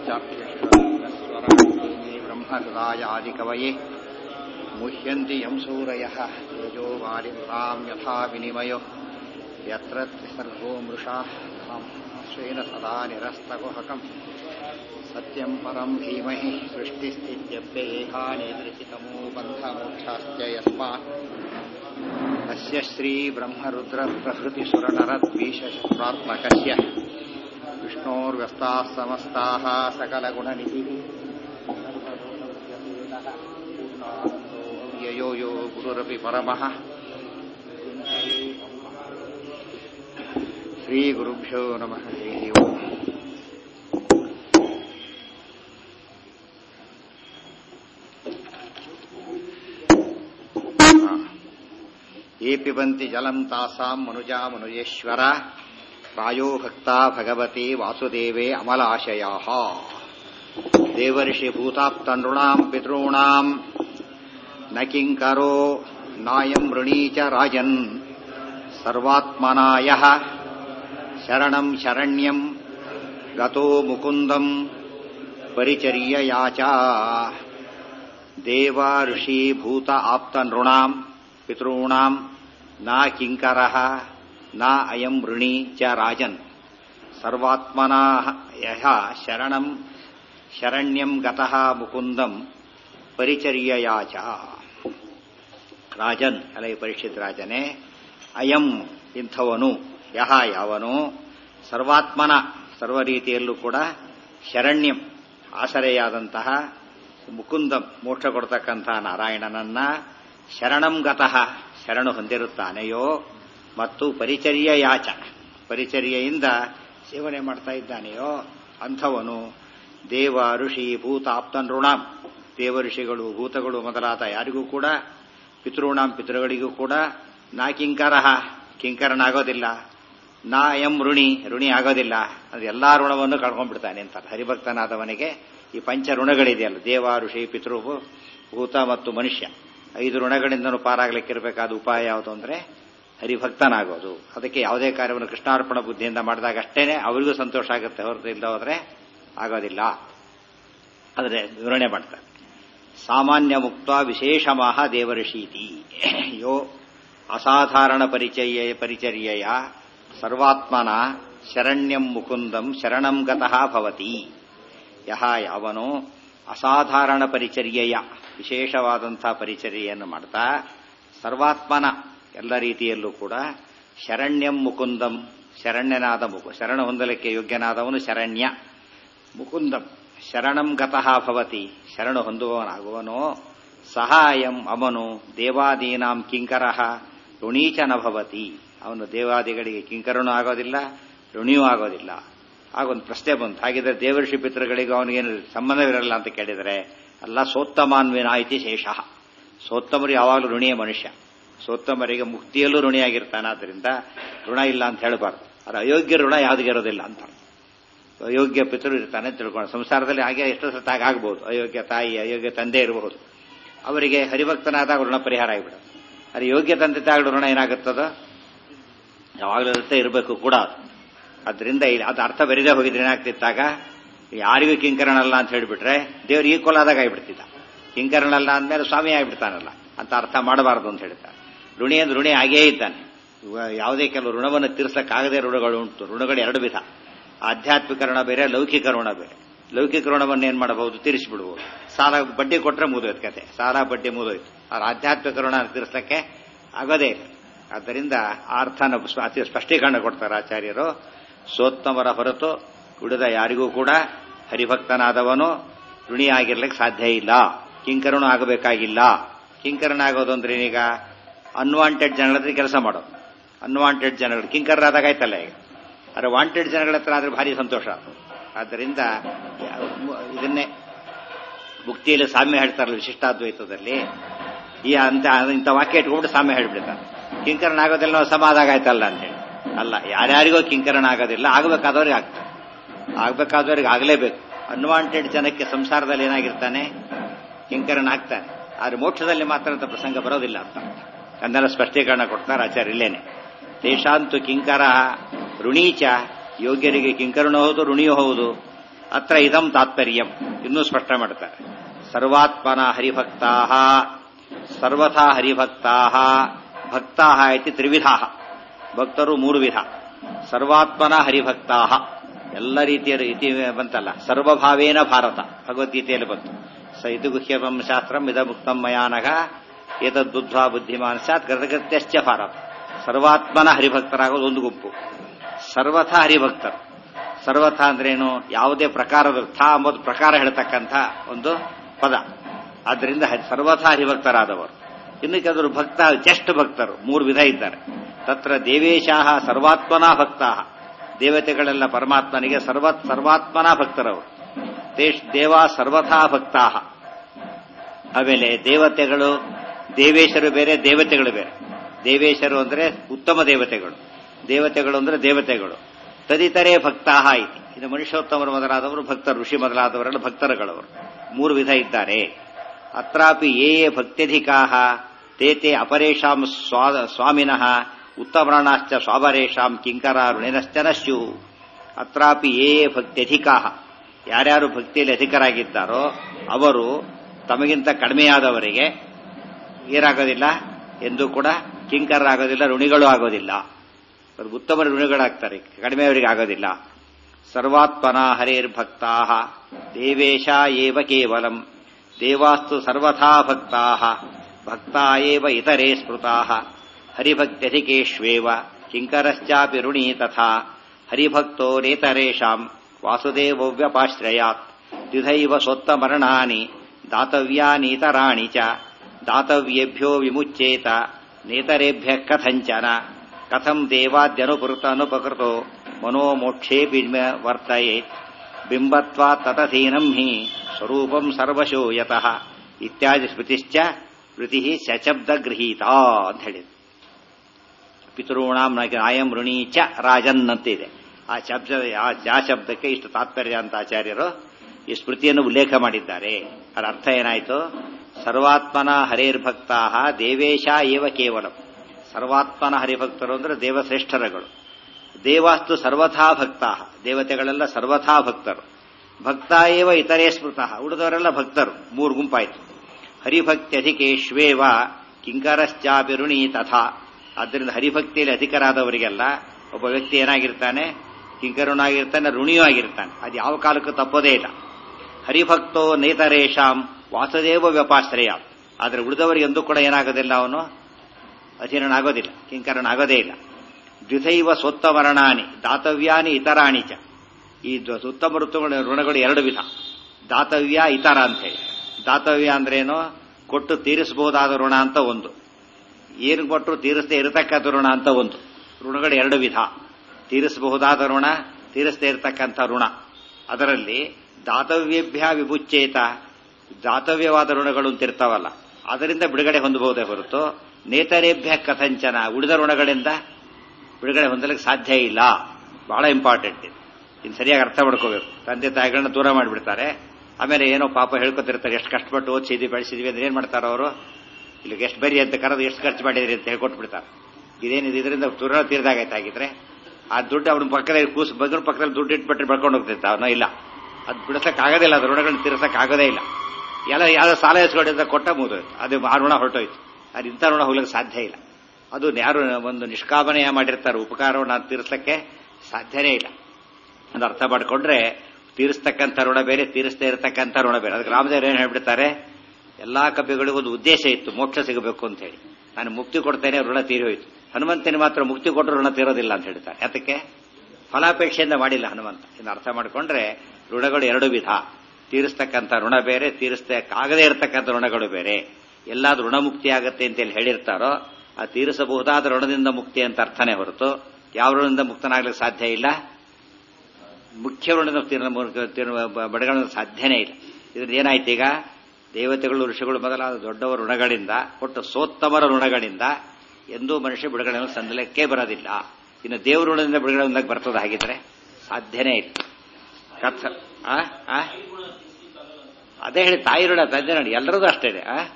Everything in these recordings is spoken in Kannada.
वाक्यार्थस्वराणे ब्रह्मसदायादिकवये मुह्यन्ति यं सूरयः तेजो वारिमृतां यथा विनिमयो यत्र त्रिसर्गो मृषा स्वेन सदा निरस्तकुहकम् सत्यं परं धीमहि सृष्टिस्थित्यप्येहानिदृशितमो बन्धमोक्षाश्च यस्मात् अस्य श्रीब्रह्मरुद्रप्रभृतिसुरनरद्वीषशत्रात्मकस्य विष्णोर्व्यस्ताः समस्ताः सकलगुणनिधिः ययो यो गुरुरपि परमः श्रीगुरुभ्यो नमः हरिः ओम् ये पिबन्ति जलम् तासाम् मनुजा मनुजेश्वर प्रायो भक्ता भगवते वासुदेवे अमलाशयाः देवर्षिभूताप्तनृणाम् पितॄणाम् न किङ्करो नायम् वृणी च राजन् सर्वात्मना यः शरणम् शरण्यम् गतो मुकुन्दम् परिचर्यया च देव ऋषीभूत आप्तनृणाम् पितॄणाम् न किङ्करः न अयम् ऋणी च राजन् सर्वात्मना यः शरणम् ಶರಣ್ಯಂ ಗತಃ ಮುಕುಂದಂ ಪರಿಚರ್ಯಯಾಚ ರಾಜನ್ ಅಲೈ ಪರೀಕ್ಷಿತ್ ರಾಜನೇ ಅಯಂ ಇಂಥವನು ಯಹ ಯಾವನು ಸರ್ವಾತ್ಮನ ಸರ್ವ ರೀತಿಯಲ್ಲೂ ಕೂಡ ಶರಣ್ಯಂ ಆಸರೆಯಾದಂತಹ ಮುಕುಂದಂ ಮೋಕ್ಷ ಕೊಡ್ತಕ್ಕಂತಹ ನಾರಾಯಣನನ್ನ ಶರಣಂ ಗತಃ ಶರಣು ಹೊಂದಿರುತ್ತಾನೆಯೋ ಮತ್ತು ಪರಿಚರ್ಯ ಯಾಚ ಪರಿಚರ್ಯೆಯಿಂದ ಸೇವನೆ ಮಾಡ್ತಾ ಇದ್ದಾನೆಯೋ ಅಂಥವನು ದೇವ ಋಷಿ ಭೂತ ಆಪ್ತನೃಣಾಂ ದೇವ ಋಷಿಗಳು ಭೂತಗಳು ಮೊದಲಾದ ಯಾರಿಗೂ ಕೂಡ ಪಿತೃಣಾಂ ಪಿತೃಗಳಿಗೂ ಕೂಡ ನಾ ಕಿಂಕರಹ ಕಿಂಕರನಾಗೋದಿಲ್ಲ ನಾ ಎಂ ಋಣಿ ಋಣಿ ಆಗೋದಿಲ್ಲ ಅದು ಎಲ್ಲಾ ಋಣವನ್ನು ಕಳ್ಕೊಂಡ್ಬಿಡ್ತಾನೆ ಅಂತಾರೆ ಹರಿಭಕ್ತನಾದವನಿಗೆ ಈ ಪಂಚ ಋಣಗಳಿದೆಯಲ್ಲ ದೇವ ಋಷಿ ಪಿತೃ ಭೂತ ಮತ್ತು ಮನುಷ್ಯ ಐದು ಋಣಗಳಿಂದನೂ ಪಾರಾಗಲಿಕ್ಕಿರಬೇಕಾದ ಉಪಾಯ ಯಾವುದು ಅಂದ್ರೆ ಹರಿಭಕ್ತನಾಗೋದು ಅದಕ್ಕೆ ಯಾವುದೇ ಕಾರ್ಯವನ್ನು ಕೃಷ್ಣಾರ್ಪಣ ಬುದ್ಧಿಯಿಂದ ಮಾಡಿದಾಗ ಅಷ್ಟೇನೆ ಅವರಿಗೂ ಸಂತೋಷ ಆಗುತ್ತೆ ಹೊರತು ಇಲ್ಲದ ಹೋದ್ರೆ ಆಗೋದಿಲ್ಲ ಆದರೆ ವಿವರಣೆ ಮಾಡ್ತಾರೆ ಸಾಮಾನ್ಯ ಮುಕ್ತ ವಿಶೇಷಮಾಹ ದೇವಋಷೀತಿ ಯೋ ಅಸಾಧಾರಣ ಪರಿಚಯ ಪರಿಚರ್ಯೆಯ ಸರ್ವಾತ್ಮನ ಶರಣ್ಯಂ ಮುಕುಂದಂ ಶರಣಂ ಗತಃ ಭವತಿ ಯಹ ಯಾವನು ಅಸಾಧಾರಣ ಪರಿಚರ್ಯೆಯ ವಿಶೇಷವಾದಂಥ ಪರಿಚರ್ಯೆಯನ್ನು ಮಾಡ್ತಾ ಸರ್ವಾತ್ಮನ ಎಲ್ಲ ರೀತಿಯಲ್ಲೂ ಕೂಡ ಶರಣ್ಯಂ ಮುಕುಂದಂ ಶರಣ್ಯನಾದ ಮುಕು ಶರಣ ಹೊಂದಲಿಕ್ಕೆ ಯೋಗ್ಯನಾದವನು ಶರಣ್ಯ ಮುಕುಂದಂ ಶರಣಂ ಗತಃ ಭವತಿ ಶರಣು ಹೊಂದುವವನಾಗುವನೋ ಸಹಾಯಂ ಅವನು ದೇವಾದೀನಾಂ ಕಿಂಕರಃ ಋಣೀಚನ ಭವತಿ ಅವನು ದೇವಾದಿಗಳಿಗೆ ಕಿಂಕರನೂ ಆಗೋದಿಲ್ಲ ಋಣಿಯೂ ಆಗೋದಿಲ್ಲ ಆಗೊಂದು ಪ್ರಶ್ನೆ ಬಂತು ಹಾಗಿದ್ರೆ ದೇವರ್ಷಿ ಪಿತೃಗಳಿಗೂ ಅವನಿಗೇನು ಸಂಬಂಧವಿರಲ್ಲ ಅಂತ ಕೇಳಿದರೆ ಅಲ್ಲ ಸೋತ್ತಮಾನ್ವಿನಾಯಿತಿ ಶೇಷ ಸೋತ್ತಮರು ಯಾವಾಗಲೂ ಋಣಿಯ ಮನುಷ್ಯ ಸೋತ್ತಮರಿಗೆ ಮುಕ್ತಿಯಲ್ಲೂ ಋಣಿಯಾಗಿರ್ತಾನಾದ್ರಿಂದ ಋಣ ಇಲ್ಲ ಅಂತ ಹೇಳಬಾರ್ದು ಅದು ಅಯೋಗ್ಯ ಋಣ ಯಾವುದಿಗಿರೋದಿಲ್ಲ ಅಂತ ಅಯೋಗ್ಯ ಪಿತೃ ಇರ್ತಾನೆ ತಿಳ್ಕೊಂಡು ಸಂಸಾರದಲ್ಲಿ ಹಾಗೆ ಎಷ್ಟೋ ಸತ ಆಗ್ಬಹುದು ಅಯೋಗ್ಯ ತಾಯಿ ಅಯೋಗ್ಯ ತಂದೆ ಇರಬಹುದು ಅವರಿಗೆ ಹರಿಭಕ್ತನಾದಾಗ ಋಣ ಪರಿಹಾರ ಆಗಿಬಿಡುತ್ತೆ ಅದು ಯೋಗ್ಯ ತಂದೆ ತಾಯಿಗಳ ಋಣ ಏನಾಗುತ್ತದ ಯಾವಾಗಲೂ ಇರುತ್ತೆ ಇರಬೇಕು ಕೂಡ ಅದು ಅದರಿಂದ ಅದು ಅರ್ಥ ಬರೀದೇ ಹೋಗಿದ್ರೆ ಏನಾಗ್ತಿತ್ತಾಗ ಯಾರಿಗೂ ಕಿಂಕರಣಲ್ಲ ಅಂತ ಹೇಳಿಬಿಟ್ರೆ ದೇವ್ರು ಈಕ್ವಲ್ ಆದಾಗ ಆಗಿಬಿಡ್ತಿದ್ದ ಕಿಂಕರಣಲ್ಲ ಅಂದಮೇಲೆ ಸ್ವಾಮಿ ಆಗಿಬಿಡ್ತಾನಲ್ಲ ಅಂತ ಅರ್ಥ ಮಾಡಬಾರದು ಅಂತ ಹೇಳ್ತಾರೆ ಋಣಿ ಅಂದ್ರೆ ಋಣಿ ಆಗೇ ಇದ್ದಾನೆ ಯಾವುದೇ ಕೆಲವು ಋಣವನ್ನು ತೀರ್ಸಕ್ಕಾಗದೇ ಋಣಗಳು ಉಂಟು ಋಣಗಳು ಎರಡು ವಿಧ ಆಧ್ಯಾತ್ಮಿಕ ಋಣ ಬೇರೆ ಲೌಕಿಕ ಋಣ ಬೇರೆ ಲೌಕಿಕ ಋಣವನ್ನು ಏನ್ ಮಾಡಬಹುದು ತೀರಿಸಿಬಿಡಬಹುದು ಸಾಲ ಬಡ್ಡಿ ಕೊಟ್ರೆ ಮುಗಿದೋಯ್ತು ಕತೆ ಸಾಲ ಬಡ್ಡಿ ಮುಗಿದೋಯ್ತು ಆದ್ರೆ ಆಧ್ಯಾತ್ಮಿಕ ಋಣ ತೀರಿಸಲಿಕ್ಕೆ ಆಗೋದೇ ಇಲ್ಲ ಆದ್ದರಿಂದ ಆ ಅರ್ಥನ ಅತಿ ಸ್ಪಷ್ಟೀಕರಣ ಕೊಡ್ತಾರೆ ಆಚಾರ್ಯರು ಸೋತ್ತಮರ ಹೊರತು ಉಳಿದ ಯಾರಿಗೂ ಕೂಡ ಹರಿಭಕ್ತನಾದವನು ಋಣಿಯಾಗಿರ್ಲಿಕ್ಕೆ ಸಾಧ್ಯ ಇಲ್ಲ ಕಿಂಕರನು ಆಗಬೇಕಾಗಿಲ್ಲ ಕಿಂಕರನ ಆಗೋದು ಅಂದ್ರೆ ಏನೀಗ ಅನ್ವಾಂಟೆಡ್ ಜನಗಳ ಹತ್ರ ಕೆಲಸ ಮಾಡೋದು ಅನ್ವಾಂಟೆಡ್ ಜನಗಳು ಕಿಂಕರರಾದಾಗ ಆಯ್ತಲ್ಲ ಈಗ ಆದರೆ ವಾಂಟೆಡ್ ಜನಗಳ ಹತ್ರ ಆದ್ರೆ ಭಾರಿ ಸಂತೋಷ ಆದ್ದರಿಂದ ಇದನ್ನೇ ಮುಕ್ತಿಯಲ್ಲಿ ಸಾಮ್ಯ ಹೇಳ್ತಾರಲ್ಲ ವಿಶಿಷ್ಟಾದ್ವೈತದಲ್ಲಿ ಈ ಅಂತ ಇಂಥ ವಾಕ್ಯ ಇಟ್ಕೊಂಡು ಸಾಮ್ಯ ಹೇಳ್ಬಿಡ್ತಾರೆ ಕಿಂಕರಣ ಆಗೋದಿಲ್ಲ ನಾವು ಸಮಾಧಾಗ ಆಯ್ತಲ್ಲ ಅಂತೇಳಿ ಅಲ್ಲ ಯಾರ್ಯಾರಿಗೋ ಕಿಂಕರಣ ಆಗೋದಿಲ್ಲ ಆಗಬೇಕಾದವ್ರಿಗೆ ಆಗ್ತದೆ ಆಗ್ಬೇಕಾದವ್ರಿಗೆ ಆಗಲೇಬೇಕು ಅನ್ವಾಂಟೆಡ್ ಜನಕ್ಕೆ ಸಂಸಾರದಲ್ಲಿ ಏನಾಗಿರ್ತಾನೆ ಕಿಂಕರಣ ಆಗ್ತಾನೆ ಆದ್ರೆ ಮೋಕ್ಷದಲ್ಲಿ ಮಾತ್ರ ಅಂತ ಪ್ರಸಂಗ ಬರೋದಿಲ್ಲ ಅಂತ ಅದನ್ನೆಲ್ಲ ಸ್ಪಷ್ಟೀಕರಣ ಕೊಡ್ತಾರೆ ಆಚಾರ್ಯ ಇಲ್ಲೇನೆ ದೇಶಾಂತು ಕಿಂಕರ ಋಣೀಚ ಯೋಗ್ಯರಿಗೆ ಕಿಂಕರನೂ ಹೌದು ಋಣಿಯೂ ಹೌದು ಅತ್ರ ಇದಂ ತಾತ್ಪರ್ಯಂ ಇನ್ನೂ ಸ್ಪಷ್ಟ ಮಾಡ್ತಾರೆ ಸರ್ವಾತ್ಮನ ಹರಿಭಕ್ತಾ ಸರ್ವಥಾ ಹರಿಭಕ್ತಾ ಭಕ್ತಾ ಇತಿ ತ್ರಿವಿಧ ಭಕ್ತರು ಮೂರು ವಿಧ ಸರ್ವಾತ್ಮನ ಹರಿಭಕ್ತಾ ಎಲ್ಲ ರೀತಿಯ ರೀತಿ ಬಂತಲ್ಲ ಸರ್ವಭಾವೇನ ಭಾರತ ಭಗವದ್ಗೀತೆಯಲ್ಲಿ ಬಂತು ಸ ಇದು ಗುಹ್ಯಂ ಶಾಸ್ತ್ರಂ ಇದ ಮುಕ್ತಂ ಮಯಾನಗ ಏತದ್ಬುದ್ಧ್ವಾ ಬುದ್ಧಿಮಾನ್ ಸ್ಯಾತ್ ಗತಗತ್ಯಶ್ಚ ಭಾರತ ಸರ್ವಾತ್ಮನ ಹರಿಭಕ್ತರಾಗೋದು ಒಂದು ಗುಂಪು ಸರ್ವಥಾ ಹರಿಭಕ್ತರು ಸರ್ವಥ ಅಂದ್ರೇನು ಯಾವುದೇ ಪ್ರಕಾರದ ಥ ಅಂಬುದು ಪ್ರಕಾರ ಹೇಳ್ತಕ್ಕಂಥ ಒಂದು ಪದ ಆದ್ದರಿಂದ ಸರ್ವಥಾ ಹರಿಭಕ್ತರಾದವರು ಇನ್ನು ಕೆಲವರು ಭಕ್ತ ಜಸ್ಟ್ ಭಕ್ತರು ಮೂರು ವಿಧ ಇದ್ದಾರೆ ತತ್ರ ದೇವೇಶಾಹ ಸರ್ವಾತ್ಮನಾ ಭಕ್ತಾ ದೇವತೆಗಳೆಲ್ಲ ಪರಮಾತ್ಮನಿಗೆ ಸರ್ವ ಸರ್ವಾತ್ಮನಾ ಭಕ್ತರವರು ದೇಶ್ ದೇವ ಸರ್ವಥಾ ಭಕ್ತಾ ಆಮೇಲೆ ದೇವತೆಗಳು ದೇವೇಶರು ಬೇರೆ ದೇವತೆಗಳು ಬೇರೆ ದೇವೇಶರು ಅಂದ್ರೆ ಉತ್ತಮ ದೇವತೆಗಳು ದೇವತೆಗಳು ಅಂದ್ರೆ ದೇವತೆಗಳು ತದಿತರೇ ಭಕ್ತಾಹ ಇತಿ ಇದು ಮನುಷ್ಯೋತ್ತಮರು ಮೊದಲಾದವರು ಭಕ್ತರು ಋಷಿ ಮೊದಲಾದವರೆಲ್ಲ ಭಕ್ತರುಗಳವರು ಮೂರು ವಿಧ ಇದ್ದಾರೆ ಅತ್ರಾಪಿ ಯೇ ಯೇ ಭಕ್ತ್ಯಧಿಕಾ ತೇ ತೇ ಅಪರೇಷಾಂ ಸ್ವಾಮಿನಃ ಉತ್ತಮರಾಣಾಶ್ಚ ಸ್ವಾಪರೇಷಾಂ ಕಿಂಕರ ಋಣಿನಶ್ಚ ನಶ್ಯು ಅತ್ರಾಪಿ ಯೇ ಯೇ ಭಕ್ತ್ಯಧಿಕಾ ಯಾರ್ಯಾರು ಭಕ್ತಿಯಲ್ಲಿ ಅಧಿಕರಾಗಿದ್ದಾರೋ ಅವರು ತಮಗಿಂತ ಕಡಿಮೆಯಾದವರಿಗೆ ಏನಾಗೋದಿಲ್ಲ ಎಂದು ಕೂಡ ಕಿಂಕರರಾಗೋದಿಲ್ಲ ಋಣಿಗಳು ಆಗೋದಿಲ್ಲ ಉತ್ತಮ ಋಣಿಗಳಾಗ್ತಾರೆ ಕಡಿಮೆಯವರಿಗೆ ಆಗೋದಿಲ್ಲ ಸರ್ವಾತ್ಮನ ಹರೇರ್ಭಕ್ತಾ ದೇವೇಶ ಏವ ಕೇವಲಂ ದೇವಾಸ್ತು ಸರ್ವಥಾ ಭಕ್ತಾ ಭಕ್ತಾ ಏವ ಇತರೇ ಸ್ಮೃತಾ ಹರಿಭಕ್ತ್ಯಧಿಕೇಷ್ವೇವ ಕಿಂಕರಶ್ಚಾಪಿ ಋಣಿ ತಥಾ ಹರಿಭಕ್ತೋ ನೇತರೇಷಾಂ ವಾಸುದೇವವ್ಯಪಾಶ್ರಯಾತ್ ದ್ವಿಧೈವ ಸ್ವತ್ತಮರಣಾನಿ ದಾತವ್ಯಾನೀತರಾಣಿ ಚ ದಾತವ್ಯೇಭ್ಯೋ ವಿಮುಚ್ಚೇತ ನೇತರೇಭ್ಯ ಕಥಂಚನ ಕಥಂ ದೇವಾದ್ಯನುಪೃತ ಅನುಪಕೃತೋ ಮನೋಮೋಕ್ಷೇ ವರ್ತಯೇತ್ ಬಿಂಬತ್ವಾ ತತಧೀನಂ ಹಿ ಸ್ವರೂಪಂ ಸರ್ವಶೋ ಯತಃ ಇತ್ಯಾದಿ ಸ್ಮೃತಿಶ್ಚ ಸ್ಮೃತಿ ಸಶಬ್ದ ಗೃಹೀತ ಅಂತ ಹೇಳಿದ್ರು ಪಿತೃಣಾಂ ನಾಯಂ ಋಣಿ ಚ ರಾಜನ್ ಅಂತಿದೆ ಆ ಶಬ್ದ ಆ ಶಬ್ದಕ್ಕೆ ಇಷ್ಟು ತಾತ್ಪರ್ಯ ಅಂತ ಆಚಾರ್ಯರು ಈ ಸ್ಮೃತಿಯನ್ನು ಉಲ್ಲೇಖ ಮಾಡಿದ್ದಾರೆ ಅದರ ಅರ್ಥ ಏನಾಯಿತು ಸರ್ವಾತ್ಮನ ಹರೇರ್ಭಕ್ತಾ ದೇವೇಶ ಏವ ಕೇವಲ ಸರ್ವಾತ್ಮನ ಹರಿಭಕ್ತರು ಅಂದ್ರೆ ದೇವಶ್ರೇಷ್ಠರಗಳು ದೇವಾಸ್ತು ಸರ್ವಥಾ ಭಕ್ತಾ ದೇವತೆಗಳೆಲ್ಲ ಸರ್ವಥಾ ಭಕ್ತರು ಭಕ್ತ ಏವ ಇತರೇ ಸ್ಮೃತಃ ಉಳಿದವರೆಲ್ಲ ಭಕ್ತರು ಮೂರು ಗುಂಪಾಯಿತು ಹರಿಭಕ್ತ್ಯಧಿಕೇಶ್ವೇವ ಕಿಂಕರಶ್ಚಾಪಿರುಣಿ ತಥಾ ಆದ್ದರಿಂದ ಹರಿಭಕ್ತಿಯಲ್ಲಿ ಅಧಿಕರಾದವರಿಗೆಲ್ಲ ಒಬ್ಬ ವ್ಯಕ್ತಿ ಏನಾಗಿರ್ತಾನೆ ಕಿಂಕರನಾಗಿರ್ತಾನೆ ಋಣಿಯೂ ಆಗಿರ್ತಾನೆ ಅದು ಯಾವ ಕಾಲಕ್ಕೂ ತಪ್ಪೋದೇ ಇಲ್ಲ ಹರಿಭಕ್ತೋ ನೇತರೇಶಾಂ ವಾಸುದೇವ ವ್ಯಪಾಶ್ರಯ ಆದರೆ ಉಳಿದವರಿಗೆ ಎಂದೂ ಕೂಡ ಏನಾಗೋದಿಲ್ಲ ಅವನು ಅಧೀನನಾಗೋದಿಲ್ಲ ಕಿಂಕರನಾಗೋದೇ ಇಲ್ಲ ದ್ವಿಧೈವ ಸ್ವತ್ತಮರಣಾನಿ ದಾತವ್ಯಾನಿ ಇತರಾಣಿ ಚ ಈ ಉತ್ತಮ ಋತುಗಳ ಋಣಗಳು ಎರಡು ವಿಧ ದಾತವ್ಯ ಇತರ ಅಂತ ಹೇಳಿ ದಾತವ್ಯ ಅಂದ್ರೇನು ಕೊಟ್ಟು ತೀರಿಸಬಹುದಾದ ಋಣ ಅಂತ ಒಂದು ಏನು ಕೊಟ್ಟರು ತೀರಿಸದೇ ಇರತಕ್ಕಂಥ ಋಣ ಅಂತ ಒಂದು ಋಣಗಳು ಎರಡು ವಿಧ ತೀರಿಸಬಹುದಾದ ಋಣ ತೀರಿಸದೇ ಇರತಕ್ಕಂಥ ಋಣ ಅದರಲ್ಲಿ ದಾತವ್ಯಭ್ಯ ವಿಭುಚ್ಚೇತ ದಾತವ್ಯವಾದ ಋಣಗಳು ಅಂತ ಇರ್ತಾವಲ್ಲ ಅದರಿಂದ ಬಿಡುಗಡೆ ಹೊಂದಬಹುದೇ ಹೊರತು ನೇತರೇಭ್ಯ ಕಥಂಚನ ಉಳಿದ ಋಣಗಳಿಂದ ಬಿಡುಗಡೆ ಹೊಂದಲಿಕ್ಕೆ ಸಾಧ್ಯ ಇಲ್ಲ ಬಹಳ ಇಂಪಾರ್ಟೆಂಟ್ ಇದು ಇನ್ನು ಸರಿಯಾಗಿ ಅರ್ಥ ಮಾಡ್ಕೋಬೇಕು ತಂದೆ ತಾಯಿಗಳನ್ನ ದೂರ ಮಾಡಿಬಿಡ್ತಾರೆ ಆಮೇಲೆ ಏನೋ ಪಾಪ ಹೇಳ್ಕೊತಿರ್ತಾರೆ ಎಷ್ಟು ಕಷ್ಟಪಟ್ಟು ಓದಿಸಿದ್ವಿ ಬೆಳೆಸಿದ್ವಿ ಅಂದ್ರೆ ಏನ್ ಮಾಡ್ತಾರೆ ಅವರು ಇಲ್ಲಿಗೆ ಎಷ್ಟು ಬರಿ ಅಂತ ಕರೆದು ಎಷ್ಟು ಖರ್ಚು ಮಾಡಿದ್ರಿ ಅಂತ ಹೇಳ್ಕೊಟ್ಬಿಡ್ತಾರೆ ಇದೇನಿದೆ ಇದರಿಂದ ತುರ ತೀರ್ದಾಗೈತಾಗಿದ್ರೆ ಆ ದುಡ್ಡು ಅವನ ಪಕ್ಕದಲ್ಲಿ ಕೂಸು ಬಗ್ಗನ ಪಕ್ಕದಲ್ಲಿ ದುಡ್ಡು ಇಟ್ಬಿಟ್ರೆ ಬೆಳ್ಕೊಂಡು ಹೋಗ್ತಿರ್ತ ಅವನು ಇಲ್ಲ ಅದು ಬಿಡಿಸಕ್ ಆಗೋದಿಲ್ಲ ಅದು ಋಣಗಳನ್ನ ತೀರ್ಸಕ್ ಆಗೋದೇ ಇಲ್ಲ ಎಲ್ಲ ಯಾವ್ದೋ ಸಾಲ ಎಸ್ಕೊಂಡಿದ್ದ ಕೊಟ್ಟ ಮುಗಿದೋಯ್ತು ಅದು ಆ ಋಣ ಹೊರಟೋಯ್ತು ಅದು ಇಂಥ ಋಣ ಹೋಗ್ಲಿಕ್ಕೆ ಸಾಧ್ಯ ಇಲ್ಲ ಅದು ಯಾರು ಒಂದು ನಿಷ್ಕಾಮನೆಯ ಮಾಡಿರ್ತಾರೆ ಉಪಕಾರವನ್ನು ತೀರಿಸಲಿಕ್ಕೆ ಸಾಧ್ಯನೇ ಇಲ್ಲ ಅದು ಅರ್ಥ ಮಾಡ್ಕೊಂಡ್ರೆ ತೀರಿಸ್ತಕ್ಕಂಥ ಋಣ ಬೇರೆ ತೀರಿಸದೇ ಇರತಕ್ಕಂಥ ಋಣ ಬೇರೆ ಅದಕ್ಕೆ ರಾಮದೇವ್ರು ಏನು ಹೇಳ್ಬಿಡ್ತಾರೆ ಎಲ್ಲಾ ಕಪಿಗಳಿಗೂ ಒಂದು ಉದ್ದೇಶ ಇತ್ತು ಮೋಕ್ಷ ಸಿಗಬೇಕು ಅಂತ ಹೇಳಿ ನಾನು ಮುಕ್ತಿ ಕೊಡ್ತೇನೆ ಋಣ ತೀರೋಯ್ತು ಹನುಮಂತನಿಗೆ ಮಾತ್ರ ಮುಕ್ತಿ ಕೊಟ್ಟರು ಋಣ ತೀರೋದಿಲ್ಲ ಅಂತ ಹೇಳ್ತಾರೆ ಯಾತಕ್ಕೆ ಫಲಾಪೇಕ್ಷೆಯಿಂದ ಮಾಡಿಲ್ಲ ಹನುಮಂತ ಇನ್ನು ಅರ್ಥ ಮಾಡ್ಕೊಂಡ್ರೆ ಋಣಗಳು ಎರಡು ವಿಧ ತೀರಿಸ್ತಕ್ಕಂಥ ಋಣ ಬೇರೆ ತೀರಿಸಕ್ಕಾಗದೇ ಇರತಕ್ಕಂಥ ಋಣಗಳು ಬೇರೆ ಎಲ್ಲಾದ್ರೂ ಋಣ ಮುಕ್ತಿ ಆಗತ್ತೆ ಅಂತ ಹೇಳಿ ಹೇಳಿರ್ತಾರೋ ಆ ತೀರಿಸಬಹುದಾದ ಋಣದಿಂದ ಮುಕ್ತಿ ಅಂತ ಅರ್ಥನೇ ಹೊರತು ಯಾವ ಋಣದಿಂದ ಮುಕ್ತನಾಗ್ಲಿಕ್ಕೆ ಸಾಧ್ಯ ಇಲ್ಲ ಮುಖ್ಯ ಋಣದ ಬಡಗಳ ಸಾಧ್ಯನೇ ಇಲ್ಲ ಇದ್ರಿಂದ ಏನಾಯ್ತು ಈಗ ದೇವತೆಗಳು ಋಷಿಗಳು ಮೊದಲಾದ ದೊಡ್ಡವರ ಋಣಗಳಿಂದ ಒಟ್ಟು ಸೋತ್ತಮರ ಋಣಗಳಿಂದ ಎಂದೂ ಮನುಷ್ಯ ಬಿಡುಗಡೆಯನ್ನು ಸಂದಲಕ್ಕೆ ಬರೋದಿಲ್ಲ ಇನ್ನು ದೇವರ ಋಣದಿಂದ ಬಿಡುಗಡೆ ಹೊಂದಕ್ಕೆ ಬರ್ತದ ಹಾಗಿದ್ರೆ ಸಾಧ್ಯನೇ ಇಲ್ಲ ಕಥ ಆ ಆ? ಅದೇ ಹೇಳಿ ತಾಯಿ ಋಣ ತಂದೆ ನೋಡಿ ಎಲ್ಲರದು ಅಷ್ಟೇ ಇದೆ ಆ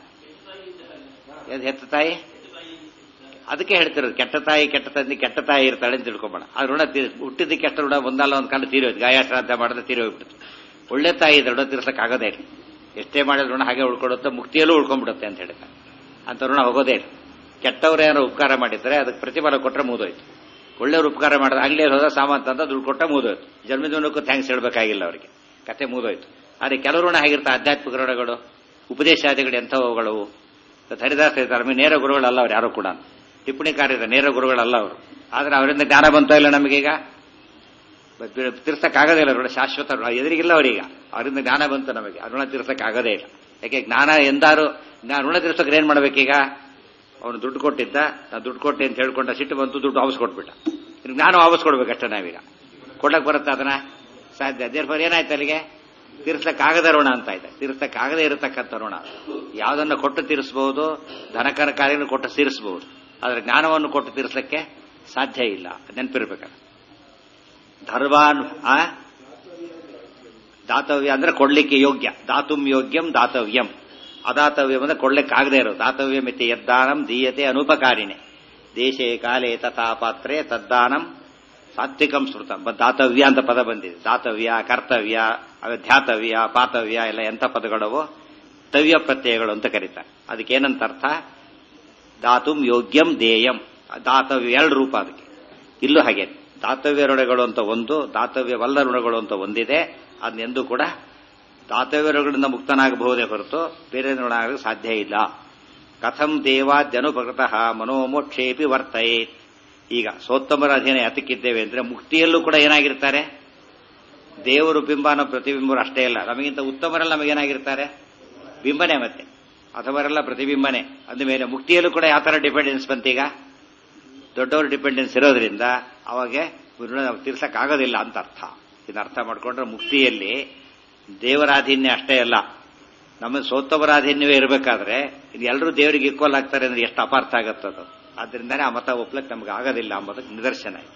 ಏನ್ ಹೆತ್ತ ತಾಯಿ ಅದಕ್ಕೆ ಹೇಳ್ತಿರೋದು ಕೆಟ್ಟ ತಾಯಿ ಕೆಟ್ಟ ತಂದೆ ಕೆಟ್ಟ ತಾಯಿ ಇರ್ತಾಳೆ ಅಂತ ತಿಳ್ಕೊಬೇಡ ಆ ಋಣ ತೀರ್ ಹುಟ್ಟಿದ್ದಕ್ಕೆ ಕೆಟ್ಟ ಋಣ ಒಂದಲ್ಲ ಒಂದು ಕಾಲ ತೀರೋಯ್ತು ಗಾಯ ಶ್ರಾದ್ದ ಮಾಡಿದ್ರೆ ತೀರೋಗ್ಬಿಡ್ತು ಒಳ್ಳೆ ತಾಯಿ ಇದೆ ಋಣ ತೀರ್ಸಕ್ ಆಗೋದೇ ಇಲ್ಲ ಎಷ್ಟೇ ಮಾಡಿದ್ರು ಋಣ ಹಾಗೆ ಉಳ್ಕೊಡುತ್ತೆ ಮುಕ್ತಿಯಲ್ಲೂ ಉಳ್ಕೊಂಡ್ಬಿಡುತ್ತೆ ಅಂತ ಹೇಳ್ತಾರೆ ಅಂತ ಋಣ ಹೋಗೋದೇ ಇಲ್ಲ ಕೆಟ್ಟವ್ರು ಏನಾರು ಉಪಕಾರ ಮಾಡಿದ್ರೆ ಅದಕ್ಕೆ ಪ್ರತಿಫಲ ಕೊಟ್ಟರೆ ಮುಗಿದೋಯ್ತು ಒಳ್ಳೆಯವ್ರು ಉಪಕಾರ ಮಾಡಿದ್ರೆ ಅಂಗಡಿಯಲ್ಲಿ ಹೋದ ಸಾಮಾನ್ ಅಂತ ದುಡ್ಡು ಕೊಟ್ಟ ಮುಗಿದೋಯ್ತು ಜನ್ಮದಿನಕ್ಕೂ ಥ್ಯಾಂಕ್ಸ್ ಹೇಳ್ಬೇಕಾಗಿಲ್ಲ ಅವರಿಗೆ ಕತೆ ಮುಗಿದೋಯ್ತು ಆದರೆ ಕೆಲವು ಋಣ ಹೇಗಿರ್ತಾರೆ ಆಧ್ಯಾತ್ಮಿಕ ಋಣಗಳು ಉಪದೇಶಾದಿಗಳು ಎಂಥವುಗಳು ಹರಿದಾಸ ಇರ್ತಾರೆ ನಮಗೆ ನೇರ ಗುರುಗಳಲ್ಲ ಅವ್ರು ಯಾರು ಕೂಡ ಟಿಪ್ಪಣಿಕಾರರ ನೇರ ಗುರುಗಳಲ್ಲ ಅವರು ಆದ್ರೆ ಅವರಿಂದ ಜ್ಞಾನ ಬಂತೋ ಇಲ್ಲ ನಮಗೀಗ ತೀರ್ಸಕ್ಕಾಗೋದೇ ಋಣ ಶಾಶ್ವತ ಋಣ ಎದುರಿಗಿಲ್ಲ ಅವರೀಗ ಅವರಿಂದ ಜ್ಞಾನ ಬಂತು ನಮಗೆ ಆ ಋಣ ತೀರ್ಸಕ್ಕಾಗೋದೇ ಇಲ್ಲ ಯಾಕೆ ಜ್ಞಾನ ಎಂದಾರು ಋಣ ತೀರ್ಸಕ್ಕೆ ಏನ್ ಮಾಡ್ಬೇಕೀಗ ಅವನು ದುಡ್ಡು ಕೊಟ್ಟಿದ್ದ ನಾನು ದುಡ್ಡು ಕೊಟ್ಟೆ ಅಂತ ಹೇಳ್ಕೊಂಡ ಸಿಟ್ಟು ಬಂತು ದುಡ್ಡು ವಾಪಸ್ ಕೊಟ್ಬಿಟ್ಟ ಜ್ಞಾನ ವಾಪಸ್ ಕೊಡ್ಬೇಕಷ್ಟೇ ನಾವೀಗ ಕೊಡ್ಲಕ್ ಬರುತ್ತಾ ಅದನ್ನ ಸಾಧ್ಯ ದೇರ್ಫರ್ ಏನಾಯ್ತು ಅಲ್ಲಿಗೆ ತೀರ್ಸಕ್ಕಾಗದ ಋಣ ಅಂತ ಇದೆ ತೀರ್ಸಕ್ಕಾಗದೇ ಇರತಕ್ಕಂಥ ಋಣ ಯಾವುದನ್ನು ಕೊಟ್ಟು ತೀರಿಸಬಹುದು ಧನಕರ ಕಾರ್ಯವನ್ನು ಕೊಟ್ಟು ತೀರಿಸಬಹುದು ಆದರೆ ಜ್ಞಾನವನ್ನು ಕೊಟ್ಟು ತೀರಿಸಲಿಕ್ಕೆ ಸಾಧ್ಯ ಇಲ್ಲ ನೆನಪಿರ್ಬೇಕಾದ್ರೆ ಧರ್ವಾನ್ ಆ ದಾತವ್ಯ ಅಂದ್ರೆ ಕೊಡ್ಲಿಕ್ಕೆ ಯೋಗ್ಯ ದಾತುಂ ಯೋಗ್ಯಂ ದಾತವ್ಯಂ ಅದಾತವ್ಯಂ ಅಂದ್ರೆ ಕೊಡ್ಲಿಕ್ಕೆ ಆಗದೆ ಇರೋ ದಾತವ್ಯಂ ಇತಿ ಯದ್ದಾನಂ ದೀಯತೆ ಅನುಪಕಾರಿಣೆ ದೇಶೇ ಕಾಲೇ ತಥಾ ಪಾತ್ರೆ ತದ್ದಾನಂ ಸಾತ್ವಿಕಂ ಸ್ಮೃತ ದಾತವ್ಯ ಅಂತ ಪದ ಬಂದಿದೆ ದಾತವ್ಯ ಕರ್ತವ್ಯ ಧ್ಯಾತವ್ಯ ಪಾತವ್ಯ ಎಲ್ಲ ಎಂಥ ಪದಗಳವೋ ತವ್ಯ ಪ್ರತ್ಯಯಗಳು ಅಂತ ಕರೀತಾರೆ ಅದಕ್ಕೇನಂತ ಅರ್ಥ ದಾತುಂ ಯೋಗ್ಯಂ ದೇಯಂ ದಾತವ್ಯ ಎರಡು ರೂಪ ಅದಕ್ಕೆ ಇಲ್ಲೂ ಹಾಗೆ ದಾತವ್ಯ ಋಣಗಳು ಅಂತ ಒಂದು ದಾತವ್ಯವಲ್ಲ ಋಣಗಳು ಅಂತ ಒಂದಿದೆ ಅದನ್ನೆಂದೂ ಕೂಡ ದಾತವ್ಯ ಋಣಗಳಿಂದ ಮುಕ್ತನಾಗಬಹುದೇ ಹೊರತು ಬೇರೆ ಋಣ ಆಗಲು ಸಾಧ್ಯ ಇಲ್ಲ ಕಥಂ ದೇವಾದ್ಯನುಪಕೃತಃ ಮನೋಮೋಕ್ಷೇಪಿ ವರ್ತಯೇ ಈಗ ಸೋತ್ತಮರ ಅಧೀನ ಯಾತಕ್ಕಿದ್ದೇವೆ ಅಂದ್ರೆ ಮುಕ್ತಿಯಲ್ಲೂ ಕೂಡ ಏನಾಗಿರ್ತಾರೆ ದೇವರು ಬಿಂಬನ ಪ್ರತಿಬಿಂಬರು ಅಷ್ಟೇ ಇಲ್ಲ ನಮಗಿಂತ ಉತ್ತಮರೆಲ್ಲ ನಮಗೇನಾಗಿರ್ತಾರೆ ಬಿಂಬನೆ ಮತ್ತೆ ಅಥವರೆಲ್ಲ ಪ್ರತಿಬಿಂಬನೆ ಅಂದ ಮೇಲೆ ಮುಕ್ತಿಯಲ್ಲೂ ಕೂಡ ಯಾವ ತರ ಡಿಪೆಂಡೆನ್ಸ್ ಬಂತೀಗ ದೊಡ್ಡವರು ಡಿಪೆಂಡೆನ್ಸ್ ಇರೋದ್ರಿಂದ ಅವಾಗ ತೀರ್ಸಕ್ಕಾಗೋದಿಲ್ಲ ಅಂತ ಅರ್ಥ ಇದನ್ನ ಅರ್ಥ ಮಾಡ್ಕೊಂಡ್ರೆ ಮುಕ್ತಿಯಲ್ಲಿ ದೇವರಾಧೀನ್ಯ ಅಷ್ಟೇ ಅಲ್ಲ ನಮ್ಮ ಸೋತ್ತವರಾಧೀನ್ಯವೇ ಇರಬೇಕಾದ್ರೆ ಇದು ಎಲ್ಲರೂ ದೇವರಿಗೆ ಈಕ್ವಲ್ ಆಗ್ತಾರೆ ಅಂದ್ರೆ ಎಷ್ಟು ಅಪಾರ್ಥ ಆಗುತ್ತದು ಆದ್ರಿಂದಾನೇ ಆ ಮತ ಒಪ್ಲಕ್ಕೆ ನಮ್ಗೆ ಆಗೋದಿಲ್ಲ ಅಂಬೋದಕ್ಕೆ ನಿದರ್ಶನ ಇದೆ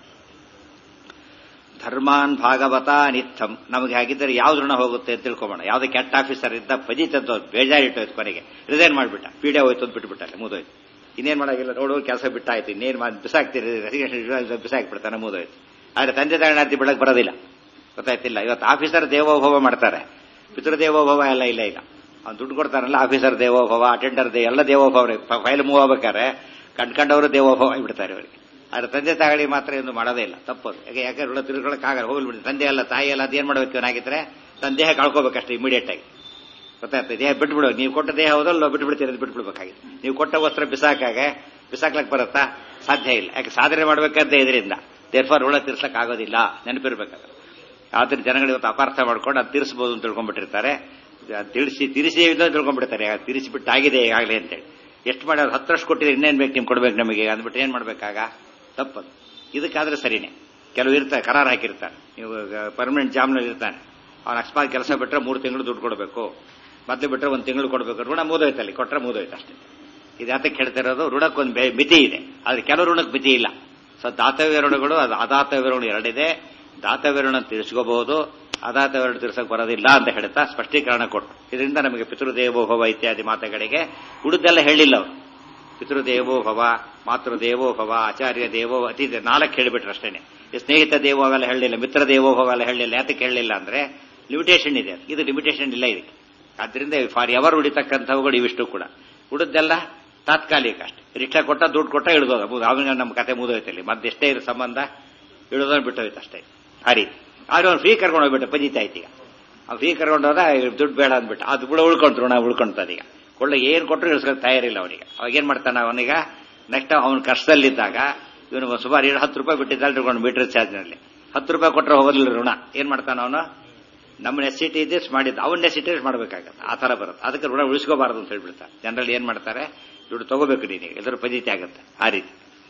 ಧರ್ಮಾನ್ ಭಾಗವತ ನಿತ್ಯಂ ನಮಗೆ ಹಾಗಿದ್ದರೆ ಯಾವ್ದು ಋಣ ಹೋಗುತ್ತೆ ಅಂತ ತಿಳ್ಕೊಬೋಣ ಯಾವ್ದು ಕೆಟ್ಟ ಆಫೀಸರ್ ಇದ್ದ ಪಜಿತದ್ದು ಬೇಜಾರಿಟ್ಟೋಯ್ತು ಕೊನೆಗೆ ರಿಸೈನ್ ಮಾಡ್ಬಿಟ್ಟ ಪೀಡೆ ಹೋಯ್ತು ಅಂತ ಬಿಟ್ಬಿಟ್ಟಲ್ಲ ಮುದೋಯ್ತು ಇನ್ನೇನ್ ಮಾಡಾಗಿಲ್ಲ ನೋಡು ಕೆಲಸ ಬಿಟ್ಟಾಯ್ತು ಇನ್ನೇನ್ ಮಾಡಿ ಬಿಸಾಕ್ತೀರಿ ರೆಸಿಗ್ನೇಷನ್ ಬಿಸಾಕ್ಬಿಡ್ತಾನೆ ಮುದೋಯ್ತು ಆದ್ರೆ ತಂದೆ ತಾಯಿ ಬಿಡಕ್ ಬರೋದಿಲ್ಲ ಗೊತ್ತಾಯ್ತಿಲ್ಲ ಇವತ್ತು ಆಫೀಸರ್ ದೇವೋಭವ ಮಾಡ್ತಾರೆ ಪಿತೃದೇವೋಭವ ಎಲ್ಲ ಇಲ್ಲ ಇಲ್ಲ ಅವ್ನು ದುಡ್ಡು ಕೊಡ್ತಾರಲ್ಲ ಆಫೀಸರ್ ದೇವೋಭವ ಅಟೆಂಡರ್ ದೇ ಎಲ್ಲ ದೇವೋಭವ ಫೈಲ್ ಮೂವ್ ಆಗ್ಬೇಕಾರೆ ಕಂಡ್ಕೊಂಡವರು ದೇವೋಭವ ಆಗಿಬಿಡ್ತಾರೆ ಅವರಿಗೆ ಆದ್ರೆ ತಂದೆ ತಾಯಿ ಮಾತ್ರ ಎಂದು ಮಾಡೋದೇ ಇಲ್ಲ ತಪ್ಪದು ಯಾಕೆ ಯಾಕೆ ಋಣ ತಿರುಗಳಕ್ಕಾಗಲ್ಲ ಹೋಗ್ಬಿಡಿ ತಂದೆ ಅಲ್ಲ ತಾಯಿ ಅಲ್ಲ ಅದೇನ್ ಮಾಡ್ಬೇಕು ಇವನಾಗಿದ್ರೆ ತನ್ನ ದೇಹ ಕಳ್ಕೋಬೇಕಷ್ಟೇ ಇಮಿಡಿಯೇಟ್ ಆಗಿ ಗೊತ್ತಾಗ್ತದೆ ದೇಹ ಬಿಟ್ಬಿಡು ನೀವು ಕೊಟ್ಟ ದೇಹ ಹೋದಲ್ಲ ಬಿಟ್ಬಿಡ್ತೀರಿ ಅದು ಬಿಟ್ಬಿಡ್ಬೇಕಾಗಿತ್ತು ನೀವು ಕೊಟ್ಟ ವಸ್ತ್ರ ಬಿಸಾಕಾಗೆ ಬಿಸಾಕ್ಲಕ್ ಬರುತ್ತಾ ಸಾಧ್ಯ ಇಲ್ಲ ಯಾಕೆ ಸಾಧನೆ ಮಾಡ್ಬೇಕಂತ ಇದರಿಂದ ದೇರ್ಫಾರ್ ಋಣ ತೀರ್ಸಕ್ ಆಗೋದಿಲ್ಲ ನೆನಪಿರ್ಬೇಕಾದ್ರೆ ಆದ್ರೆ ಜನಗಳು ಇವತ್ತು ಅಪಾರ್ಥ ಮಾಡ್ಕೊಂಡು ಅದು ತೀರಿಸಬಹುದು ಅಂತ ತಿಳ್ಕೊಂಡ್ಬಿಟ್ಟಿರ್ತಾರೆ ತಿಳಿಸಿ ತಿರಿಸಿ ತಿಳ್ಕೊಂಡ್ಬಿಡ್ತಾರೆ ತಿರಿಸಿಬಿಟ್ಟಾಗಿದೆ ಈಗಾಗಲೇ ಅಂತೇಳಿ ಎಷ್ಟು ಮಾಡಿ ಹತ್ತು ವರ್ಷ ಕೊಟ್ಟಿದ್ರೆ ಇನ್ನೇನ್ ಬೇಕು ನಿಮ್ಗೆ ಕೊಡ್ಬೇಕು ನಮಗೆ ಅಂದ್ಬಿಟ್ಟು ಏನ್ ಮಾಡ್ಬೇಕಾಗ ತಪ್ಪದು ಇದಕ್ಕಾದ್ರೆ ಸರಿನೇ ಕೆಲವು ಇರ್ತಾರೆ ಕರಾರ್ ಹಾಕಿರ್ತಾರೆ ನೀವು ಪರ್ಮನೆಂಟ್ ಜಾಮ್ನಲ್ಲಿ ಇರ್ತಾನೆ ಅವ್ನು ಅಕಸ್ಮಾತ್ ಕೆಲಸ ಬಿಟ್ಟರೆ ಮೂರು ತಿಂಗಳು ದುಡ್ಡು ಕೊಡಬೇಕು ಮತ್ತೆ ಬಿಟ್ಟರೆ ಒಂದು ತಿಂಗಳು ಕೊಡಬೇಕು ಋಣ ಮುದೋಯ್ತು ಅಲ್ಲಿ ಕೊಟ್ಟರೆ ಮುದೋಯ್ತು ಅಷ್ಟೇ ಇದು ಯಾತಕ್ಕೆ ಹೇಳ್ತಿರೋದು ಋಣಕ್ಕೊಂದು ಮಿತಿ ಇದೆ ಆದ್ರೆ ಕೆಲವು ಋಣಕ್ಕೆ ಮಿತಿ ಇಲ್ಲ ಸೊ ದಾತವ್ಯ ಋಣಗಳು ಅದು ಅದಾತವ್ಯ ಋಣ ಎರಡಿದೆ ದಾತವ್ಯ ಋಣ ತೀರಿಸ್ಕೋಬಹುದು ಅದಾತವ್ಯ ಋಣ ತೀರ್ಸಕ್ ಬರೋದಿಲ್ಲ ಅಂತ ಹೇಳ್ತಾ ಸ್ಪಷ್ಟೀಕರಣ ಕೊಟ್ಟು ಇದರಿಂದ ನಮಗೆ ಪಿತೃದೇವೋಭವ ಇತ್ಯಾದಿ ಮಾತುಗಳಿಗೆ ಉಳಿದೆಲ್ಲ ಹೇಳಿಲ್ಲ ಅವರು ಪಿತೃದೇವೋಭವ ಮಾತೃದೇವೋಭವ ಆಚಾರ್ಯ ದೇವೋ ಅತಿ ನಾಲ್ಕು ಹೇಳಿಬಿಟ್ರು ಅಷ್ಟೇನೆ ಸ್ನೇಹಿತ ದೇವೋ ಅವೆಲ್ಲ ಹೇಳಲಿಲ್ಲ ಮಿತ್ರ ದೇವೋಭವ ಎಲ್ಲ ಹೇಳಲಿಲ್ಲ ಯಾತಕ್ಕೆ ಹೇಳಲಿಲ್ಲ ಅಂದ್ರೆ ಲಿಮಿಟೇಷನ್ ಇದೆ ಇದು ಲಿಮಿಟೇಷನ್ ಇಲ್ಲ ಇದಕ್ಕೆ ಆದ್ರಿಂದ ಫಾರ್ ಎವರ್ ಉಳಿತಕ್ಕಂಥವುಗಳು ಇವಿಷ್ಟು ಕೂಡ ಉಳಿದೆಲ್ಲ ತಾತ್ಕಾಲಿಕ ಅಷ್ಟೇ ರಿಕ್ಷಾ ಕೊಟ್ಟ ದುಡ್ಡು ಕೊಟ್ಟ ಇಳಿದೋದ ಅವಾಗ ನಮ್ಮ ಕತೆ ಮುಗಿದೋಯ್ತಲ್ಲಿ ಮತ್ತೆ ಎಷ್ಟೇ ಇರೋ ಸಂಬಂಧ ಇಳಿದೋದ್ ಬಿಟ್ಟೋಯ್ತು ಅಷ್ಟೇ ಆ ರೀತಿ ಆದ್ರೆ ಅವ್ನು ಫ್ರೀ ಕರ್ಕೊಂಡು ಹೋಗ್ಬಿಟ್ಟು ಪಂಜಿತ ಆಯ್ತು ಈಗ ಆ ಫ್ರೀ ಕರ್ಕೊಂಡು ಹೋದ ದುಡ್ಡು ಬೇಡ ಅಂದ್ಬಿಟ್ಟು ಅದು ಕೂಡ ಉಳ್ಕೊಂತು ಋಣ ಉಳ್ಕೊಂತದ ಈಗ ಕೊಳ್ಳೆ ಏನ್ ಕೊಟ್ಟರು ಇಳಿಸ್ಕೊಂಡು ತಯಾರಿಲ್ಲ ಅವನಿಗೆ ಅವಾಗ ಏನ್ ಮಾಡ್ತಾನೆ ಅವನೀಗ ನೆಕ್ಸ್ಟ್ ಅವನ ಕಷ್ಟದಲ್ಲಿದ್ದಾಗ ಇವನು ಸುಮಾರು ಏಳು ಹತ್ತು ರೂಪಾಯಿ ಬಿಟ್ಟಿದ್ದ ತಗೊಂಡು ಮೀಟರ್ ಚಾರ್ಜ್ನಲ್ಲಿ ಹತ್ತು ರೂಪಾಯಿ ಕೊಟ್ಟರೆ ಹೋಗೋದಿಲ್ಲ ಋಣ ಏನ್ ಮಾಡ್ತಾನ ಅವನು ನಮ್ಮ ನೆಸಿಟಿ ಇದೆ ಮಾಡಿದ್ದು ಅವನ ನೆಸಿಟಿ ಮಾಡಬೇಕಾಗತ್ತೆ ಆ ತರ ಬರುತ್ತೆ ಅದಕ್ಕೆ ಋಣ ಉಳಿಸ್ಕೋಬಾರದು ಅಂತ ಹೇಳ್ಬಿಡ್ತಾರೆ ಜನರಲ್ಲಿ ಏನ್ ಮಾಡ್ತಾರೆ ದುಡ್ಡು ತಗೋಬೇಕು ನೀನು ಎದುರು ಪದ್ಧತಿ ಆಗುತ್ತೆ ಆ ರೀತಿ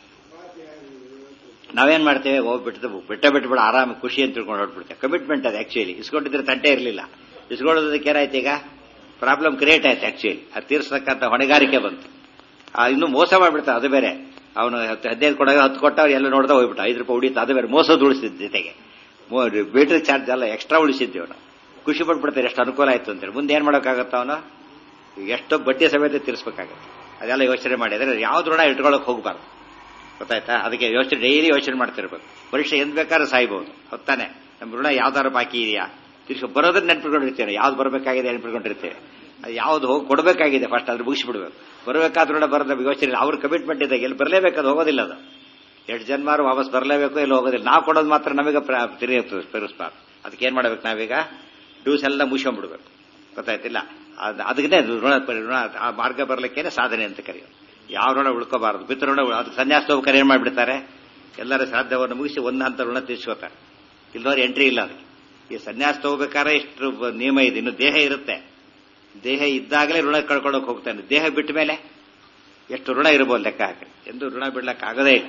ನಾವೇನ್ ಮಾಡ್ತೇವೆ ಹೋಗ್ಬಿಟ್ಟು ಬಿಟ್ಟ ಬಿಟ್ಬಿಡ ಆರಾಮ ಖುಷಿ ಅಂತ ತಿಳ್ಕೊಂಡು ಹೊರಟ್ಬಿಡ್ತೇವೆ ಕಮಿಟ್ಮೆಂಟ್ ಅದು ಆಕ್ಚುಲಿ ಇಸ್ಕೊಂಡಿದ್ರೆ ತಂಟೆ ಇರಲಿಲ್ಲ ಇಸ್ಕೊಳ್ಳೋದಕ್ಕೆ ಏನಾಯ್ತು ಈಗ ಪ್ರಾಬ್ಲಮ್ ಕ್ರಿಯೇಟ್ ಆಯ್ತು ಆಕ್ಚುಲಿ ಅದು ತೀರ್ಸತಕ್ಕಂಥ ಹೊಣೆಗಾರಿಕೆ ಬಂತು ಇನ್ನು ಮೋಸ ಮಾಡ್ಬಿಡ್ತಾರೆ ಅದು ಬೇರೆ ಅವನು ಹದಿನೈದು ಕೊಡೋ ಹತ್ತು ಕೊಟ್ಟ ಅವ್ರು ಎಲ್ಲ ನೋಡ್ತಾ ಹೋಗ್ಬಿಟ್ಟು ಐದು ರೂಪಾಯಿ ಉಳಿತು ಅದು ಬೇರೆ ಮೋಸದ ಉಳಿಸಿದ ಜೊತೆಗೆ ಬೇಟ್ರಿ ಚಾರ್ಜ್ ಎಲ್ಲ ಎಕ್ಸ್ಟ್ರಾ ಉಳಿಸಿದ್ದೆ ಅವನು ಖುಷಿ ಪಟ್ಬಿಡ್ತಾರೆ ಎಷ್ಟು ಅನುಕೂಲ ಆಯ್ತು ಅಂತೇಳಿ ಮುಂದೆ ಏನ್ ಮಾಡೋಕ್ಕಾಗತ್ತ ಅವನು ಎಷ್ಟು ಬಡ್ಡಿ ಸಮೇತ ತೀರಿಸಬೇಕಾಗತ್ತೆ ಅದೆಲ್ಲ ಯೋಚನೆ ಮಾಡಿದ್ರೆ ಯಾವ್ದು ಋಣ ಇಟ್ಕೊಳಕ್ ಹೋಗ್ಬಾರ್ದು ಗೊತ್ತಾಯ್ತಾ ಅದಕ್ಕೆ ಯೋಚನೆ ಡೈಲಿ ಯೋಚನೆ ಮಾಡ್ತಿರ್ಬೇಕು ಪರೀಕ್ಷೆ ಎಂದ್ ಬೇಕಾದ್ರೂ ಸಾಯ್ಬಹುದು ಹೊತ್ತಾನೆ ನಮ್ಮ ಋಣ ಯಾವ್ದಾರು ಬಾಕಿ ಇದೆಯಾ ತಿರ್ಗಿ ಬರೋದನ್ನ ನೆನ್ಪಿಟ್ಕೊಂಡಿರ್ತೇವೆ ಯಾವ್ದು ಬರಬೇಕಾಗಿದೆ ನೆನ್ಪಿಟ್ಕೊಂಡಿರ್ತೇವೆ ಅದು ಯಾವ್ದು ಹೋಗಿ ಕೊಡಬೇಕಾಗಿದೆ ಫಸ್ಟ್ ಅದ್ರ ಮುಗಿಸ್ಬಿಡ್ಬೇಕು ಬರಬೇಕಾದ್ರೂ ಬರೋದ ಯೋಚನೆ ಇಲ್ಲ ಅವ್ರ ಕಮಿಟ್ಮೆಂಟ್ ಇದ್ದಾಗ ಎಲ್ಲಿ ಬರಲೇಬೇಕು ಅದು ಹೋಗೋದಿಲ್ಲ ಅದು ಎರಡು ಜನ್ಮಾರು ವಾಪಸ್ ಬರಲೇಬೇಕು ಎಲ್ಲಿ ಹೋಗೋದಿಲ್ಲ ನಾವು ಕೊಡೋದು ಮಾತ್ರ ನಮಗೆ ತಿರುಗಿ ತಿರುಗಿಸ್ಬಾರ್ದು ಅದಕ್ಕೆ ಏನ್ ಮಾಡ್ಬೇಕು ನಾವೀಗ ಡ್ಯೂಸ್ ಎಲ್ಲ ಮುಗಿಸ್ಕೊಂಡ್ಬಿಡ್ಬೇಕು ಗೊತ್ತಾಯ್ತಿಲ್ಲ ಅದು ಅದಕ್ಕೆ ಋಣ ಋಣ ಆ ಮಾರ್ಗ ಬರಲಿಕ್ಕೇನೆ ಸಾಧನೆ ಅಂತ ಕರೆಯೋದು ಯಾವ ಋಣ ಉಳ್ಕೋಬಾರದು ಪಿತೃ ಋಣ ಅದಕ್ಕೆ ಸನ್ಯಾಸ ಹೋಗ್ಬೇಕಾರೆ ಏನ್ ಮಾಡ್ಬಿಡ್ತಾರೆ ಎಲ್ಲರ ಶ್ರಾದ್ದವನ್ನು ಮುಗಿಸಿ ಒಂದು ಹಂತ ಋಣ ತೀರ್ಸ್ಕೋತಾರೆ ಇಲ್ಲದವ್ರು ಎಂಟ್ರಿ ಇಲ್ಲ ಅದಕ್ಕೆ ಈ ಸನ್ಯಾಸ ತಗೋಬೇಕಾದ್ರೆ ಇಷ್ಟು ನಿಯಮ ಇದೆ ಇನ್ನು ದೇಹ ಇರುತ್ತೆ ದೇಹ ಇದ್ದಾಗಲೇ ಋಣ ಕಳ್ಕೊಳ್ಳೋಕೆ ಹೋಗ್ತಾನೆ ದೇಹ ಬಿಟ್ಟ ಮೇಲೆ ಎಷ್ಟು ಋಣ ಇರ್ಬೋದು ಲೆಕ್ಕ ಹಾಕಿ ಎಂದು ಋಣ ಬಿಡ್ಲಕ್ಕೆ ಆಗದೇ ಇಲ್ಲ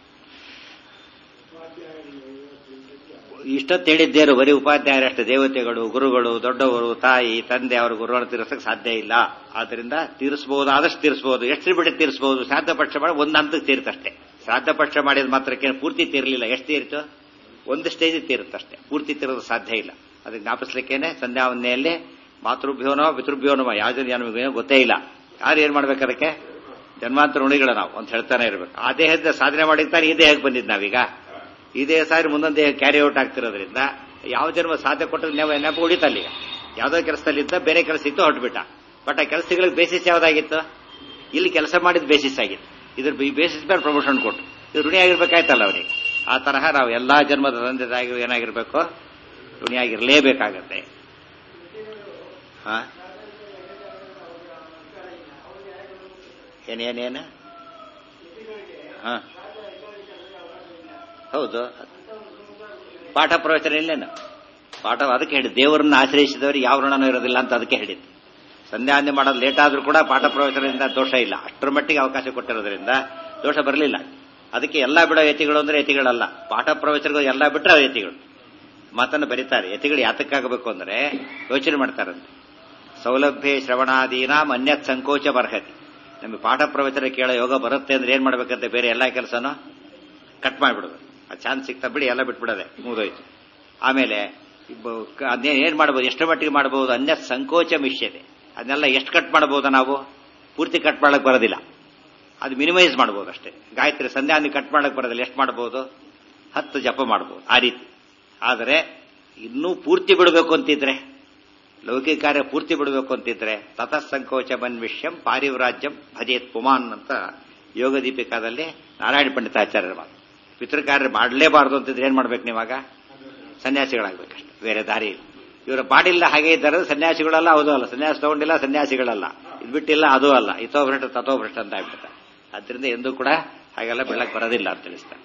ಇಷ್ಟೊತ್ತು ಹೇಳಿದ್ದೇರು ಬರೀ ಉಪಾಧ್ಯಾಯರಷ್ಟೇ ದೇವತೆಗಳು ಗುರುಗಳು ದೊಡ್ಡವರು ತಾಯಿ ತಂದೆ ಅವರು ಗುರುಗಳನ್ನು ತೀರಿಸಕ್ಕೆ ಸಾಧ್ಯ ಇಲ್ಲ ಆದ್ರಿಂದ ತೀರಿಸಬಹುದು ಆದಷ್ಟು ತೀರಿಸಬಹುದು ಎಷ್ಟು ಬಿಡಿ ತೀರಿಸಬಹುದು ಶ್ರಾದ್ದ ಪಕ್ಷ ಮಾಡಿ ಒಂದು ಹಂತಕ್ಕೆ ತೀರುತ್ತಷ್ಟೇ ಶ್ರಾದ್ದ ಪಕ್ಷ ಮಾಡಿದ ಮಾತ್ರಕ್ಕೆ ಪೂರ್ತಿ ತೀರಲಿಲ್ಲ ಎಷ್ಟು ತೀರಿತು ಒಂದು ಸ್ಟೇಜ್ ತೀರುತ್ತಷ್ಟೇ ಪೂರ್ತಿ ತೀರೋದು ಸಾಧ್ಯ ಇಲ್ಲ ಅದಕ್ಕೆ ಜ್ಞಾಪಿಸ್ಲಿಕ್ಕೇನೆ ಸಂಧ್ಯಾವಂದನೆಯಲ್ಲಿ ಮಾತೃಭ್ಯೋನೋ ಪಿತೃಭ್ಯೋನೋ ಯಾವ ಜನ ನಮಗೇನೋ ಗೊತ್ತೇ ಇಲ್ಲ ಯಾರು ಏನ್ ಮಾಡ್ಬೇಕು ಅದಕ್ಕೆ ಜನ್ಮಾಂತರ ಉಣಿಗಳು ನಾವು ಅಂತ ಹೇಳ್ತಾನೆ ಇರ್ಬೇಕು ಆ ದೇಹದ ಸಾಧನೆ ಮಾಡಿರ್ತಾರೆ ಈ ದೇಹಕ್ಕೆ ಬಂದಿದ್ದು ನಾವೀಗ ಈ ದೇಹ ಸಾರಿ ಮುಂದೊಂದು ದೇಹ ಕ್ಯಾರಿ ಔಟ್ ಆಗ್ತಿರೋದ್ರಿಂದ ಯಾವ ಜನ್ಮ ಸಾಧ್ಯ ಕೊಟ್ಟರೆ ನೆಪ ನೆಪ ಉಳಿತಲ್ಲಿ ಯಾವುದೋ ಕೆಲಸದಲ್ಲಿದ್ದ ಬೇರೆ ಕೆಲಸ ಇತ್ತು ಹೊರಟ್ಬಿಟ್ಟ ಬಟ್ ಆ ಕೆಲಸಗಳಿಗೆ ಬೇಸಿಸ್ ಯಾವ್ದಾಗಿತ್ತು ಇಲ್ಲಿ ಕೆಲಸ ಮಾಡಿದ ಬೇಸಿಸ್ ಆಗಿತ್ತು ಇದ್ರ ಈ ಬೇಸಿಸ್ ಮೇಲೆ ಪ್ರಮೋಷನ್ ಕೊಟ್ಟು ಇದು ಋಣಿ ಆಗಿರ್ಬೇಕಾಯ್ತಲ್ಲ ಅವರಿಗೆ ಆ ತರಹ ನಾವು ಎಲ್ಲಾ ಜನ್ಮದ ತಂದೆದಾಗಿ ಏನಾಗಿರ್ಬೇಕು ಋಣಿಯಾಗಿರ್ಲೇಬೇಕಾಗತ್ತೆ ಹಾ ಏನೇನೇನು ಹಾ ಹೌದು ಪಾಠ ಪ್ರವಚನ ಇಲ್ಲೇನು ಪಾಠ ಅದಕ್ಕೆ ಹೇಳಿ ದೇವರನ್ನ ಆಶ್ರಯಿಸಿದವರು ಯಾವ ಋಣನೂ ಇರೋದಿಲ್ಲ ಅಂತ ಅದಕ್ಕೆ ಹೇಳಿದ್ದು ಸಂಧ್ಯಾವಂದನೆ ಮಾಡೋದು ಲೇಟ್ ಆದ್ರೂ ಕೂಡ ಪಾಠ ಪ್ರವಚನದಿಂದ ದೋಷ ಇಲ್ಲ ಅಷ್ಟರ ಮಟ್ಟಿಗೆ ಅವಕಾಶ ಕೊಟ್ಟಿರೋದ್ರಿಂದ ದೋಷ ಬರಲಿಲ್ಲ ಅದಕ್ಕೆ ಎಲ್ಲಾ ಬಿಡೋ ಯತಿಗಳು ಅಂದ್ರೆ ಯತಿಗಳಲ್ಲ ಪಾಠ ಪ್ರವಚನಗಳು ಎಲ್ಲಾ ಬಿಟ್ಟರೆ ಯತಿಗಳು ಮಾತನ್ನು ಬರೀತಾರೆ ಯತಿಗಳು ಯಾತಕ್ಕಾಗಬೇಕು ಅಂದ್ರೆ ಯೋಚನೆ ಮಾಡ್ತಾರಂತೆ ಸೌಲಭ್ಯ ಶ್ರವಣಾದೀನಾಂ ಅನ್ಯತ್ ಸಂಕೋಚ ಬರ್ಹತಿ ನಮಗೆ ಪಾಠ ಪ್ರವಚನ ಕೇಳೋ ಯೋಗ ಬರುತ್ತೆ ಅಂದ್ರೆ ಏನ್ ಮಾಡ್ಬೇಕಂತೆ ಬೇರೆ ಎಲ್ಲಾ ಕೆಲಸನೂ ಕಟ್ ಮಾಡಿಬಿಡೋದು ಆ ಚಾನ್ಸ್ ಸಿಗ್ತಾ ಬಿಡಿ ಎಲ್ಲ ಬಿಟ್ಬಿಡೋದೆ ಮುಗಿದೋಯ್ತು ಆಮೇಲೆ ಅದೇ ಏನ್ ಮಾಡಬಹುದು ಎಷ್ಟು ಮಟ್ಟಿಗೆ ಮಾಡಬಹುದು ಅನ್ಯ ಸಂಕೋಚ ಮಿಷ್ಯತೆ ಅದನ್ನೆಲ್ಲ ಎಷ್ಟು ಕಟ್ ಮಾಡಬಹುದು ನಾವು ಪೂರ್ತಿ ಕಟ್ ಮಾಡಕ್ ಬರೋದಿಲ್ಲ ಅದು ಮಿನಿಮೈಸ್ ಮಾಡಬಹುದು ಅಷ್ಟೇ ಗಾಯತ್ರಿ ಸಂಧ್ಯಾನಿ ಕಟ್ ಮಾಡಕ್ ಬರೋದಿಲ್ಲ ಎಷ್ಟು ಮಾಡಬಹುದು ಹತ್ತು ಜಪ ಮಾಡಬಹುದು ಆ ರೀತಿ ಆದರೆ ಇನ್ನೂ ಪೂರ್ತಿ ಬಿಡಬೇಕು ಅಂತಿದ್ರೆ ಲೌಕಿಕ ಕಾರ್ಯ ಪೂರ್ತಿ ಬಿಡಬೇಕು ಅಂತಿದ್ರೆ ತತಃ ಸಂಕೋಚ ಮನ್ವಿಷ್ಯಂ ಪಾರಿವ್ರಾಜ್ಯಂ ಭಜೇತ್ ಪುಮಾನ್ ಅಂತ ಯೋಗ ದೀಪಿಕಾದಲ್ಲಿ ನಾರಾಯಣ ಪಂಡಿತಾಚಾರ್ಯರ ಮಾತು ಪಿತೃಕಾರ್ಯ ಮಾಡಲೇಬಾರದು ಅಂತಿದ್ರೆ ಏನ್ ಮಾಡ್ಬೇಕು ನೀವಾಗ ಸನ್ಯಾಸಿಗಳಾಗ್ಬೇಕಷ್ಟೆ ಬೇರೆ ದಾರಿ ಇಲ್ಲ ಇವರ ಪಾಡಿಲ್ಲ ಹಾಗೆ ಇದ್ದಾರೆ ಸನ್ಯಾಸಿಗಳಲ್ಲ ಹೌದು ಅಲ್ಲ ಸನ್ಯಾಸ ತಗೊಂಡಿಲ್ಲ ಸನ್ಯಾಸಿಗಳಲ್ಲ ಇದು ಬಿಟ್ಟಿಲ್ಲ ಅದು ಅಲ್ಲ ಇತೋ ಭ್ರಷ್ಟ ತಥೋ ಭ್ರಷ್ಟ ಅಂತ ಆಗ್ಬಿಡ್ತಾರೆ ಅದರಿಂದ ಎಂದೂ ಕೂಡ ಹಾಗೆಲ್ಲ ಬೆಳಕ್ ಬರೋದಿಲ್ಲ ಅಂತ ತಿಳಿಸ್ತಾರೆ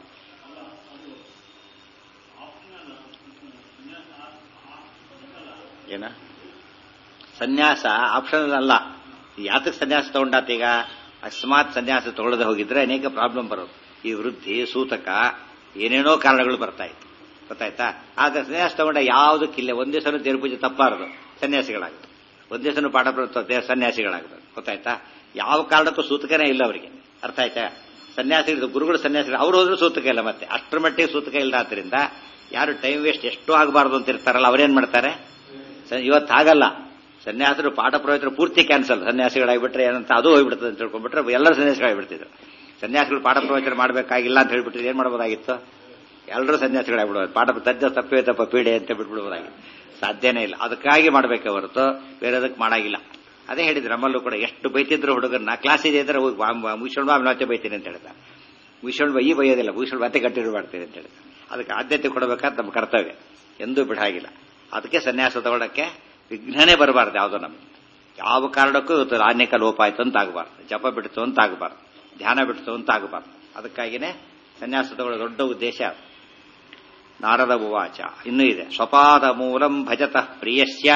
ಏನ ಸನ್ಯಾಸ ಆಪ್ಷನಲ್ ಅಲ್ಲ ಯಾತಕ್ಕೆ ಸನ್ಯಾಸ ತಗೊಂಡಾತೀಗ ಅಕಸ್ಮಾತ್ ಸನ್ಯಾಸ ತಗೊಳ್ಳದೆ ಹೋಗಿದ್ರೆ ಅನೇಕ ಪ್ರಾಬ್ಲಮ್ ಬರೋದು ಈ ವೃದ್ಧಿ ಸೂತಕ ಏನೇನೋ ಕಾರಣಗಳು ಬರ್ತಾ ಇತ್ತು ಗೊತ್ತಾಯ್ತಾ ಆಗ ಸನ್ಯಾಸ ತಗೊಂಡ ಯಾವುದಕ್ಕಿಲ್ಲ ಒಂದೇ ಸಲ ದೇವ್ರ ಪೂಜೆ ತಪ್ಪಾರದು ಸನ್ಯಾಸಿಗಳಾಗುತ್ತೆ ಒಂದೇ ಸಲ ಪಾಠ ದೇವ ಸನ್ಯಾಸಿಗಳಾಗುತ್ತೆ ಗೊತ್ತಾಯ್ತಾ ಯಾವ ಕಾರಣಕ್ಕೂ ಸೂತಕನೇ ಇಲ್ಲ ಅವರಿಗೆ ಅರ್ಥ ಆಯ್ತಾ ಸನ್ಯಾಸಿಗಳು ಗುರುಗಳು ಸನ್ಯಾಸಿಗಳು ಅವ್ರು ಹೋದ್ರು ಸೂತಕ ಇಲ್ಲ ಮತ್ತೆ ಅಷ್ಟರ ಮಟ್ಟಿಗೆ ಸೂತಕ ಇಲ್ಲ ಆದ್ರಿಂದ ಯಾರು ಟೈಮ್ ವೇಸ್ಟ್ ಎಷ್ಟು ಆಗಬಾರ್ದು ಅಂತ ಇರ್ತಾರಲ್ಲ ಅವ್ರೇನ್ ಮಾಡ್ತಾರೆ ಇವತ್ತು ಹಾಗಲ್ಲ ಸನ್ಯಾಸರು ಪಾಠ ಪ್ರವಚನ ಪೂರ್ತಿ ಕ್ಯಾನ್ಸಲ್ ಸನ್ಯಾಸಿಗಳಾಗ್ಬಿಟ್ರೆ ಏನಂತ ಅದು ಹೋಗ್ಬಿಡ್ತದೆ ಅಂತ ತಿಳ್ಕೊಂಡ್ಬಿಟ್ರೆ ಎಲ್ಲರೂ ಸನ್ಯಾಸಿಗಳಾಗ್ಬಿಡ್ತಿದ್ರು ಸನ್ಯಾಸಿಗಳು ಪಾಠ ಪ್ರವಚನ ಮಾಡಬೇಕಾಗಿಲ್ಲ ಅಂತ ಹೇಳ್ಬಿಟ್ರೆ ಏನ್ ಮಾಡಬಹುದಾಗಿತ್ತು ಎಲ್ಲರೂ ಸನ್ಯಾಸಿಗಳಾಗ್ಬಿಡೋದು ಪಾಠ ತಜ್ಜ ತಪ್ಪೇ ತಪ್ಪ ಪೀಡೆ ಅಂತ ಬಿಟ್ಬಿಡ್ಬೋದಾಗಿತ್ತು ಸಾಧ್ಯನೇ ಇಲ್ಲ ಅದಕ್ಕಾಗಿ ಮಾಡಬೇಕೆ ಹೊರತು ಬೇರೆದಕ್ಕೆ ಮಾಡಾಗಿಲ್ಲ ಅದೇ ಹೇಳಿದ್ರು ನಮ್ಮಲ್ಲೂ ಕೂಡ ಎಷ್ಟು ಬೈತಿದ್ರು ಹುಡುಗರನ್ನ ಕ್ಲಾಸ್ ಇದೆ ಅಂದ್ರೆ ಮುಗಿಸ್ಕೊಂಡು ಬಾ ಮತ್ತೆ ಬೈತೀನಿ ಅಂತ ಹೇಳ್ತಾರೆ ಮುಗಿಸ್ಕೊಂಡು ಬಾ ಈ ಬೈಯೋದಿಲ್ಲ ಮುಗಿಸ್ಕೊಂಡು ಮತ್ತೆ ಕಂಟಿನ್ಯೂ ಮಾಡ್ತೀನಿ ಅಂತ ಹೇಳ್ತಾರೆ ಅದಕ್ಕೆ ಆದ್ಯತೆ ಕೊಡಬೇಕಾದ ನಮ್ಮ ಕರ್ತವ್ಯ ಎಂದೂ ಬಿಡಾಗಿಲ್ಲ ಅದಕ್ಕೆ ಸನ್ಯಾಸ ತಗೊಳ್ಳೋಕ್ಕೆ ವಿಘ್ನನೇ ಬರಬಾರ್ದು ಯಾವುದೋ ನಮಗೆ ಯಾವ ಕಾರಣಕ್ಕೂ ಇವತ್ತು ಅನೇಕ ಲೋಪ ಆಯ್ತು ಅಂತ ಆಗಬಾರ್ದು ಜಪ ಬಿಡ್ತು ಅಂತ ಆಗಬಾರ್ದು ಧ್ಯಾನ ಬಿಡ್ತು ಅಂತ ಆಗಬಾರ್ದು ಅದಕ್ಕಾಗಿನೇ ಸನ್ಯಾಸ ತಗೊಳ್ಳೋ ದೊಡ್ಡ ಉದ್ದೇಶ ನಾರದ ಉವಾಚ ಇನ್ನೂ ಇದೆ ಸ್ವಪಾದ ಮೂಲಂ ಭಜತಃ ಪ್ರಿಯಸ್ಯ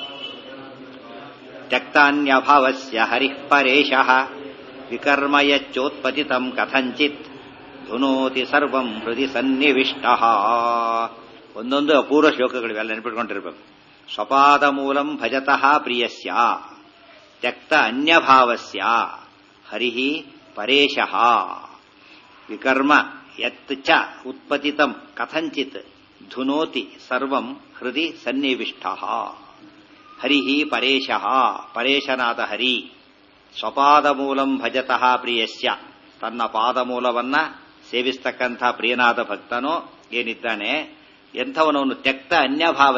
ತ್ಯಕ್ತಾನ್ಯಭಾವಸ್ಯ ಹರಿಃ ಪರೇಶಃ ವಿಕರ್ಮ ಯಚ್ಚೋತ್ಪತಿತಂ ಕಥಂಚಿತ್ ಧುನೋತಿ ಸರ್ವಂ ಹೃದಯ ಸನ್ನಿವಿಷ್ಟ ಒಂದೊಂದು ಅಪೂರ್ವ ಶ್ಲೋಕಗಳಿವೆಲ್ಲ ನೆನಪಿಟ್ಕೊಂಡಿರ್ಬೇಕು ಸ್ವಪಾದ ಮೂಲಂ ಭಜತಃ ಪ್ರಿಯಸ್ಯ ತ್ಯಕ್ತ ಅನ್ಯಭಾವಸ್ಯ ಹರಿಃ ಪರೇಶಃ ವಿಕರ್ಮ ಯತ್ ಚ ಉತ್ಪತಿತಂ ಕಥಂಚಿತ್ ಧುನೋತಿ ಸರ್ವಂ ಹೃದಯ ಸನ್ನಿವಿಷ್ಟ ಹರಿ ಪರೇಶಃ ಪರೇಶನಾದ ಹರಿ ಸ್ವಪಾದ ಮೂಲಂ ಭಜತಃ ಪ್ರಿಯಸ್ಯ ತನ್ನ ಪಾದಮೂಲವನ್ನ ಸೇವಿಸ್ತಕ್ಕಂಥ ಪ್ರಿಯನಾದ ಭಕ್ತನು ಏನಿದ್ದಾನೆ ಎಂಥವನವನು ತ್ಯಕ್ತ ಅನ್ಯಭಾವಸ್ಯ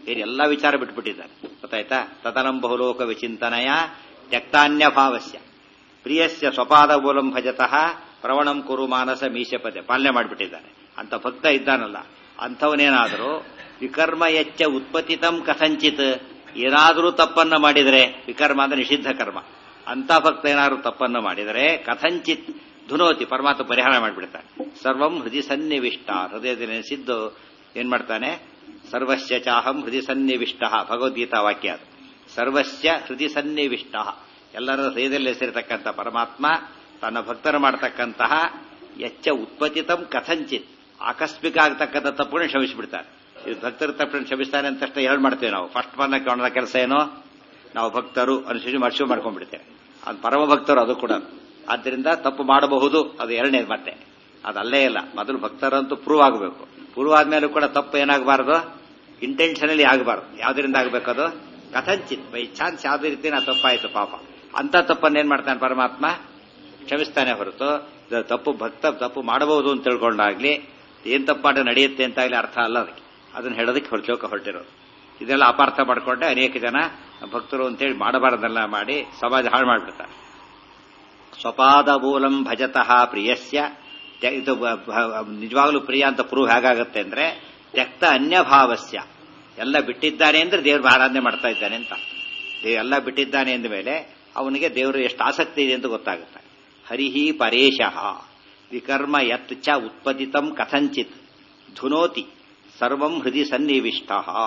ಬೇರೆ ಎಲ್ಲ ವಿಚಾರ ಬಿಟ್ಬಿಟ್ಟಿದ್ದಾನೆ ಗೊತ್ತಾಯ್ತಾ ತದನಂ ಬಹುಲೋಕ ವಿಚಿಂತನಯ ತ್ಯಕ್ತಾನ್ಯ ಭಾವಸ್ಯ ಪ್ರಿಯಸ್ಯ ಸ್ವಪಾದ ಮೂಲಂ ಭಜತಃ ಪ್ರವಣಂ ಕುರು ಮಾನಸ ಮೀಶಪದೆ ಪಾಲನೆ ಮಾಡಿಬಿಟ್ಟಿದ್ದಾನೆ ಅಂತ ಭಕ್ತ ಇದ್ದಾನಲ್ಲ ಅಂಥವನೇನಾದರೂ ವಿಕರ್ಮ ಎಚ್ಚ ಉತ್ಪತ್ತಿತಂ ಕಥಂಚಿತ್ ಏನಾದರೂ ತಪ್ಪನ್ನ ಮಾಡಿದರೆ ವಿಕರ್ಮ ಅಂದ್ರೆ ನಿಷಿದ್ಧ ಕರ್ಮ ಅಂತ ಭಕ್ತ ಏನಾದರೂ ತಪ್ಪನ್ನು ಮಾಡಿದರೆ ಕಥಂಚಿತ್ ಧುನೋತಿ ಪರಮಾತ್ಮ ಪರಿಹಾರ ಮಾಡಿಬಿಡ್ತಾನೆ ಸರ್ವಂ ಹೃದಯ ಸನ್ನಿವಿಷ್ಟ ಹೃದಯದಲ್ಲಿ ನೆನೆಸಿದ್ದು ಏನ್ ಮಾಡ್ತಾನೆ ಸರ್ವಸ್ಯ ಚಾಹಂ ಹೃದಯ ಸನ್ನಿವಿಷ್ಟ ಭಗವದ್ಗೀತಾ ವಾಕ್ಯ ಅದು ಸರ್ವಸ್ಯ ಹೃದಯ ಸನ್ನಿವಿಷ್ಟ ಎಲ್ಲರ ಹೃದಯದಲ್ಲಿ ಹೆಸರಿರ್ತಕ್ಕಂಥ ಪರಮಾತ್ಮ ತನ್ನ ಭಕ್ತರು ಮಾಡತಕ್ಕಂತಹ ಎಚ್ಚ ಉತ್ಪತ್ತಿತಂ ಕಥಂಚಿತ್ ಆಕಸ್ಮಿಕ ಆಗ್ತಕ್ಕಂಥ ತಪ್ಪುಗಳನ್ನ ಕ್ಷಮಿಸಿಬಿಡ್ತಾರೆ ಇದು ಭಕ್ತರ ತಪ್ಪನ್ನು ಕ್ಷಮಿಸ್ತಾನೆ ಅಂತ ತಕ್ಷಣ ಎರಡು ಮಾಡ್ತೇವೆ ನಾವು ಫಸ್ಟ್ ಬಂದ ಕಾಣದ ಕೆಲಸ ಏನು ನಾವು ಭಕ್ತರು ಅನುಸರಿಸಿ ಮರ್ಶು ಮಾಡ್ಕೊಂಡ್ಬಿಡ್ತೇವೆ ಅದು ಪರಮ ಭಕ್ತರು ಅದು ಕೂಡ ಆದ್ದರಿಂದ ತಪ್ಪು ಮಾಡಬಹುದು ಅದು ಎರಡನೇದು ಮತ್ತೆ ಅದಲ್ಲೇ ಇಲ್ಲ ಮೊದಲು ಭಕ್ತರಂತೂ ಪ್ರೂವ್ ಆಗಬೇಕು ಪ್ರೂವ್ ಆದ್ಮೇಲೂ ಕೂಡ ತಪ್ಪು ಏನಾಗಬಾರ್ದು ಇಂಟೆನ್ಷನಲಿ ಆಗಬಾರ್ದು ಯಾವ್ದರಿಂದ ಆಗಬೇಕದು ಕಥಂಚಿತ್ ಬೈ ಚಾನ್ಸ್ ಯಾವ್ದೇ ರೀತಿ ನಾ ತಪ್ಪಾಯ್ತು ಪಾಪ ಅಂತ ತಪ್ಪನ್ನು ಏನ್ ಮಾಡ್ತಾನೆ ಪರಮಾತ್ಮ ಕ್ಷಮಿಸ್ತಾನೆ ಹೊರತು ಇದು ತಪ್ಪು ಭಕ್ತ ತಪ್ಪು ಮಾಡಬಹುದು ಅಂತ ತಿಳ್ಕೊಂಡಾಗ್ಲಿ ಏನ್ ತಪ್ಪಾಟ ನಡೆಯುತ್ತೆ ಅಂತಾಗ್ಲಿ ಅರ್ಥ ಅಲ್ಲ ಅದಕ್ಕೆ ಅದನ್ನ ಹೇಳೋದಕ್ಕೆ ಹೊರಚೋಕ ಹೊರಟಿರೋದು ಇದೆಲ್ಲ ಅಪಾರ್ಥ ಮಾಡ್ಕೊಂಡೆ ಅನೇಕ ಜನ ಭಕ್ತರು ಅಂತೇಳಿ ಮಾಡಬಾರದೆಲ್ಲ ಮಾಡಿ ಸಮಾಜ ಹಾಳು ಮಾಡಿಬಿಡ್ತಾರೆ ಸ್ವಪಾದ ಮೂಲಂ ಭಜತಃ ಪ್ರಿಯಸ್ಯ ತ್ಯ- ಇದು ಬ- ಬ- ನಿಜವಾಗ್ಲೂ ಪ್ರಿಯ ಅಂತ ಪ್ರೂವ್ ಹೇಗಾಗುತ್ತೆ ಅಂದ್ರೆ ತ್ಯಕ್ತ ಅನ್ಯಭಾವಸ್ಯ ಎಲ್ಲ ಬಿಟ್ಟಿದ್ದಾನೆ ಅಂದ್ರೆ ದೇವ್ರ ಆರಾಧನೆ ಮಾಡ್ತಾ ಇದ್ದಾನೆ ಅಂತ ದೇವ್ ಎಲ್ಲ ಬಿಟ್ಟಿದ್ದಾನೆ ಅಂದ ಮೇಲೆ ಅವನಿಗೆ ದೇವರು ಎಷ್ಟು ಆಸಕ್ತಿ ಇದೆ ಅಂತ ಗೊತ್ತಾಗುತ್ತೆ ಹರಿಹಿ ಪರೇಶಃ ವಿಕರ್ಮ ಯತ್ ಚ ಉತ್ಪದಿತಂ ಕಥಂಚಿತ್ ಧುನೋತಿ ಸರ್ವಂ ಹೃದಯ ಸನ್ನಿವಿಷ್ಟ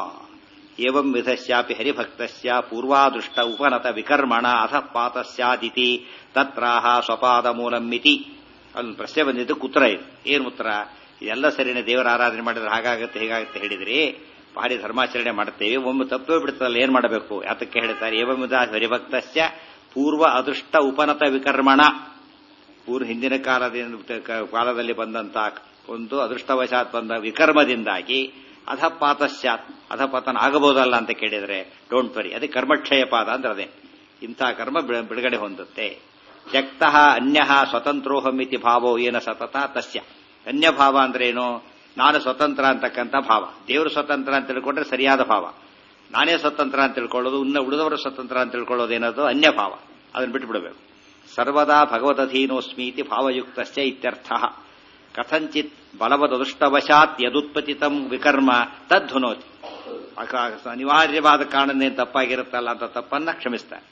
ಏವಂ ವಿಧಸ್ಯಾಪಿ ಹರಿಭಕ್ತಸ್ಯ ಪೂರ್ವಾದೃಷ್ಟ ಉಪನತ ವಿಕರ್ಮಣ ಅಥ ಪಾತಸ್ಯಾದಿತಿ ತತ್ರಾಹ ಸ್ವಪಾದ ಮೂಲಮಿತಿ ಅಲ್ಲಿ ಪ್ರಶ್ನೆ ಬಂದಿದ್ದು ಕುತ್ರ ಇದು ಏನು ಉತ್ತರ ಇದೆಲ್ಲ ಸರಿನೇ ದೇವರ ಆರಾಧನೆ ಮಾಡಿದ್ರೆ ಹಾಗಾಗುತ್ತೆ ಹೀಗಾಗುತ್ತೆ ಹೇಳಿದ್ರಿ ಭಾರಿ ಧರ್ಮಾಚರಣೆ ಮಾಡ್ತೇವೆ ಒಮ್ಮೆ ತಪ್ಪೇ ಬಿಡ್ತಲ್ಲ ಏನ್ ಮಾಡಬೇಕು ಯಾತಕ್ಕೆ ಹೇಳ್ತಾರೆ ಏವಂ ವಿಧ ಹರಿಭಕ್ತಸ್ಯ ಪೂರ್ವ ಅದೃಷ್ಟ ಉಪನತ ವಿಕರ್ಮಣ ಪೂರ್ವ ಹಿಂದಿನ ಕಾಲದಿಂದ ಕಾಲದಲ್ಲಿ ಬಂದಂತ ಒಂದು ಅದೃಷ್ಟವಶಾತ್ ಬಂದ ವಿಕರ್ಮದಿಂದಾಗಿ ಅಧಪಾತಶ್ಚಾತ್ ಅಧಪತನ ಆಗಬಹುದಲ್ಲ ಅಂತ ಕೇಳಿದರೆ ಡೋಂಟ್ ವರಿ ಅದೇ ಕರ್ಮಕ್ಷಯ ಪಾದ ಅಂದ್ರೆ ಅದೇ ಇಂಥ ಕರ್ಮ ಬಿಡ- ಬಿಡುಗಡೆ ಹೊಂದುತ್ತೆ ತ್ಯಕ್ತಃ ಅನ್ಯ ಸ್ವತಂತ್ರೋಹಮಿತಿ ಭಾವೋ ಏನ ಸತತ ತಸ್ಯ ಅನ್ಯ ಭಾವ ಅಂದ್ರೇನು ನಾನು ಸ್ವತಂತ್ರ ಅಂತಕ್ಕಂಥ ಭಾವ ದೇವರು ಸ್ವತಂತ್ರ ಅಂತ ತಿಳ್ಕೊಂಡ್ರೆ ಸರಿಯಾದ ಭಾವ ನಾನೇ ಸ್ವತಂತ್ರ ಅಂತ ತಿಳ್ಕೊಳ್ಳೋದು ಇನ್ನ ಉಳಿದವರು ಸ್ವತಂತ್ರ ಅಂತ ತಿಳ್ಕೊಳ್ಳೋದು ಏನದು ಅನ್ಯ ಭಾವ ಅದನ್ನು ಬಿಟ್ಟು ಬಿಡಬೇಕು ಸರ್ವದಾ ಭಗವದಧೀನೋಸ್ಮೀತಿ ಭಾವಯುಕ್ತಸ್ಯ ಇತ್ಯರ್ಥ ಕಥಂಚಿತ್ ಬಲವದೃಷ್ಟವಶಾತ್ ಯದುತ್ಪತಿತಂ ವಿಕರ್ಮ ತದ್ಧುನೋತಿ ಅಕ- ಅನಿವಾರ್ಯವಾದ ಕಾರಣದಿಂದ ತಪ್ಪಾಗಿರುತ್ತಲ್ಲ ಅಂತ ತಪ್ಪನ್ನ ಕ್ಷಮಿಸ್ತಾರೆ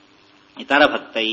ಇತರ ಭಕ್ತೈ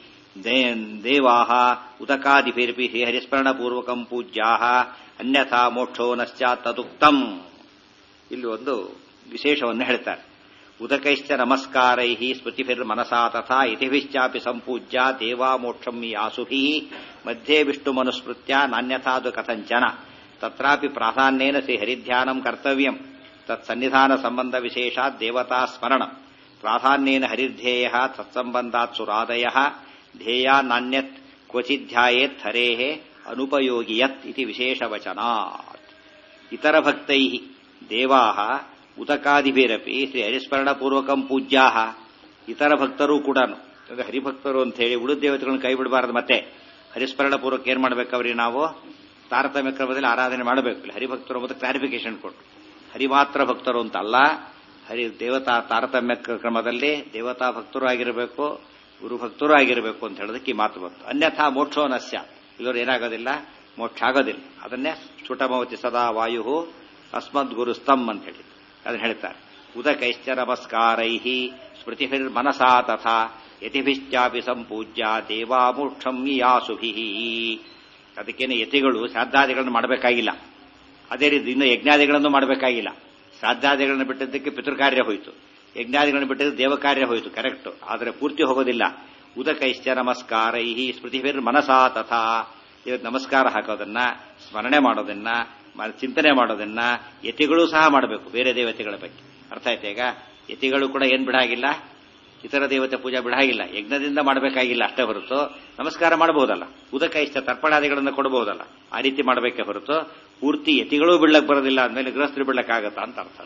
ದೇವಾ ಉದಕಾದಿಭಿರ್ಪಿ ಹರಿಸ್ಮರಣಪೂರ್ವಕಂ ಪೂಜ್ಯಾ ಅನ್ಯಥಾ ಮೋಕ್ಷೋ ನಶ್ಚಾತ್ ತದುಕ್ತಂ ಇಲ್ಲಿ ಒಂದು ವಿಶೇಷವನ್ನು ಹೇಳ್ತಾರೆ ಉದಕೈಶ್ಚ ನಮಸ್ಕಾರೈ ಸ್ಮೃತಿಭಿರ್ ಮನಸಾ ತಥಾ ಇತಿಭಿಶ್ಚಾಪಿ ಸಂಪೂಜ್ಯ ದೇವಾ ಮೋಕ್ಷಂ ಯಾಸುಭಿ ಮಧ್ಯೆ ವಿಷ್ಣು ಮನುಸ್ಮೃತ್ಯ ನಾನ್ಯಥಾದು ಕಥಂಚನ ತತ್ರಾಪಿ ಪ್ರಾಧಾನ್ಯೇನ ಶ್ರೀ ಹರಿಧ್ಯಾನಂ ಕರ್ತವ್ಯಂ ತತ್ಸನ್ನಿಧಾನ ಸಂಬಂಧ ವಿಶೇಷಾತ್ ದೇವತಾ ಸ್ಮರಣ ಪ್ರಾಧಾನ್ಯೇನ ಹರಿರ್ಧ್ಯೇಯ ತತ್ಸಂಬಂಧಾತ್ ಸುರಾದಯ ಧ್ಯೇಯ ನಾನ್ಯತ್ ಕ್ವಚಿಧ್ಯಾಯೇತ್ ಹರೇಃ ಅನುಪಯೋಗಿಯತ್ ಇತಿ ವಿಶೇಷವಚನಾತ್ ಇತರ ಭಕ್ತೈ ದೇವಾ ಉದಕಾದಿಭಿರಪಿ ಶ್ರೀ ಹರಿಸ್ಮರಣಪೂರ್ವಕಂ ಪೂಜ್ಯಾ ಇತರ ಭಕ್ತರು ಕೂಡ ಅಂದ್ರೆ ಹರಿಭಕ್ತರು ಅಂತ ಹೇಳಿ ಉಳಿದ ದೇವತೆಗಳನ್ನು ಕೈ ಬಿಡಬಾರದು ಮತ್ತೆ ಹರಿಸ್ಮರಣಪೂರ್ವಕ ಏನ್ ಮಾಡ್ಬೇಕು ಅವ್ರಿಗೆ ನಾವು ತಾರತಮ್ಯ ಕ್ರಮದಲ್ಲಿ ಆರಾಧನೆ ಮಾಡಬೇಕು ಇಲ್ಲಿ ಹರಿಭಕ್ತರು ಮತ್ತು ಕ್ಲಾರಿಫಿಕೇಶನ್ ಕೊಟ್ಟು ಹರಿ ಮಾತ್ರ ಭಕ್ತರು ಅಂತ ಅಲ್ಲ ಹರಿ ದೇವತಾ ತಾರತಮ್ಯ ಕ್ರಮದಲ್ಲಿ ದೇವತಾ ಭಕ್ತರು ಆಗಿರಬೇಕು ಗುರು ಭಕ್ತರು ಆಗಿರಬೇಕು ಅಂತ ಹೇಳೋದಕ್ಕೆ ಈ ಮಾತು ಬಂತು ಅನ್ಯಥಾ ಮೋಕ್ಷೋ ನಸ್ಯ ಇಲ್ಲವರು ಏನಾಗೋದಿಲ್ಲ ಮೋಕ್ಷ ಆಗೋದಿಲ್ಲ ಅದನ್ನೇ ಸ್ಫುಟಮವತಿ ಸದಾ ವಾಯು ಅಸ್ಮದ್ ಗುರು ಸ್ತಂ ಅಂತ ಹೇಳಿ ಅದನ್ನ ಹೇಳ್ತಾರೆ ಉದಕೈಶ್ಚ ನಮಸ್ಕಾರೈ ಸ್ಮೃತಿಭಿರ್ ಮನಸಾ ತಥಾ ಯತಿಭಿಶ್ಚಾಪಿ ಸಂಪೂಜ್ಯ ದೇವಾ ಮೋಕ್ಷಂ ಯಾಸುಭಿ ಅದಕ್ಕೇನೆ ಯತಿಗಳು ಶ್ರಾದ್ದಾದಿಗಳನ್ನು ಮಾಡಬೇಕಾಗಿಲ್ಲ ಅದೇ ರೀತಿ ಇನ್ನು ಯಜ್ಞಾದಿಗಳನ್ನು ಮಾಡಬೇಕಾಗಿಲ್ಲ ಶ್ರಾದ್ದಾದಿಗಳನ್ನು ಬಿಟ್ಟಿದ್ದಕ್ಕೆ ಪಿತೃಕಾರ್ಯ ಹೋಯಿತು ಯಜ್ಞಾದಿಗಳನ್ನು ಬಿಟ್ಟಿದ್ದು ದೇವ ಕಾರ್ಯ ಹೋಯಿತು ಕರೆಕ್ಟ್ ಆದರೆ ಪೂರ್ತಿ ಹೋಗೋದಿಲ್ಲ ಉದಕೈಶ್ಚ ನಮಸ್ಕಾರೈ ಸ್ಮೃತಿಭಿರ್ ಮನಸಾ ತಥಾ ಇವತ್ತು ನಮಸ್ಕಾರ ಹಾಕೋದನ್ನ ಸ್ಮರಣೆ ಮಾಡೋದನ್ನ ಮ- ಚಿಂತನೆ ಮಾಡೋದನ್ನ ಯತಿಗಳು ಸಹ ಮಾಡಬೇಕು ಬೇರೆ ದೇವತೆಗಳ ಬಗ್ಗೆ ಅರ್ಥ ಆಯ್ತಾ ಈಗ ಯತಿಗಳು ಕೂಡ ಏನ್ ಬಿಡಾಗಿಲ್ಲ ಇತರ ದೇವತೆ ಪೂಜೆ ಬಿಡಾಗಿಲ್ಲ ಯಜ್ಞದಿಂದ ಮಾಡಬೇಕಾಗಿಲ್ಲ ಅಷ್ಟೇ ಹೊರತು ನಮಸ್ಕಾರ ಮಾಡಬಹುದಲ್ಲ ಉದಕ ಇಷ್ಟ ತರ್ಪಣಾದಿಗಳನ್ನು ಕೊಡಬಹುದಲ್ಲ ಆ ರೀತಿ ಮಾಡಬೇಕೇ ಹೊರತು ಪೂರ್ತಿ ಯತಿಗಳು ಬಿಡ್ಲಕ್ ಬರೋದಿಲ್ಲ ಅಂದ್ಮೇಲೆ ಗೃಹಸ್ಥರು ಬಿಡ್ಲಕ್ಕಾಗತ್ತಾ ಅಂತ ಅರ್ಥ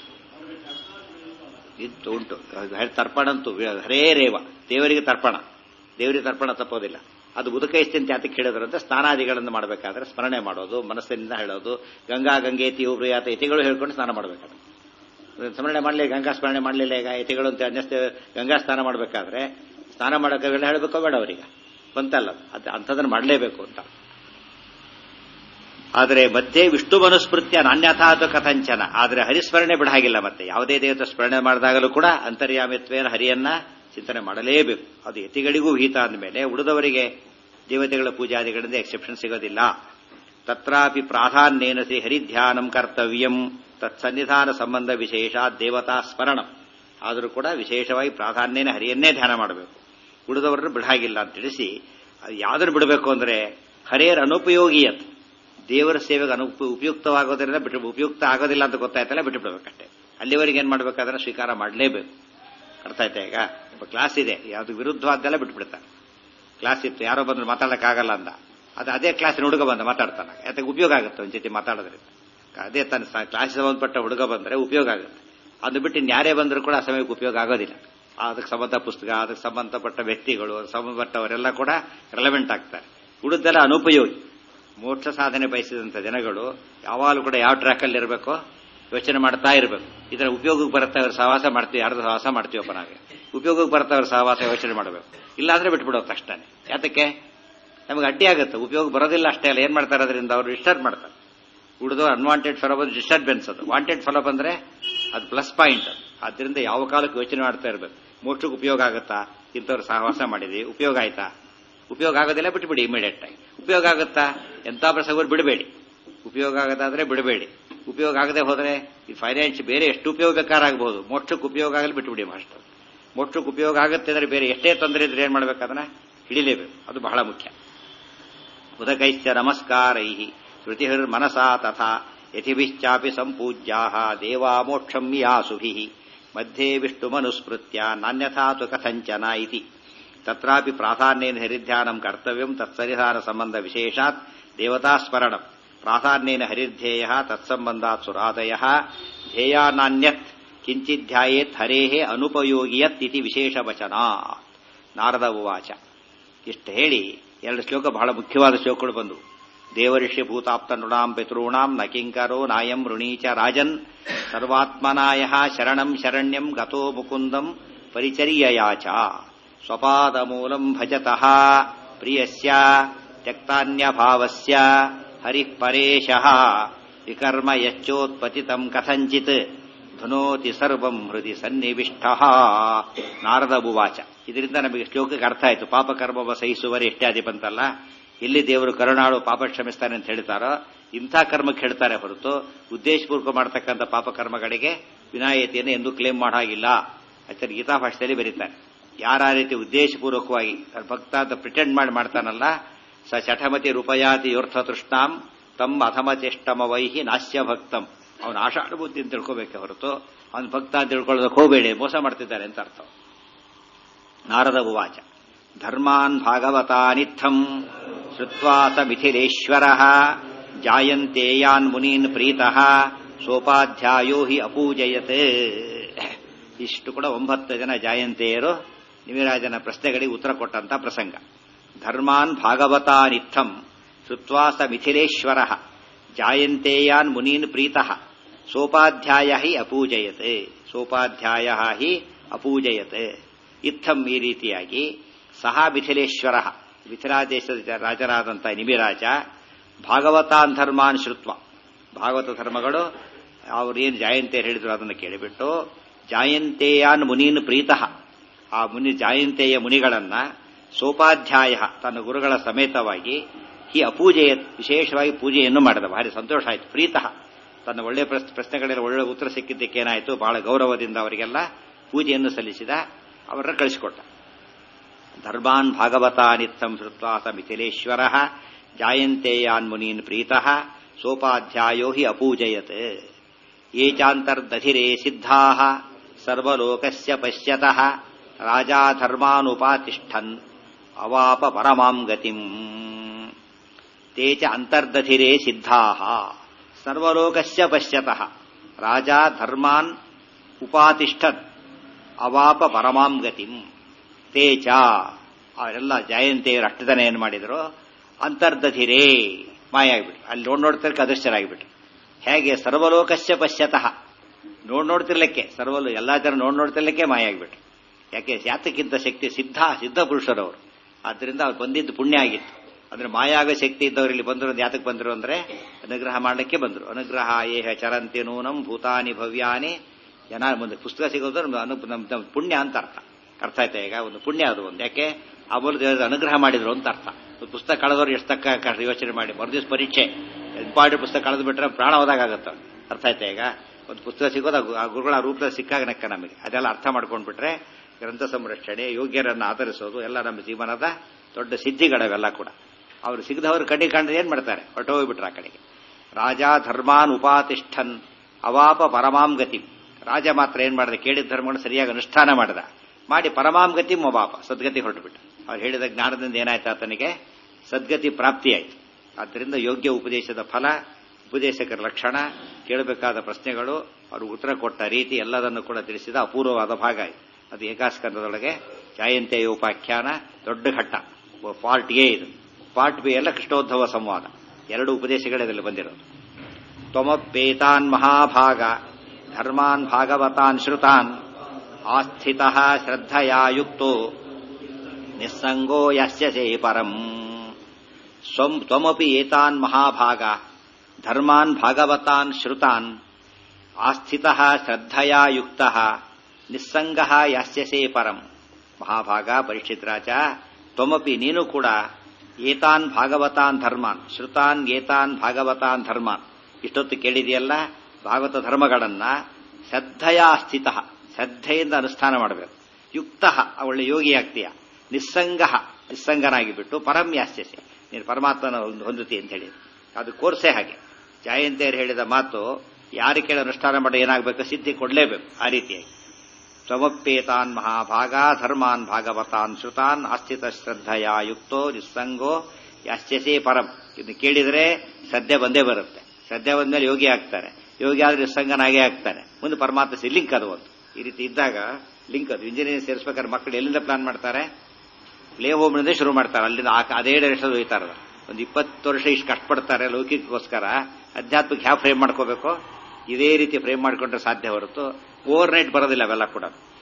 ಇತ್ತು ಉಂಟು ಹೆ- ತರ್ಪಣ ಅಂತೂ ಹರೇ ರೇವ ದೇವರಿಗೆ ತರ್ಪಣ ದೇವರಿಗೆ ತರ್ಪಣ ತಪ್ಪೋದಿಲ್ಲ ಅದು ಉದಕೈಸ್ತಿ ಯಾತಕ್ಕೆ ಹೇಳಿದ್ರಂತೆ ಸ್ನಾನಾದಿಗಳನ್ನು ಮಾಡಬೇಕಾದ್ರೆ ಸ್ಮರಣೆ ಮಾಡೋದು ಮನಸ್ಸಿನಿಂದ ಹೇಳೋದು ಗಂಗಾ ಗಂಗೇತಿ ಉಬ್ರಿಯಾತ ಯತಿಗಳು ಹೇಳ್ಕೊಂಡು ಸ್ನಾನ ಮಾಡಬೇಕಾದ್ರೆ ಸ್ಮರಣೆ ಮಾಡಲಿ ಗಂಗಾ ಸ್ಮರಣೆ ಮಾಡಲಿಲ್ಲ ಈಗ ಯತಿಗಳು ಅಂತ ಅನ್ನಿಸ್ತೇ ಗಂಗಾ ಸ್ನಾನ ಮಾಡಬೇಕಾದ್ರೆ ಸ್ನಾನ ಮಾಡೋಕೆ ಅವೆಲ್ಲ ಹೇಳಬೇಕೋ ಬೇಡ ಅವರಿಗೆ ಬಂತಲ್ಲ ಅದು ಅಂಥದನ್ನು ಮಾಡಲೇಬೇಕು ಅಂತ ಆದರೆ ಮಧ್ಯೆ ವಿಷ್ಣು ಮನುಸ್ಮೃತ್ಯ ನಾಣ್ಯಥಾತು ಕಥಂಚನ ಆದರೆ ಹರಿಸ್ಮರಣೆ ಬಿಡ ಹಾಗಿಲ್ಲ ಮತ್ತೆ ಯಾವುದೇ ದೇವತೆ ಸ್ಮರಣೆ ಮಾಡಿದಾಗಲೂ ಕೂಡ ಅಂತರ್ಯಾಮಿತ್ವೇನ ಹರಿಯನ್ನ ಚಿಂತನೆ ಮಾಡಲೇಬೇಕು ಅದು ಯತಿಗಳಿಗೂ ಹಿತ ಅಂದಮೇಲೆ ಉಳಿದವರಿಗೆ ದೇವತೆಗಳ ಪೂಜಾದಿಗಳಿಂದ ಎಕ್ಸೆಪ್ಷನ್ ಸಿಗೋದಿಲ್ಲ ತತ್ರಾಪಿ ಪ್ರಾಧಾನ್ಯೇನ ಸಿ ಹರಿಧ್ಯಾನಂ ಕರ್ತವ್ಯಂ ತತ್ಸನ್ನಿಧಾನ ಸಂಬಂಧ ವಿಶೇಷ ದೇವತಾ ಸ್ಮರಣಂ ಆದರೂ ಕೂಡ ವಿಶೇಷವಾಗಿ ಪ್ರಾಧಾನ್ಯನ ಹರಿಯನ್ನೇ ಧ್ಯಾನ ಮಾಡಬೇಕು ಉಳಿದವರನ್ನು ಬಿಡಾಗಿಲ್ಲ ಅಂತ ತಿಳಿಸಿ ಯಾವ್ದನ್ನು ಬಿಡಬೇಕು ಅಂದ್ರೆ ಹರೇರ್ ಅನುಪಯೋಗಿಯತ್ ದೇವರ ಸೇವೆಗೆ ಅನು ಉಪಯುಕ್ತವಾಗೋದ್ರಿಂದ ಬಿಟ್ಟು ಉಪಯುಕ್ತ ಆಗೋದಿಲ್ಲ ಅಂತ ಗೊತ್ತಾಯ್ತಲ್ಲ ಬಿಟ್ಟು ಬಿಡಬೇಕಷ್ಟೇ ಅಲ್ಲಿವರೆಗೆ ಏನ್ ಮಾಡ್ಬೇಕಾದ್ರೆ ಸ್ವೀಕಾರ ಮಾಡಲೇಬೇಕು ಅರ್ಥ ಆಯ್ತಾ ಈಗ ಕ್ಲಾಸ್ ಇದೆ ಯಾವ್ದು ವಿರುದ್ಧವಾದ್ದೆಲ್ಲ ಬಿಟ್ಬಿಡ್ತಾರೆ ಕ್ಲಾಸ್ ಇತ್ತು ಯಾರೋ ಬಂದ್ರೆ ಮಾತಾಡಕ್ಕಾಗಲ್ಲ ಅಂದ ಅದು ಅದೇ ಕ್ಲಾಸಿನ ಹುಡುಗ ಬಂದ ಮಾತಾಡ್ತಾನೆ ಯಾಕೆ ಉಪಯೋಗ ಆಗುತ್ತೆ ಒಂದ್ ಜೊತೆ ಮಾತಾಡೋದ್ರಿಂದ ಅದೇ ತನ್ನ ಕ್ಲಾಸ್ ಸಂಬಂಧಪಟ್ಟ ಹುಡುಗ ಬಂದ್ರೆ ಉಪಯೋಗ ಆಗುತ್ತೆ ಅದು ಬಿಟ್ಟು ಇನ್ಯಾರೇ ಬಂದರೂ ಕೂಡ ಆ ಸಮಯಕ್ಕೆ ಉಪಯೋಗ ಆಗೋದಿಲ್ಲ ಅದಕ್ಕೆ ಸಂಬಂಧ ಪುಸ್ತಕ ಅದಕ್ಕೆ ಸಂಬಂಧಪಟ್ಟ ವ್ಯಕ್ತಿಗಳು ಸಂಬಂಧಪಟ್ಟವರೆಲ್ಲ ಕೂಡ ರೆಲೆವೆಂಟ್ ಆಗ್ತಾರೆ ಉಳಿದೆಲ್ಲ ಅನುಪಯೋಗಿ ಮೋಕ್ಷ ಸಾಧನೆ ಬಯಸಿದಂತ ಜನಗಳು ಯಾವಾಗಲೂ ಕೂಡ ಯಾವ ಟ್ರ್ಯಾಕಲ್ಲಿ ಇರಬೇಕು ಯೋಚನೆ ಮಾಡ್ತಾ ಇರಬೇಕು ಇದರ ಉಪಯೋಗಕ್ಕೆ ಬರುತ್ತೆ ಅವ್ರ ಸಹವಾಸ ಮಾಡ್ತೀವಿ ಯಾರ್ದು ಸಹವಾಸ ಮಾಡ್ತೀವಪ್ಪ ನಾವೇ ಉಪಯೋಗಕ್ಕೆ ಬರುತ್ತೆ ಅವ್ರ ಸಹವಾಸ ಯೋಚನೆ ಮಾಡಬೇಕು ಇಲ್ಲಾಂದ್ರೆ ಬಿಟ್ಬಿಡೋದು ಅಷ್ಟೇ ಯಾತಕ್ಕೆ ನಮಗೆ ಅಡ್ಡಿ ಆಗುತ್ತೆ ಉಪಯೋಗ ಬರೋದಿಲ್ಲ ಅಷ್ಟೇ ಅಲ್ಲ ಏನ್ ಮಾಡ್ತಾರೆ ಅದರಿಂದ ಅವರು ಡಿಸ್ಟರ್ಬ್ ಮಾಡ್ತಾರೆ ಉಳಿದು ಅನ್ವಾಂಟೆಡ್ ಫಲ ಬಂದು ಡಿಸ್ಟರ್ಬೆನ್ಸ್ ಅದು ವಾಂಟೆಡ್ ಫಲ ಬಂದ್ರೆ ಅದು ಪ್ಲಸ್ ಪಾಯಿಂಟ್ ಅದು ಆದ್ರಿಂದ ಯಾವ ಕಾಲಕ್ಕೆ ಯೋಚನೆ ಮಾಡ್ತಾ ಇರಬೇಕು ಮೋಕ್ಷಕ್ಕೆ ಉಪಯೋಗ ಆಗುತ್ತಾ ಇಂಥವ್ರು ಸಹವಾಸ ಮಾಡಿದ್ವಿ ಉಪಯೋಗ ಆಯ್ತಾ ಉಪಯೋಗ ಆಗೋದಿಲ್ಲ ಬಿಟ್ಬಿಡಿ ಇಮಿಡಿಯೇಟ್ ಆಗಿ ಉಪಯೋಗ ಆಗುತ್ತಾ ಎಂಥ ಪ್ರಸಂಗರು ಬಿಡಬೇಡಿ ಉಪಯೋಗ ಆಗದಾದ್ರೆ ಬಿಡಬೇಡಿ ಉಪಯೋಗ ಆಗದೆ ಹೋದ್ರೆ ಈ ಫೈನಾನ್ಸ್ ಬೇರೆ ಎಷ್ಟು ಉಪಯೋಗ ಬೇಕಾರಾಗಬಹುದು ಮೋಕ್ಷಕ್ಕೆ ಉಪಯೋಗ ಆಗಲಿ ಬಿಟ್ಬಿಡಿ ಮಾಸ್ಟರ್ ಮೋಕ್ಷಕ್ಕೆ ಉಪಯೋಗ ಆಗುತ್ತೆ ಅಂದ್ರೆ ಬೇರೆ ಎಷ್ಟೇ ತೊಂದರೆ ಇದ್ರೆ ಏನ್ ಮಾಡ್ಬೇಕದನ್ನ ಹಿಡಿಲೇಬೇಕು ಅದು ಬಹಳ ಮುಖ್ಯ ಉದಕೈಶ್ಚ ನಮಸ್ಕಾರೈ ಶ್ರುತಿಹಿರ್ ಮನಸಾ ತಥಾ ಯತಿಭಿಶ್ಚಾಪಿ ಸಂಪೂಜ್ಯಾ ದೇವಾ ಮೋಕ್ಷಂ ಯಾಸುಭಿ ಮಧ್ಯೆ ವಿಷ್ಣು ಮನುಸ್ಮೃತ್ಯ ನಾನ್ಯಥಾ ತು ಕಥಂಚನ ಇತಿ ತತ್ರಾಪಿ ಪ್ರಾಧಾನ್ಯೇನ ಹರಿಧ್ಯಾನಂ ಕರ್ತವ್ಯಂ ತತ್ಸರಿಧಾನ ಸಂಬಂಧ ವಿಶೇಷಾತ್ ದೇವತಾಸ್ಮರಣಂ ಪ್ರಾಧಾನ್ಯೇನ ಹರಿಧ್ಯೇಯ ತತ್ಸಂಬಂಧಾತ್ ಸುರಾದಯ ಧ್ಯೇಯಾನಾನ್ಯತ್ ಕಿಂಚಿಧ್ಯಾಯೇತ್ ಹರೇಃ ಅನುಪಯೋಗಿಯತ್ ಇತಿ ವಿಶೇಷ ವಚನ ನಾರದ ಉವಾಚ ಇಷ್ಟು ಹೇಳಿ ಎರಡು ಶ್ಲೋಕ ಬಹಳ ಮುಖ್ಯವಾದ ಶ್ಲೋಕಗಳು ಬಂದವು ದೇವಋಷಿ ಭೂತಾಪ್ತ ನೃಣಾಂ ಪಿತॄಣಾಂ ನ ಕಿಂಕರೋ ನಾಯಂ ಋಣೀಚ ರಾಜನ್ ಸರ್ವಾತ್ಮನಾಯ ಶರಣಂ ಶರಣ್ಯಂ ಗತೋ ಮುಕುಂದಂ ಪರಿಚರ್ಯಯಾಚ ಸ್ವಪಾದಮೂಲಂ ಭಜತಃ ಪ್ರಿಯಸ್ಯ ತ್ಯಕ್ತಾನ್ಯಭಾವಸ್ಯ ಹರಿಃ ಪರೇಶಃ ವಿಕರ್ಮ ಯಚ್ಚೋತ್ಪತಿತಂ ಕಥಂಚಿತ್ ಧುನೋತಿ ಸರ್ವಂ ಹೃದಯ ಸನ್ನಿವಿಷ್ಟ ನಾರದ ಉವಾಚ ಇದರಿಂದ ನಮಗೆ ಶ್ಲೋಕಕ್ಕೆ ಅರ್ಥ ಆಯಿತು ಪಾಪಕರ್ಮವ ಸಹಿಸುವರೆ ಇತ್ಯಾದಿ ಬಂತಲ್ಲ ಎಲ್ಲಿ ದೇವರು ಕರುಣಾಳು ಪಾಪ ಕ್ಷಮಿಸ್ತಾನೆ ಅಂತ ಹೇಳ್ತಾರೋ ಇಂಥ ಕರ್ಮಕ್ಕೆ ಹೇಳ್ತಾರೆ ಹೊರತು ಉದ್ದೇಶಪೂರ್ವಕ ಮಾಡತಕ್ಕಂಥ ಪಾಪಕರ್ಮಗಳಿಗೆ ವಿನಾಯಿತಿಯನ್ನು ಎಂದೂ ಕ್ಲೇಮ್ ಮಾಡೋ ಹಾಗಿಲ್ಲ ಆಚಾರ್ಯ ಗೀತಾ ಭಾಷೆಯಲ್ಲಿ ಬರೀತಾರೆ ಯಾರ ರೀತಿ ಉದ್ದೇಶಪೂರ್ವಕವಾಗಿ ಭಕ್ತ ಅಂತ ಪ್ರಿಟೆಂಡ್ ಮಾಡಿ ಮಾಡ್ತಾನಲ್ಲ ಸ ಚಟಮತಿ ರೂಪಯಾತಿ ಯೋರ್ಥ ತೃಷ್ಣಾಂ ತಮ್ಮ ಅಧಮಚೇಷ್ಟಮ ವೈಹಿ ನಾಸ್ಯ ಭಕ್ತಂ ಅವನ ಆಷಾಢಬುದ್ಧಿ ಅಂತ ತಿಳ್ಕೋಬೇಕೆ ಹೊರತು ಅವನ ಭಕ್ತ ಅಂತ ತಿಳ್ಕೊಳ್ಳೋದಕ್ಕೆ ಹೋಗಬೇಡಿ ಮೋಸ ಮಾಡ್ತಿದ್ದಾರೆ ಅಂತ ಅರ್ಥ ನಾರದ ಉವಾಚ ಧರ್ಮಾನ್ ಭಾಗವತಾನಿತ್ಥಂ ಶ್ರುತ್ವಾ ಸ ಮಿಥಿಲೇಶ್ವರ ಜಾಯಂತೇಯಾನ್ ಮುನೀನ್ ಪ್ರೀತಃ ಸೋಪಾಧ್ಯಾಯೋ ಹಿ ಅಪೂಜಯತೆ ಇಷ್ಟು ಕೂಡ ಒಂಬತ್ತು ಜನ ಜಾಯಂತೆಯರು ನಿವಿರಾಜನ ಪ್ರಶ್ನೆಗಳಿಗೆ ಉತ್ತರ ಕೊಟ್ಟಂತ ಪ್ರಸಂಗ ಧರ್ಮಾನ್ ಭಾಗವತಾನಿತ್ಥಂ ಶ್ರುತ್ವಾ ಸ ಮಿಥಿಲೇಶ್ವರ ಜಾಯಂತೇಯಾನ್ ಮುನೀನ್ ಪ್ರೀತಃ ಸೋಪಾಧ್ಯಾಯ ಹಿ ಅಪೂಜಯತೆ ಸೋಪಾಧ್ಯಾಯ ಹಿ ಅಪೂಜಯತೆ ಇತ್ತಂ ಈ ರೀತಿಯಾಗಿ ಸಹ ಮಿಥಿಲೇಶ್ವರ ಮಿಥಿಲಾದೇಶದ ರಾಜರಾದಂತಹ ನಿಮಿರಾಜ ಭಾಗವತಾನ್ ಧರ್ಮಾನ್ ಶ್ರುತ್ವ ಭಾಗವತ ಧರ್ಮಗಳು ಅವರೇನು ಜಾಯಂತೆಯರು ಹೇಳಿದ್ರು ಅದನ್ನು ಕೇಳಿಬಿಟ್ಟು ಜಾಯಂತೇಯಾನ್ ಮುನೀನ್ ಪ್ರೀತಃ ಆ ಮುನಿ ಜಾಯಂತೆಯ ಮುನಿಗಳನ್ನ ಸೋಪಾಧ್ಯಾಯ ತನ್ನ ಗುರುಗಳ ಸಮೇತವಾಗಿ ಈ ಅಪೂಜೆಯ ವಿಶೇಷವಾಗಿ ಪೂಜೆಯನ್ನು ಮಾಡಿದ ಭಾರಿ ಸಂತೋಷ ಆಯಿತು ಪ್ರೀತಃ ತನ್ನ ಒಳ್ಳೆಯ ಪ್ರಶ್ನೆಗಳೆಲ್ಲ ಒಳ್ಳೆ ಉತ್ತರ ಸಿಕ್ಕಿದ್ದಕ್ಕೆ ಏನಾಯಿತು ಬಹಳ ಗೌರವದಿಂದ ಅವರಿಗೆಲ್ಲ ಪೂಜೆಯನ್ನು ಸಲ್ಲಿಸಿದ ಅವರನ್ನ ಕಳಿಸಿಕೊಟ್ಟ ಧರ್ಮಾನ್ ಭಾಗವತಾನಿತ್ತಂ ಶ್ರುತ್ವಾಸ ಮಿಥಿಲೇಶ್ವರ ಜಾಯಂತೇಯಾನ್ ಮುನೀನ್ ಪ್ರೀತಃ ಸೋಪಾಧ್ಯಾಯೋ ಹಿ ಅಪೂಜಯತ್ ಯೇ ಚಾಂತರ್ದಧಿರೇ ಸಿದ್ಧಾ ಸರ್ವಲೋಕಸ್ಯ ಪಶ್ಯತಃ ರಾಜಾ ಧರ್ಮಾನುಪಾತಿಷ್ಠನ್ ಅವಾಪ ಪರಮಾಂ ಗತಿಂ ತೇ ಚ ಅಂತರ್ದಧಿರೇ ಸಿದ್ಧಾ ಸರ್ವಲೋಕಸ್ಯ ಪಶ್ಯತಃ ರಾಜಾ ಧರ್ಮಾನ್ ಉಪಾತಿಷ್ಠನ್ ಅವಾಪ ಪರಮಾಂ ಗತಿಂ ತೇ ಚ ಅವರೆಲ್ಲ ಜಯಂತಿಯವರು ಅಷ್ಟು ಜನ ಏನು ಮಾಡಿದ್ರು ಅಂತರ್ದಧಿರೇ ಮಾಯ ಆಗಿಬಿಟ್ರು ಅಲ್ಲಿ ನೋಡ್ ನೋಡ್ತಾರೆ ಅದೃಶ್ಯರಾಗಿಬಿಟ್ರು ಹೇಗೆ ಸರ್ವಲೋಕಸ್ಯ ಪಶ್ಯತಃ ನೋಡ್ ನೋಡ್ತಿರ್ಲಿಕ್ಕೆ ಸರ್ವಲು ಎಲ್ಲಾ ಜನ ನೋಡ್ ನೋಡ್ತಿರ್ಲಿಕ್ಕೆ ಮಾಯ ಆಗಿಬಿಟ್ರು ಯಾಕೆ ಯಾತಕ್ಕಿಂತ ಶಕ್ತಿ ಸಿದ್ಧ ಸಿದ್ಧ ಪುರುಷರವರು ಆದ್ರಿಂದ ಅವ್ರು ಬಂದಿದ್ದು ಪುಣ್ಯ ಆಗಿತ್ತು ಅಂದ್ರೆ ಮಾಯ ಆಗೋ ಶಕ್ತಿ ಇದ್ದವ್ರು ಇಲ್ಲಿ ಬಂದರು ಯಾತಕ್ಕೆ ಬಂದರು ಅಂದ್ರೆ ಅನುಗ್ರಹ ಮಾಡಲಿಕ್ಕೆ ಬಂದರು ಅನುಗ್ರಹ ಏಹ ಚರಂತಿ ನೂನಂ ಭೂತಾನಿ ಭವ್ಯಾನಿ ಜನ ಮುಂದೆ ಪುಸ್ತಕ ಸಿಗೋದು ನಮ್ದು ಅನು ನಮ್ ನಮ್ ಪುಣ್ಯ ಅಂತ ಅರ್ಥ ಅರ್ಥ ಆಯ್ತಾ ಈಗ ಒಂದು ಪುಣ್ಯ ಅದು ಒಂದು ಯಾಕೆ ಆ ಮೂಲಕ ದೇವರ ಅನುಗ್ರಹ ಮಾಡಿದ್ರು ಅಂತ ಅರ್ಥ ಒಂದು ಪುಸ್ತಕ ಕಳೆದವ್ರು ಎಷ್ಟು ತಕ್ಕ ಯೋಚನೆ ಮಾಡಿ ಮರುದಿವ್ಸ ಪರೀಕ್ಷೆ ಇಂಪಾರ್ಟೆಂಟ್ ಪುಸ್ತಕ ಕಳೆದು ಬಿಟ್ರೆ ಪ್ರಾಣ ಹೋದಾಗತ್ತೆ ಅರ್ಥ ಆಯ್ತಾ ಈಗ ಒಂದು ಪುಸ್ತಕ ಸಿಗೋದು ಆ ಗುರುಗಳ ರೂಪದಲ್ಲಿ ಸಿಕ್ಕಾಗ ನೆಕ್ಕ ನಮಗೆ ಅದೆಲ್ಲ ಅರ್ಥ ಮಾಡ್ಕೊಂಡ್ಬಿಟ್ರೆ ಗ್ರಂಥ ಸಂರಕ್ಷಣೆ ಯೋಗ್ಯರನ್ನು ಆಧರಿಸೋದು ಎಲ್ಲ ನಮ್ಮ ಜೀವನದ ದೊಡ್ಡ ಸಿದ್ಧಿಗಳವೆಲ್ಲ ಕೂಡ ಅವರು ಸಿಗದವರು ಕಡೆ ಕಂಡ್ರೆ ಏನ್ ಮಾಡ್ತಾರೆ ಹೊರಟೋಗ್ಬಿಟ್ರೆ ಆ ಕಡೆಗೆ ರಾಜ ಧರ್ಮಾನ್ ಉಪಾತಿಷ್ಠನ್ ಅವಾಪ ಪರಮಾಂ ಗತಿ ರಾಜ ಮಾತ್ರ ಏನ್ ಮಾಡಿದ ಕೇಳಿದ ಧರ್ಮಗಳನ್ನು ಸರಿಯಾಗಿ ಅನುಷ್ಠಾನ ಮಾಡಿದ ಮಾಡಿ ಪರಮಾಂ ಗತಿ ಮೊಬಾಪ ಸದ್ಗತಿ ಹೊರಟುಬಿಟ್ಟ ಅವ್ರು ಹೇಳಿದ ಜ್ಞಾನದಿಂದ ಏನಾಯ್ತು ಆತನಿಗೆ ಸದ್ಗತಿ ಪ್ರಾಪ್ತಿಯಾಯಿತು ಆದ್ದರಿಂದ ಯೋಗ್ಯ ಉಪದೇಶದ ಫಲ ಉಪದೇಶಕರ ಲಕ್ಷಣ ಕೇಳಬೇಕಾದ ಪ್ರಶ್ನೆಗಳು ಅವರು ಉತ್ತರ ಕೊಟ್ಟ ರೀತಿ ಎಲ್ಲದನ್ನು ಕೂಡ ತಿಳಿಸಿದ ಅಪೂರ್ವವಾದ ಭಾಗ ಇದು ಅದು ಏಕಾಸ್ಕಂದದೊಳಗೆ ಜಯಂತಿಯ ಉಪಾಖ್ಯಾನ ದೊಡ್ಡ ಘಟ್ಟ ಪಾರ್ಟ್ ಎ ಇದು ಪಾರ್ಟ್ ಬಿ ಎಲ್ಲ ಕೃಷ್ಣೋದ್ಧವ ಸಂವಾದ ಎರಡು ಉಪದೇಶಗಳೇ ಇದರಲ್ಲಿ ಬಂದಿರೋದು ತ್ವಮಪ್ಪೇತಾನ್ ಮಹಾಭಾಗ ಧರ್ಮಾನ್ ಭಾಗವತಾನ್ ಶ್ರುತಾನ್ ಆಸ್ಥಿತ ಶ್ರದ್ಧಯಾ ಯುಕ್ತೋ ನಿಸ್ಸಂಗೋ ಯಸ್ಯಸೇ ಪರಂ ಸ್ವಂ ತ್ವಮಪಿ ಏತಾನ್ ಮಹಾಭಾಗ ಧರ್ಮಾನ್ ಭಾಗವತಾನ್ ಶ್ರುತಾನ್ ಆಸ್ಥಿತ ಶ್ರದ್ಧಯಾ ಯುಕ್ತ ನಿಸ್ಸಂಗ ಯಾಸ್ಯಸೇ ಪರಂ ಮಹಾಭಾಗ ಪರೀಕ್ಷಿತ್ ರಾಜ ತ್ವಮಪಿ ನೀನು ಕೂಡ ಏತಾನ್ ಭಾಗವತಾನ್ ಧರ್ಮಾನ್ ಶ್ರುತಾನ್ ಏತಾನ್ ಭಾಗವತಾನ್ ಧರ್ಮಾನ್ ಇಷ್ಟೊತ್ತು ಕೇಳಿದೆಯಲ್ಲ ಭಾಗವತ ಧರ್ಮಗಳನ್ನ ಶ್ರದ್ಧೆಯ ಸ್ಥಿತ ಶ್ರದ್ಧೆಯಿಂದ ಅನುಷ್ಠಾನ ಮಾಡಬೇಕು ಯುಕ್ತ ಒಳ್ಳೆ ಯೋಗಿ ಆಗ್ತೀಯ ನಿಸ್ಸಂಗ ನಿಸ್ಸಂಗನಾಗಿ ಬಿಟ್ಟು ಪರಂ ಯಾಸ್ಯಸೆ ನೀನು ಪರಮಾತ್ಮನ ಹೊಂದುತ್ತಿ ಅಂತ ಹೇಳಿ ಅದು ಕೋರ್ಸೇ ಹಾಗೆ ಜಯಂತಿಯರು ಹೇಳಿದ ಮಾತು ಯಾರು ಕೇಳಿ ಅನುಷ್ಠಾನ ಮಾಡಿ ಏನಾಗಬೇಕು ಸಿದ್ಧಿ ಕೊಡಲೇಬೇಕು ಆ ರೀತಿಯಾಗಿ ತ್ವಮಪ್ಪೇತಾನ್ ಮಹಾಭಾಗ ಧರ್ಮಾನ್ ಭಾಗವತಾನ್ ಶ್ರುತಾನ್ ಆಸ್ಥಿತ ಶ್ರದ್ಧೆಯ ಯುಕ್ತೋ ನಿಸ್ಸಂಗೋ ಯಾಸ್ಯಸೇ ಪರಂ ಇದು ಕೇಳಿದರೆ ಶ್ರದ್ಧೆ ಬಂದೇ ಬರುತ್ತೆ ಶ್ರದ್ಧೆ ಬಂದ್ಮೇಲೆ ಯೋಗಿ ಆಗ್ತಾರೆ ಯೋಗಿ ಆದ್ರೆ ನಿಸ್ಸಂಗನಾಗೇ ಆಗ್ತಾನೆ ಮುಂದೆ ಪರಮಾತ್ಮ ಲಿಂಕ್ ಅದು ಒಂದು ಈ ರೀತಿ ಇದ್ದಾಗ ಲಿಂಕ್ ಅದು ಇಂಜಿನಿಯರಿಂಗ್ ಸೇರಿಸ್ಬೇಕಾದ್ರೆ ಮಕ್ಕಳು ಎಲ್ಲಿಂದ ಪ್ಲಾನ್ ಮಾಡ್ತಾರೆ ಪ್ಲೇ ಹೋಮ್ನಿಂದ ಶುರು ಮಾಡ್ತಾರೆ ಅಲ್ಲಿಂದ ಅದೇ ಡೈರೆಕ್ಷನ್ ಹೋಗ್ತಾರ ಒಂದು ಇಪ್ಪತ್ತು ವರ್ಷ ಇಷ್ಟು ಕಷ್ಟಪಡ್ತಾರೆ ಲೌಕಿಕಕ್ಕೋಸ್ಕರ ಅಧ್ಯಾತ್ಮಕ್ಕೆ ಯಾವ ಫ್ರೇಮ್ ಮಾಡ್ಕೋಬೇಕು ಇದೇ ರೀತಿ ಫ್ರೇಮ್ ಮಾಡ್ಕೊಂಡ್ರೆ ಸಾಧ್ಯ ಹೊರತು ಓವರ್ ನೈಟ್ ಬರೋದಿಲ್ಲ ಅವೆಲ್ಲ ಕೂಡ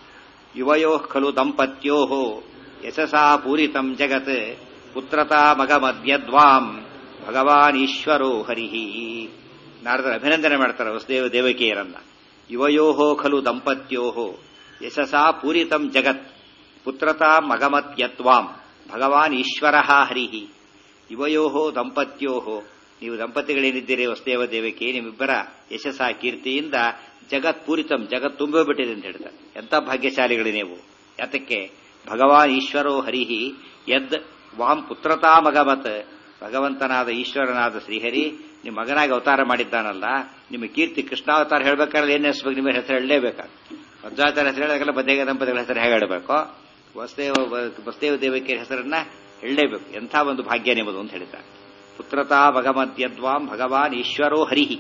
ಯುವಯೋ ಖಲು ದಂಪತ್ಯೋ ಯಶಸಾ ಪೂರಿತಂ ಜಗತ್ ಪುತ್ರತಾ ಮಗ ಮಧ್ಯದ್ವಾಂ ಭಗವಾನ್ ಈಶ್ವರೋ ಹರಿಹಿ ನಾರದರ ಅಭಿನಂದನೆ ಮಾಡ್ತಾರೆ ವಸುದೇವ ದೇವಕಿಯರನ್ನ ಯುವಯೋ ಖಲು ದಂಪತ್ಯೋ ಯಶಸಾ ಪೂರಿತಂ ಜಗತ್ ಪುತ್ರತಾ ಮಗಮತ್ಯತ್ವಾಂ ಭಗವಾನ್ ಈಶ್ವರ ಹರಿಹಿ ಯುವಯೋ ದಂಪತ್ಯೋ ನೀವು ದಂಪತಿಗಳೇನಿದ್ದೀರಿ ವಸುದೇವ ದೇವಕಿ ನಿಮ್ಮಿಬ್ಬರ ಯಶಸ್ಸ ಕೀರ್ತಿಯಿಂದ ಜಗತ್ ಪೂರಿತಂ ಜಗತ್ ತುಂಬಿಬಿಟ್ಟಿದೆ ಅಂತ ಹೇಳ್ತಾರೆ ಎಂಥ ಭಾಗ್ಯಶಾಲಿಗಳು ನೀವು ಯಾತಕ್ಕೆ ಭಗವಾನ್ ಈಶ್ವರೋ ಹರಿಹಿ ಯದ್ ವಾಂ ಪುತ್ರತಾ ಮಗಮತ್ ಭಗವಂತನಾದ ಈಶ್ವರನಾದ ಶ್ರೀಹರಿ ನಿಮ್ಮ ಮಗನಾಗಿ ಅವತಾರ ಮಾಡಿದ್ದಾನಲ್ಲ ನಿಮ್ಮ ಕೀರ್ತಿ ಕೃಷ್ಣಾವತಾರ ಹೇಳ್ಬೇಕಾದ್ರೆ ಏನ್ ಹೆಸಬೇಕು ನಿಮ್ಮ ಹೆಸರು ಹೇಳಲೇಬೇಕಾಗುತ್ತೆ ಮಧ್ವಾಚಾರ ಹೆಸರು ಹೇಳಿದಾಗಲ್ಲ ಬದ್ದೇಗ ದಂಪತಿಗಳ ಹೆಸರು ಹೇಗೆ ಹೇಳಬೇಕು ವಸುದೇವ ವಸುದೇವ ದೇವಕಿಯ ಹೆಸರನ್ನ ಹೇಳಲೇಬೇಕು ಎಂಥ ಒಂದು ಭಾಗ್ಯ ನಿಮ್ಮದು ಅಂತ ಹೇಳಿದ್ದಾರೆ ಪುತ್ರತಾ ಭಗಮದ್ಯದ್ವಾಂ ಭಗವಾನ್ ಈಶ್ವರೋ ಹರಿಹಿ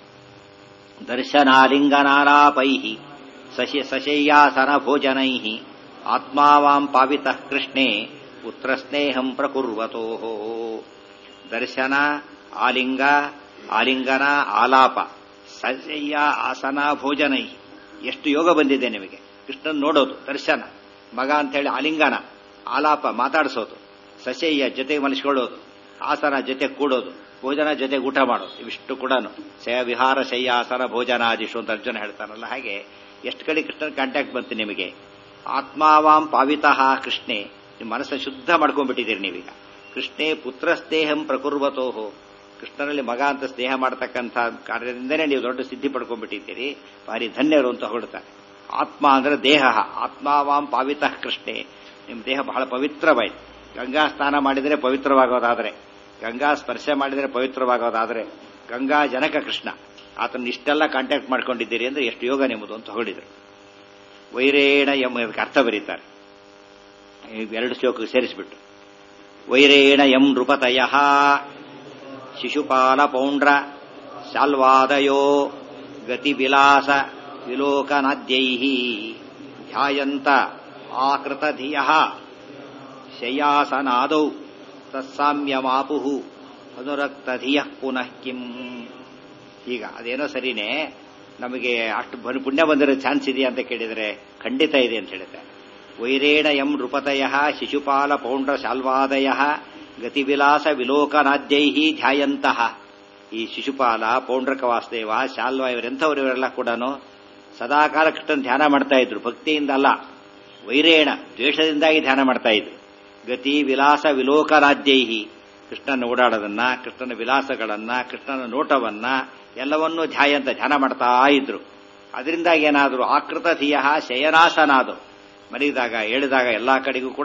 ದರ್ಶನಾಲಿಂಗನಾರಾಪೈ ಸಶಿ ಸಶಯ್ಯಾಸನ ಭೋಜನೈ ಆತ್ಮಾವಾಂ ಪಾವಿತಃ ಕೃಷ್ಣೇ ಪುತ್ರಸ್ನೇಹಂ ಪ್ರಕುರ್ವತೋ ದರ್ಶನ ಆಲಿಂಗ ಆಲಿಂಗನ ಆಲಾಪ ಸಶಯ್ಯ ಆಸನ ಭೋಜನೈ ಎಷ್ಟು ಯೋಗ ಬಂದಿದೆ ನಿಮಗೆ ಕೃಷ್ಣನ್ ನೋಡೋದು ದರ್ಶನ ಮಗ ಅಂತ ಹೇಳಿ ಆಲಿಂಗನ ಆಲಾಪ ಮಾತಾಡಿಸೋದು ಸಶಯ್ಯ ಜೊತೆಗೆ ಮಲಿಸ್ಕೊಳ್ಳೋದು ಆಸನ ಜೊತೆ ಕೂಡೋದು ಭೋಜನ ಜೊತೆಗೆ ಊಟ ಮಾಡೋದು ಇವಿಷ್ಟು ಕೂಡ ಶಯ ವಿಹಾರ ಶಯ್ಯಾಸನ ಭೋಜನಾದಿಶು ಅಂತ ಅರ್ಜುನ ಹೇಳ್ತಾನಲ್ಲ ಹಾಗೆ ಎಷ್ಟು ಕಡೆ ಕೃಷ್ಣನ ಕಾಂಟ್ಯಾಕ್ಟ್ ಬಂತು ನಿಮಗೆ ಆತ್ಮಾವಾಂ ಪಾವಿತಃ ಕೃಷ್ಣೆ ನಿಮ್ಮ ಮನಸ್ಸನ್ನು ಶುದ್ಧ ಮಾಡ್ಕೊಂಡ್ಬಿಟ್ಟಿದ್ದೀರಿ ನೀವೀಗ ಕೃಷ್ಣೇ ಪುತ್ರ ಸ್ನೇಹಂ ಪ್ರಕುರ್ವತೋಹೋ ಕೃಷ್ಣನಲ್ಲಿ ಮಗ ಅಂತ ಸ್ನೇಹ ಮಾಡತಕ್ಕಂಥ ಕಾರ್ಯದಿಂದನೇ ನೀವು ದೊಡ್ಡ ಸಿದ್ಧಿ ಪಡ್ಕೊಂಡ್ಬಿಟ್ಟಿದ್ದೀರಿ ಭಾರಿ ಧನ್ಯರು ಅಂತ ಹೊಗಳ್ತಾರೆ ಆತ್ಮ ಅಂದ್ರೆ ದೇಹ ಆತ್ಮಾವಾಂ ಪಾವಿತಃ ಕೃಷ್ಣೆ ನಿಮ್ಮ ದೇಹ ಬಹಳ ಪವಿತ್ರವಾಯ್ತು ಗಂಗಾ ಸ್ನಾನ ಮಾಡಿದರೆ ಪವಿತ್ರವಾಗೋದಾದರೆ ಗಂಗಾ ಸ್ಪರ್ಶ ಮಾಡಿದರೆ ಪವಿತ್ರವಾಗೋದಾದರೆ ಗಂಗಾ ಜನಕ ಕೃಷ್ಣ ಆತನ ಇಷ್ಟೆಲ್ಲ ಕಾಂಟ್ಯಾಕ್ಟ್ ಮಾಡ್ಕೊಂಡಿದ್ದೀರಿ ಅಂದ್ರೆ ಎಷ್ಟು ಯೋಗ ನಿಮ್ಮದು ಅಂತ ಹೊಗಳಿದ್ರು ವೈರೇಣ ಎಂ ಅರ್ಥ ಬರೀತಾರೆ ಎರಡು ಶ್ಲೋಕ ಸೇರಿಸಿಬಿಟ್ಟು ವೈರೇಣ ಎಂ ನೃಪತಯ ಶಿಶುಪಾಲ ಪೌಂಡ್ರ ಶಾಲ್ವಾದಯೋ ಗತಿವಿಲಾಸ ವಿಲೋಕನಾದ್ಯೈ ಧ್ಯಾಯಂತ ಆಕೃತಧಿಯ ಶಯ್ಯಾಸನಾದೌ ತತ್ಸಾಮ್ಯಮಾಪು ಅನುರಕ್ತಧಿಯ ಪುನಃ ಕಿಂ ಈಗ ಅದೇನೋ ಸರಿನೇ ನಮಗೆ ಅಷ್ಟು ಬ- ಪುಣ್ಯ ಬಂದಿರೋ ಚಾನ್ಸ್ ಇದೆಯಾ ಅಂತ ಕೇಳಿದರೆ ಖಂಡಿತ ಇದೆ ಅಂತ ಹೇಳಿದ್ದಾರೆ ವೈರೇಣ ಎಂ ನೃಪತಯ ಶಿಶುಪಾಲ ಪೌಂಡ್ರ ಶಾಲ್ವಾದಯ ಗತಿವಿಲಾಸ ವಿಲೋಕನಾದ್ಯೈ ಧ್ಯಾಯಂತಹ ಈ ಶಿಶುಪಾಲ ಪೌಂಡ್ರಕ ವಾಸುದೇವ ಶಾಲ್ವ ಇವರೆಂಥವ್ರು ಇವರೆಲ್ಲ ಕೂಡ ಸದಾಕಾಲ ಕೃಷ್ಣನ್ ಧ್ಯಾನ ಮಾಡ್ತಾ ಇದ್ರು ಭಕ್ತಿಯಿಂದ ಅಲ್ಲ ವೈರೇಣ ದ್ವೇಷದಿಂದಾಗಿ ಧ್ಯಾನ ಮಾಡ್ತಾ ಇದ್ರು ಗತಿ ವಿಲಾಸ ವಿಲೋಕರಾಜ್ಯೈಹಿ ಕೃಷ್ಣನ ಓಡಾಡೋದನ್ನ ಕೃಷ್ಣನ ವಿಲಾಸಗಳನ್ನ ಕೃಷ್ಣನ ನೋಟವನ್ನ ಎಲ್ಲವನ್ನೂ ಧ್ಯಾಯ ಅಂತ ಧ್ಯಾನ ಮಾಡ್ತಾ ಇದ್ರು ಅದರಿಂದಾಗಿ ಏನಾದರೂ ಆಕೃತ ಧಿಯ ಶಯನಾಸನಾದು ಮಲಗಿದಾಗ ಹೇಳಿದಾಗ ಎಲ್ಲಾ ಕಡೆಗೂ ಕೂಡ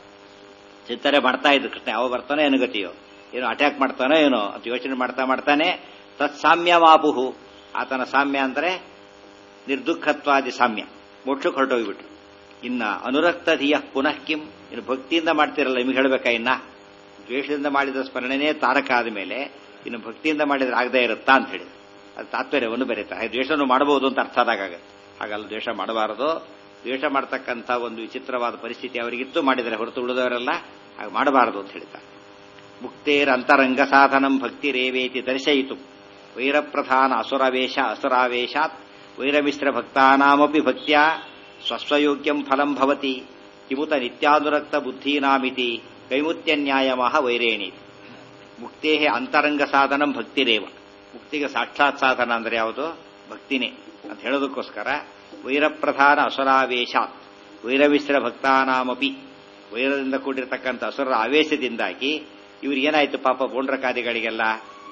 ಚಿಂತನೆ ಮಾಡ್ತಾ ಇದ್ರು ಕೃಷ್ಣ ಯಾವ ಬರ್ತಾನೋ ಏನು ಗತಿಯೋ ಏನು ಅಟ್ಯಾಕ್ ಮಾಡ್ತಾನೋ ಏನೋ ಅಂತ ಯೋಚನೆ ಮಾಡ್ತಾ ಮಾಡ್ತಾನೆ ತತ್ಸಾಮ್ಯವಾಪುಹು ಆತನ ಸಾಮ್ಯ ಅಂದರೆ ನಿರ್ದುಃಖತ್ವಾದಿ ಸಾಮ್ಯ ಮೋಕ್ಷಕ್ಕೆ ಹೊರಟೋಗ್ಬಿಟ್ರು ಇನ್ನ ಅನುರಕ್ತ ಧಿಯ ಪುನಃ ಕಿಂ ಇನ್ನು ಭಕ್ತಿಯಿಂದ ಮಾಡ್ತಿರಲ್ಲ ನಿಮಗೆ ಹೇಳ್ಬೇಕಾ ಇನ್ನ ದ್ವೇಷದಿಂದ ಮಾಡಿದ ಸ್ಮರಣೆನೇ ತಾರಕ ಆದ ಮೇಲೆ ಇನ್ನು ಭಕ್ತಿಯಿಂದ ಮಾಡಿದ್ರೆ ಆಗದೇ ಇರುತ್ತಾ ಅಂತ ಹೇಳಿ ಅದು ತಾತ್ಪರ್ಯವನ್ನು ಬೆರೀತಾರೆ ದ್ವೇಷವನ್ನು ಮಾಡಬಹುದು ಅಂತ ಅರ್ಥ ಆದಾಗ ಹಾಗಲ್ಲ ದ್ವೇಷ ಮಾಡಬಾರದು ದ್ವೇಷ ಮಾಡ್ತಕ್ಕಂಥ ಒಂದು ವಿಚಿತ್ರವಾದ ಪರಿಸ್ಥಿತಿ ಅವರಿಗಿತ್ತು ಮಾಡಿದರೆ ಹೊರತು ಉಳಿದವರೆಲ್ಲ ಹಾಗೆ ಮಾಡಬಾರದು ಅಂತ ಹೇಳ್ತಾರೆ ಮುಕ್ತೇರ ಅಂತರಂಗ ಸಾಧನಂ ಭಕ್ತಿ ರೇವೇತಿ ದರ್ಶಯಿತು ವೈರಪ್ರಧಾನ ಅಸುರವೇಶ ಅಸುರಾವೇಶಾತ್ ವೈರಮಿಶ್ರ ಭಕ್ತಾನಾಮಪಿ ಭಕ್ತ್ಯ ಸ್ವಸ್ವಯೋಗ್ಯಂ ಫಲಂ ಭವತಿ ಕಿಮುತ ನಿತ್ಯಾನುರಕ್ತ ಬುದ್ಧೀನಾಮಿತಿ ಕೈಮುತ್ಯನ್ಯಾಯಮಃ ವೈರೇಣಿ ಮುಕ್ತೇ ಅಂತರಂಗ ಸಾಧನಂ ಭಕ್ತಿರೇವ ಮುಕ್ತಿಗೆ ಸಾಕ್ಷಾತ್ ಸಾಧನ ಅಂದ್ರೆ ಯಾವುದು ಭಕ್ತಿನೇ ಅಂತ ಹೇಳೋದಕ್ಕೋಸ್ಕರ ವೈರಪ್ರಧಾನ ಅಸುರಾವೇಶಾತ್ ವೈರಮಿಶ್ರ ಭಕ್ತಾನಾಮಪಿ ವೈರದಿಂದ ಕೂಡಿರ್ತಕ್ಕಂಥ ಅಸುರರ ಆವೇಶದಿಂದಾಗಿ ಇವ್ರಿಗೆ ಏನಾಯ್ತು ಪಾಪ ಪೌಂಡ್ರಕಾದಿಗಳಿಗೆಲ್ಲ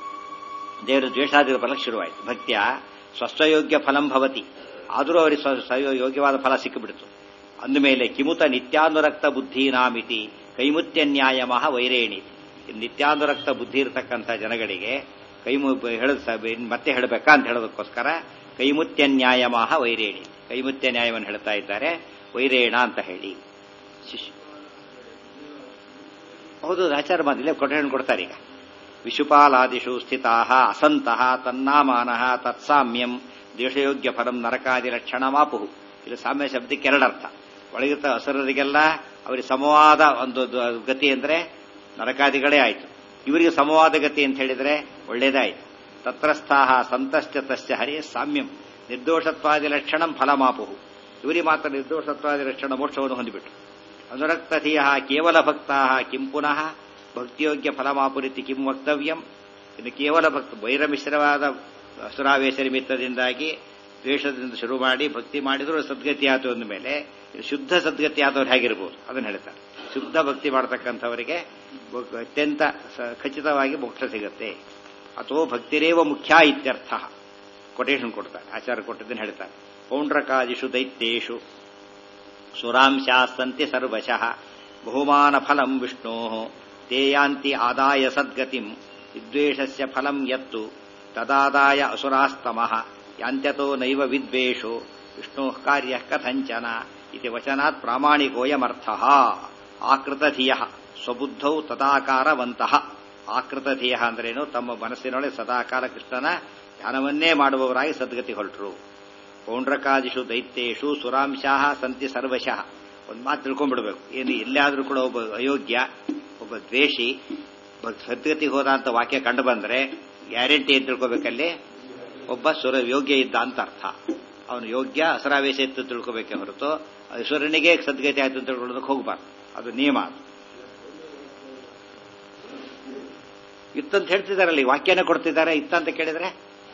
ದೇವರ ದ್ವೇಷಾದಿಗಳ ಫಲ ಶುರುವಾಯಿತು ಭಕ್ತಿಯ ಸ್ವಸ್ವಯೋಗ್ಯ ಫಲಂ ಭವತಿ ಆದರೂ ಅವರಿಗೆ ಸ್ವ ಸ್ವ- ಯೋಗ್ಯವಾದ ಫಲ ಸಿಕ್ಕಿಬಿಡ್ತು ಅಂದಮೇಲೆ ಕಿಮುತ ನಿತ್ಯಾನುರಕ್ತ ಬುದ್ಧೀನಾಮಿತಿ ಕೈಮುತ್ಯನ್ಯಾಯಮಃ ವೈರೇಣಿ ಈ ನಿತ್ಯಾನುರಕ್ತ ಬುದ್ಧಿ ಇರತಕ್ಕಂಥ ಜನಗಳಿಗೆ ಕೈಮು ಹೇಳ ಮತ್ತೆ ಹೇಳಬೇಕಾ ಅಂತ ಹೇಳೋದಕ್ಕೋಸ್ಕರ ಕೈಮುತ್ಯನ್ಯಾಯಮಃ ವೈರೇಣಿ ಕೈಮುತ್ಯ ನ್ಯಾಯವನ್ನು ಹೇಳ್ತಾ ಇದ್ದಾರೆ ವೈರೇಣ ಅಂತ ಹೇಳಿ ಶಿಶು ಹೌದು ಆಚಾರ ಮಾತಿಲ್ಲ ಕೊಟ್ಟೆ ಕೊಡ್ತಾರೆ ಈಗ ವಿಶುಪಾಲಾದಿಷು ಸ್ಥಿತಾ ಅಸಂತಹ ತನ್ನಾಮಾನಃ ತತ್ಸಾಮ್ಯಂ ದೇಶಯೋಗ್ಯ ಫಲಂ ನರಕಾದಿ ಲಕ್ಷಣಮಾಪುಹು ಇದು ಸಾಮ್ಯ ಶಬ್ದಕ್ಕೆ ಎರಡರ್ಥ ಒಳಗಿರ್ತ ಹಸರರಿಗೆಲ್ಲ ಅವರಿಗೆ ಸಮವಾದ ಒಂದು ದ- ಗತಿ ಅಂದ್ರೆ ನರಕಾದಿಗಳೇ ಆಯಿತು ಇವರಿಗೆ ಸಮವಾದ ಗತಿ ಅಂತ ಹೇಳಿದ್ರೆ ಒಳ್ಳೇದಾಯಿತು ತತ್ರಸ್ಥಾಹ ಸಂತಶ್ಚ ತಶ್ಚ ಹರಿ ಸಾಮ್ಯಂ ನಿರ್ದೋಷತ್ವಾದಿ ಲಕ್ಷಣಂ ಫಲಮಾಪುಹು ಇವರಿಗೆ ಮಾತ್ರ ನಿರ್ದೋಷತ್ವಾದಿ ಲಕ್ಷಣ ಮೋಕ್ಷವನ್ನು ಹೊಂದಿಬಿಟ್ರು ಅನುರಕ್ತಧಿಯ ಕೇವಲ ಭಕ್ತಾ ಕಿಂ ಪುನಃ ಭಕ್ತಿಯೋಗ್ಯ ಫಲಮಾಪುರಿತಿ ಕಿಂ ವಕ್ತವ್ಯಂ ಇನ್ನು ಕೇವಲ ಭಕ್ತ ವೈರಮಿಶ್ರವಾದ ಅಸುರಾವೇಶ ನಿಮಿತ್ತದಿಂದಾಗಿ ದ್ವೇಷದಿಂದ ಶುರು ಮಾಡಿ ಭಕ್ತಿ ಮಾಡಿದ್ರು ಸದ್ಗತಿ ಆಯ್ತು ಅಂದ ಮೇಲೆ ಶುದ್ಧ ಸದ್ಗತಿ ಆದವ್ರು ಹೇಗಿರ್ಬೋದು ಅದನ್ನು ಹೇಳ್ತಾರೆ ಶುದ್ಧ ಭಕ್ತಿ ಮಾಡತಕ್ಕಂಥವರಿಗೆ ಬ- ಅತ್ಯಂತ ಸ- ಖಚಿತವಾಗಿ ಮೋಕ್ಷ ಸಿಗುತ್ತೆ ಅಥವಾ ಭಕ್ತಿರೇವ ಮುಖ್ಯ ಇತ್ಯರ್ಥ ಕೊಟೇಶನ್ ಕೊಡ್ತಾರೆ ಆಚಾರ ಕೊಟ್ಟದ್ದನ್ನು ಹೇಳ್ತಾರೆ ಪೌಂಡ್ರಕಾದಿಷು ದೈತ್ಯೇಷು ಸುರಾಂಶಾ ಸಂತಿ ಸರ್ವಶಃ ಬಹುಮಾನ ಫಲಂ ವಿಷ್ಣೋ ತೇ ಯಾಂತಿ ಆದಾಯ ಸದ್ಗತಿಂ ವಿದ್ವೇಷಸ್ಯ ಫಲಂ ಯತ್ತು ತದಾದಾಯ ಅಸುರಾಸ್ತಮಃ ಯಾಂತ್ಯತೋ ನೈವ ವಿದ್ವೇಷೋ ವಿಷ್ಣೋ ಕಾರ್ಯ ಕಥಂಚನ ಇತಿ ವಚನಾತ್ ಪ್ರಾಮಾಣಿಕೋಯಮರ್ಥ ಆಕೃತಧಿಯ ಸ್ವಬುದ್ಧೌ ತದಾಕಾರವಂತಹ ಆಕೃತಧಿಯ ಅಂದ್ರೇನು ತಮ್ಮ ಮನಸ್ಸಿನೊಳಗೆ ಸದಾಕಾಲ ಕೃಷ್ಣನ ಧ್ಯಾನವನ್ನೇ ಮಾಡುವವರಾಗಿ ಸದ್ಗತಿ ಹೊರಟರು ಪೌಂಡ್ರಕಾದಿಷು ದೈತ್ಯೇಷು ಸುರಾಂಶಾಹ ಸಂತಿ ಸರ್ವಶಃ ಒಂದು ಮಾತು ತಿಳ್ಕೊಂಡ್ಬಿಡ್ಬೇಕು ಏನು ಎಲ್ಲಾದ್ರೂ ಕೂಡ ಒಬ್ಬ ಅಯೋಗ್ಯ ಒಬ್ಬ ದ್ವೇಷಿ ಒಬ್ಬ ಸದ್ಗತಿಗೆ ಹೋದ ಅಂತ ವಾಕ್ಯ ಕಂಡು ಬಂದ್ರೆ ಗ್ಯಾರಂಟಿ ಅಂತ ತಿಳ್ಕೊಬೇಕಲ್ಲಿ ಒಬ್ಬ ಸುರ ಯೋಗ್ಯ ಇದ್ದ ಅಂತ ಅರ್ಥ ಅವನು ಯೋಗ್ಯ ಅಸರಾವೇಶ ಇತ್ತು ತಿಳ್ಕೊಬೇಕೆ ಹೊರತು ಅಸುರನಿಗೆ ಸದ್ಗತಿ ಆಯ್ತು ಅಂತ ತಿಳ್ಕೊಳ್ಳೋದಕ್ಕೆ ಹೋಗ್ಬಾರ್ದು ಅದು ನಿಯಮ ಅದು ಇತ್ತಂತ ಹೇಳ್ತಿದಾರಲ್ಲ ಈ ವಾಕ್ಯನೇ ಕೊಡ್ತಿದ್ದಾರೆ ಇತ್ತಂತ ಕೇಳಿದ್ರೆ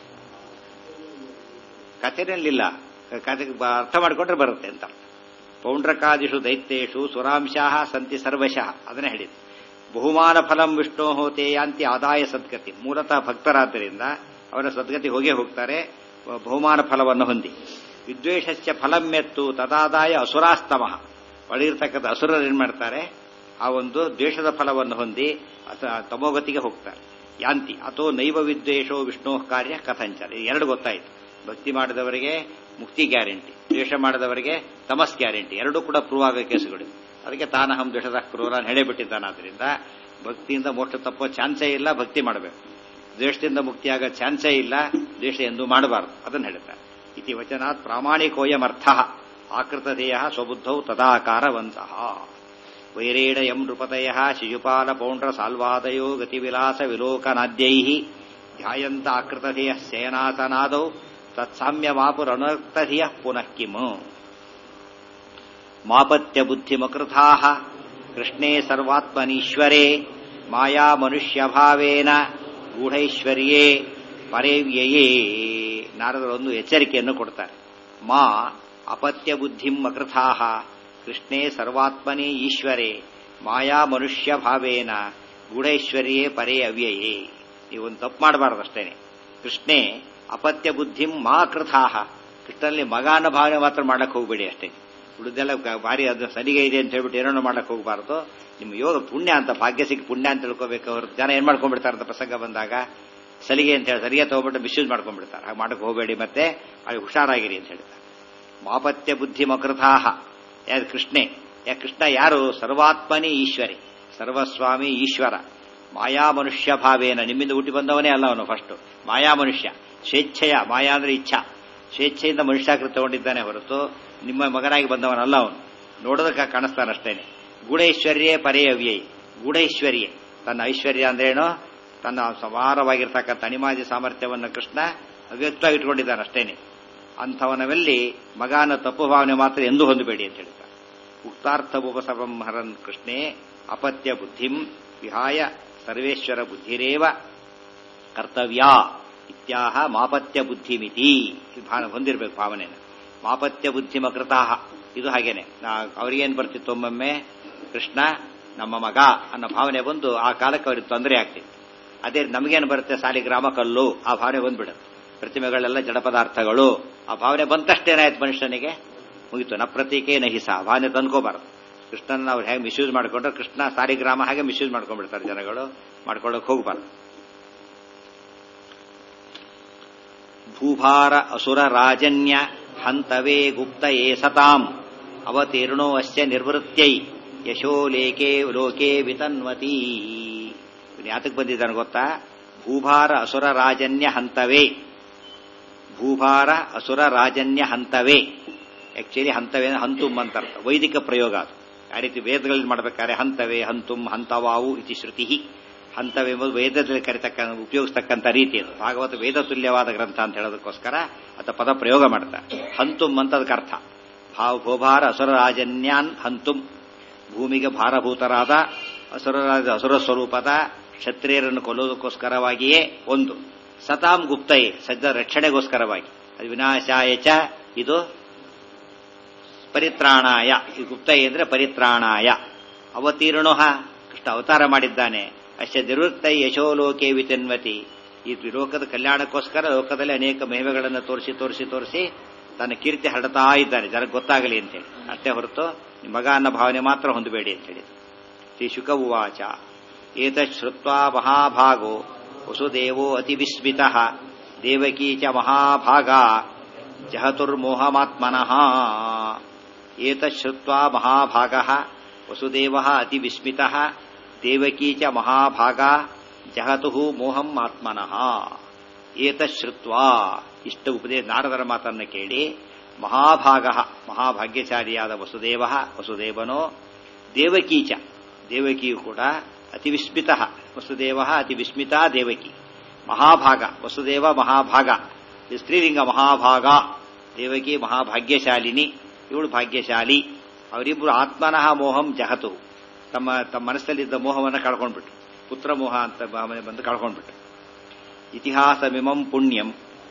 ಕಥೆನಲ್ಲಿಲ್ಲ ಕಥೆ ಅರ್ಥ ಮಾಡಿಕೊಂಡ್ರೆ ಬರುತ್ತೆ ಅಂತ ಪೌಂಡ್ರಕಾದಿಷು ದೈತ್ಯೇಷು ಸುರಾಂಶಾಹ ಸಂತಿ ಸರ್ವಶಃ ಅದನ್ನೇ ಹೇಳಿದ್ದು ಬಹುಮಾನ ಫಲಂ ವಿಷ್ಣು ಹೋತೆ ಯಾಂತಿ ಆದಾಯ ಸದ್ಗತಿ ಮೂಲತಃ ಭಕ್ತರಾದ್ದರಿಂದ ಅವರ ಸದ್ಗತಿ ಹೋಗೇ ಹೋಗ್ತಾರೆ ಬಹುಮಾನ ಫಲವನ್ನು ಹೊಂದಿ ವಿದ್ವೇಷಸ್ಯ ಫಲಂ ಎತ್ತು ತದಾದಾಯ ಅಸುರಾಸ್ತಮಃ ಒಳಗಿರ್ತಕ್ಕಂಥ ಅಸುರರು ಏನ್ ಮಾಡ್ತಾರೆ ಆ ಒಂದು ದ್ವೇಷದ ಫಲವನ್ನು ಹೊಂದಿ ಅಸ- ತಮೋಗತಿಗೆ ಹೋಗ್ತಾರೆ ಯಾಂತಿ ಅಥೋ ನೈವ ವಿದ್ವೇಷೋ ವಿಷ್ಣು ಕಾರ್ಯ ಕಥಂಚನ ಇದು ಎರಡು ಗೊತ್ತಾಯಿತು ಭಕ್ತಿ ಮಾಡಿದವರಿಗೆ ಮುಕ್ತಿ ಗ್ಯಾರಂಟಿ ದ್ವೇಷ ಮಾಡಿದವರಿಗೆ ತಮಸ್ ಗ್ಯಾರಂಟಿ ಎರಡೂ ಕೂಡ ಪ್ರೂವ್ ಆಗೋ ಕೇಸುಗಳು ಅದಕ್ಕೆ ತಾನಹಂ ದ್ವೇಷದ ಕ್ರೂರ ಹೇಳಿಬಿಟ್ಟಿದ್ದಾನಾದ್ರಿಂದ ಭಕ್ತಿಯಿಂದ ಮೋಕ್ಷ ತಪ್ಪೋ ಚಾನ್ಸೇ ಇಲ್ಲ ಭಕ್ತಿ ಮಾಡಬೇಕು ದ್ವೇಷದಿಂದ ಮುಕ್ತಿಯಾಗೋ ಚಾನ್ಸೇ ಇಲ್ಲ ದ್ವೇಷ ಎಂದು ಮಾಡಬಾರದು ಅದನ್ನು ಹೇಳ್ತಾರೆ ಇತಿ ವಚನಾತ್ ಪ್ರಾಮಾಣಿಕೋಯಮರ್ಥ ಆಕೃತಧೇಯ ಸ್ವಬುದ್ಧೌ ತದಾಕಾರವಂತಹ ವೈರೇಣ ಯಂ ನೃಪತಯ ಶಿಶುಪಾಲ ಪೌಂಡ್ರ ಸಾಲ್ವಾದಯೋ ಗತಿವಿಲಾಸ ವಿಲೋಕನಾದ್ಯೈ ಧ್ಯಾಯಂತ ಆಕೃತಧೇಯ ಶಯನಾಸನಾದೌ ತತ್ಸಾಮ್ಯಮಾಪುರನಕ್ತಧಿಯ ಪುನಃ ಕಿಮು ಮಾಪತ್ಯ ಬುದ್ಧಿಮಕೃತಾ ಕೃಷ್ಣೇ ಸರ್ವಾತ್ಮನೀಶ್ವರೇ ಮಾಯಾ ಮನುಷ್ಯಭಾವೇನ ಗೂಢೈಶ್ವರ್ಯೇ ಪರೇವ್ಯಯೇ ನಾರದರೊಂದು ಎಚ್ಚರಿಕೆಯನ್ನು ಕೊಡ್ತಾರೆ ಮಾ ಅಪತ್ಯ ಬುದ್ಧಿಂ ಅಕೃಥಾ ಕೃಷ್ಣೇ ಸರ್ವಾತ್ಮನೇ ಈಶ್ವರೇ ಮಾಯಾ ಮನುಷ್ಯ ಭಾವೇನ ಗೂಢೈಶ್ವರ್ಯೇ ಪರೇ ಅವ್ಯಯೇ ನೀವೊಂದು ತಪ್ಪು ಮಾಡಬಾರದು ಅಷ್ಟೇನೆ ಕೃಷ್ಣೇ ಅಪತ್ಯ ಬುದ್ಧಿಂ ಮಾ ಕೃಥಾಹ ಕೃಷ್ಣನಲ್ಲಿ ಮಗ ಅನ್ನೋ ಭಾವನೆ ಮಾತ್ರ ಮಾಡಕ್ ಹೋಗ್ಬೇಡಿ ಅಷ್ಟೇ ಉಳಿದೆಲ್ಲ ಭಾರಿ ಅದು ಸರಿಗೆ ಇದೆ ಅಂತ ಹೇಳ್ಬಿಟ್ಟು ಏನೋ ಮಾಡಕ್ ಹೋಗಬಾರ್ದು ನಿಮ್ಮ ಯೋಗ ಪುಣ್ಯ ಅಂತ ಭಾಗ್ಯ ಸಿಕ್ಕಿ ಪುಣ್ಯ ಅಂತ ತಿಳ್ಕೋಬೇಕು ಅವ್ರು ಜನ ಏನ್ ಮಾಡ್ಕೊಂಡ್ಬಿಡ್ತಾರೆ ಅಂತ ಪ್ರಸಂಗ ಬಂದಾಗ ಸಲಿಗೆ ಅಂತ ಹೇಳಿ ಸರಿಯಾಗಿ ತಗೊಬಿಟ್ಟು ಮಿಸ್ಯೂಸ್ ಮಾಡ್ಕೊಂಡ್ಬಿಡ್ತಾರೆ ಹಾಗೆ ಮಾಡಕ್ ಹೋಗಬೇಡಿ ಮತ್ತೆ ಅಲ್ಲಿ ಹುಷಾರಾಗಿರಿ ಅಂತ ಹೇಳ್ತಾರೆ ಮಾಪತ್ಯ ಬುದ್ಧಿ ಮಕೃತಾಹ ಯಾರು ಕೃಷ್ಣೆ ಯಾ ಕೃಷ್ಣ ಯಾರು ಸರ್ವಾತ್ಮನೇ ಈಶ್ವರಿ ಸರ್ವಸ್ವಾಮಿ ಈಶ್ವರ ಮಾಯಾ ಮನುಷ್ಯ ಭಾವೇನ ನಿಮ್ಮಿಂದ ಹುಟ್ಟಿ ಬಂದವನೇ ಅಲ್ಲ ಅವನು ಫಸ್ಟ್ ಮಾಯಾ ಮನುಷ್ಯ ಸ್ವೇಚ್ಛೆಯ ಮಾಯಾ ಅಂದ್ರೆ ಇಚ್ಛಾ ಸ್ವೇಚ್ಛೆಯಿಂದ ಮನುಷ್ಯಾಕೃತಿ ತಗೊಂಡಿದ್ದಾನೆ ಹೊರತು ನಿಮ್ಮ ಮಗನಾಗಿ ಬಂದವನಲ್ಲ ಅವನು ನೋಡೋದಕ್ಕೆ ಕಾಣಿಸ್ತಾನಷ್ಟೇನೆ ಗೂಢೈಶ್ವರ್ಯೇ ಪರೇ ಅವ್ಯಯ್ ಗೂಢೈಶ್ವರ್ಯೆ ತನ್ನ ಐಶ್ವರ್ಯ ಅಂದ್ರೇನು ತನ್ನ ಸಮಾರವಾಗಿರ್ತಕ್ಕಂಥ ಅಣಿಮಾದಿ ಸಾಮರ್ಥ್ಯವನ್ನು ಕೃಷ್ಣ ಅವ್ಯಕ್ತವಾಗಿ ಇಟ್ಕೊಂಡಿದ್ದಾನೆ ಅಷ್ಟೇನೆ ಅಂಥವನವೆಲ್ಲಿ ಮಗಾನ ತಪ್ಪು ಭಾವನೆ ಮಾತ್ರ ಎಂದೂ ಹೊಂದಬೇಡಿ ಅಂತ ಹೇಳ್ತಾರೆ ಉಕ್ತಾರ್ಥ ಉಪಸವಂ ಹರನ್ ಕೃಷ್ಣೇ ಅಪತ್ಯ ಬುದ್ಧಿಂ ವಿಹಾಯ ಸರ್ವೇಶ್ವರ ಬುದ್ಧಿರೇವ ಕರ್ತವ್ಯ ಇತ್ಯಾಹ ಮಾಪತ್ಯ ಬುದ್ಧಿಮಿತಿ ಭಾವ ಹೊಂದಿರಬೇಕು ಭಾವನೆನ ಮಾಪತ್ಯ ಬುದ್ಧಿಮಕೃತಾಹ ಇದು ಹಾಗೇನೆ ಅವ್ರಿಗೇನು ಬರ್ತಿತ್ತು ಒಮ್ಮೊಮ್ಮೆ ಕೃಷ್ಣ ನಮ್ಮ ಮಗ ಅನ್ನೋ ಭಾವನೆ ಬಂದು ಆ ಕಾಲಕ್ಕೆ ಅವ್ರಿಗೆ ತೊಂದರೆ ಆಗ್ತಿತ್ತು ಅದೇ ನಮಗೇನು ಬರುತ್ತೆ ಸಾಲಿಗ್ರಾಮ ಕಲ್ಲು ಆ ಭಾವನೆ ಬಂದ್ಬಿಡುತ್ತೆ ಪ್ರತಿಮೆಗಳೆಲ್ಲ ಜಡ ಪದಾರ್ಥಗಳು ಆ ಭಾವನೆ ಬಂತಷ್ಟೇನಾಯ್ತು ಮನುಷ್ಯನಿಗೆ ಮುಗಿತು ನ ಪ್ರತೀಕೆ ನಹಿಸ ಆ ಭಾವನೆ ತಂದ್ಕೋಬಾರದು ಕೃಷ್ಣನ ಅವ್ರು ಹೇಗೆ ಮಿಸ್ಯೂಸ್ ಮಾಡ್ಕೊಂಡ್ರೆ ಕೃಷ್ಣ ಸಾಲಿಗ್ರಾಮ ಹಾಗೆ ಮಿಸ್ಯೂಸ್ ಮಾಡ್ಕೊಂಡ್ಬಿಡ್ತಾರೆ ಜನಗಳು ಮಾಡ್ಕೊಳ್ಳೋಕೆ ಹೋಗ್ಬಾರ್ದು ಭೂಭಾರ ಅಸುರ ರಾಜನ್ಯ ಹಂತವೇ ಗುಪ್ತಯೇ ಸತಾಂ ಅವತೀರ್ಣೋ ಅಸ್ಯ ನಿರ್ವೃತ್ಯೈ ಯಶೋ ಲೇಕೆ ಲೋಕೆ ವಿತನ್ವತಿ ಯಾತಕ್ಕೆ ಬಂದಿದ್ದಾನೆ ಗೊತ್ತಾ ಭೂಭಾರ ಅಸುರ ರಾಜನ್ಯ ಹಂತವೇ ಭೂಭಾರ ಅಸುರ ರಾಜನ್ಯ ಹಂತವೇ ಆಕ್ಚುಲಿ ಹಂತವೇ ಹಂತುಂ ಅಂತ ಅರ್ಥ ವೈದಿಕ ಪ್ರಯೋಗ ಅದು ಆ ರೀತಿ ವೇದಗಳಲ್ಲಿ ಮಾಡಬೇಕಾದ್ರೆ ಹಂತವೇ ಹಂತುಂ ಹಂತವಾವು ಇತಿ ಶ್ರುತಿ ಹಂತವೆಂಬುದು ವೇದದಲ್ಲಿ ಕರಿತಕ್ಕ ಉಪಯೋಗಿಸ್ತಕ್ಕಂಥ ರೀತಿ ಅದು ಭಾಗವತ ವೇದ ತುಲ್ಯವಾದ ಗ್ರಂಥ ಅಂತ ಹೇಳೋದಕ್ಕೋಸ್ಕರ ಅಥ ಪದ ಪ್ರಯೋಗ ಮಾಡ್ತಾರೆ ಹಂತುಂ ಅಂತ ಅದಕ್ಕೆ ಅರ್ಥ ಭಾವ ಭೂಭಾರ ಅಸುರರಾಜನ್ಯಾನ್ ಹಂತುಂ ಭೂಮಿಗೆ ಭಾರಭೂತರಾದ ಅಸುರರಾಜ ಅಸುರ ಸ್ವರೂಪದ ಕ್ಷತ್ರಿಯರನ್ನು ಕೊಲ್ಲೋದಕ್ಕೋಸ್ಕರವಾಗಿಯೇ ಒಂದು ಸತಾಂ ಗುಪ್ತಯೇ ಸಜ್ಜ ರಕ್ಷಣೆಗೋಸ್ಕರವಾಗಿ ಅದು ವಿನಾಶಾಯ ಚ ಇದು ಪರಿತ್ರಾಣಾಯ ಈ ಗುಪ್ತಯೇ ಅಂದ್ರೆ ಪರಿತ್ರಾಣಾಯ ಅವತೀರ್ಣೋ ಕೃಷ್ಣ ಅವತಾರ ಮಾಡಿದ್ದಾನೆ ಅಷ್ಟೇ ನಿವೃತ್ತ ಯಶೋಲೋಕೆ ವಿತನ್ವತಿ ಈ ಲೋಕದ ಕಲ್ಯಾಣಕ್ಕೋಸ್ಕರ ಲೋಕದಲ್ಲಿ ಅನೇಕ ಮಹಿಮೆಗಳನ್ನು ತೋರಿಸಿ ತೋರಿಸಿ ತೋರಿಸಿ ತನ್ನ ಕೀರ್ತಿ ಹರಡ್ತಾ ಇದ್ದಾನೆ ಜನಕ್ಕೆ ಗೊತ್ತಾಗಲಿ ಅಂತೇಳಿ ಅಷ್ಟೇ ಹೊರತು ನಿಮ್ಮ ಮಗ ಅನ್ನೋ ಭಾವನೆ ಮಾತ್ರ ಹೊಂದಬೇಡಿ ಅಂತೇಳಿ ಶ್ರೀ ಶುಕ ಉವಾಚ ಏತತ್ ಶ್ರುತ್ವಾ ಮಹಾಭಾಗೋ ವಸುದೇವೋ ಅತಿ ವಿಸ್ಮಿತ ದೇವಕೀ ಚ ಮಹಾಭಾಗ ಜಹತುರ್ಮೋಹಮಾತ್ಮನಃ ಏತತ್ ಶ್ರುತ್ವಾ ಮಹಾಭಾಗ ವಸುದೇವ ಅತಿ ವಿಸ್ಮಿತ ದೇವಕೀ ಚ ಮಹಾಭಾಗ ಜಹತು ಮೋಹಂ ಆತ್ಮನಃ ಏತತ್ ಶ್ರುತ್ವಾ ಇಷ್ಟ ಉಪದೇಶ ನಾರದರ ಮಾತನ್ನು ಕೇಳಿ ಮಹಾಭಾಗ ಮಹಾಭಾಗ್ಯಶಾಲಿಯಾದ ವಸುದೇವ ವಸುದೇವನೋ ದೇವಕೀಚ ದೇವಕಿಯು ಕೂಡ ಅತಿ ವಿಸ್ಮಿತ ವಸುದೇವ ಅತಿ ವಿಸ್ಮಿತ ದೇವಕಿ ಮಹಾಭಾಗ ವಸುದೇವ ಮಹಾಭಾಗ ಇದು ಸ್ತ್ರೀಲಿಂಗ ಮಹಾಭಾಗ ದೇವಕಿ ಮಹಾಭಾಗ್ಯಶಾಲಿನಿ ಇವಳು ಭಾಗ್ಯಶಾಲಿ ಅವರಿಬ್ಬರು ಆತ್ಮನಃ ಮೋಹಂ ಜಹತು ತಮ್ಮ ತಮ್ಮ ಮನಸ್ಸಲ್ಲಿದ್ದ ಮೋಹವನ್ನು ಕಳ್ಕೊಂಡ್ಬಿಟ್ರು ಪುತ್ರ ಮೋಹ ಅಂತ ಭಾವನೆ ಬಂದು ಕಳ್ಕೊಂಡ್ಬಿಟ್ರು ಇತಿಹಾಸಮಿಮಂ ಪುಣ್ಯಂ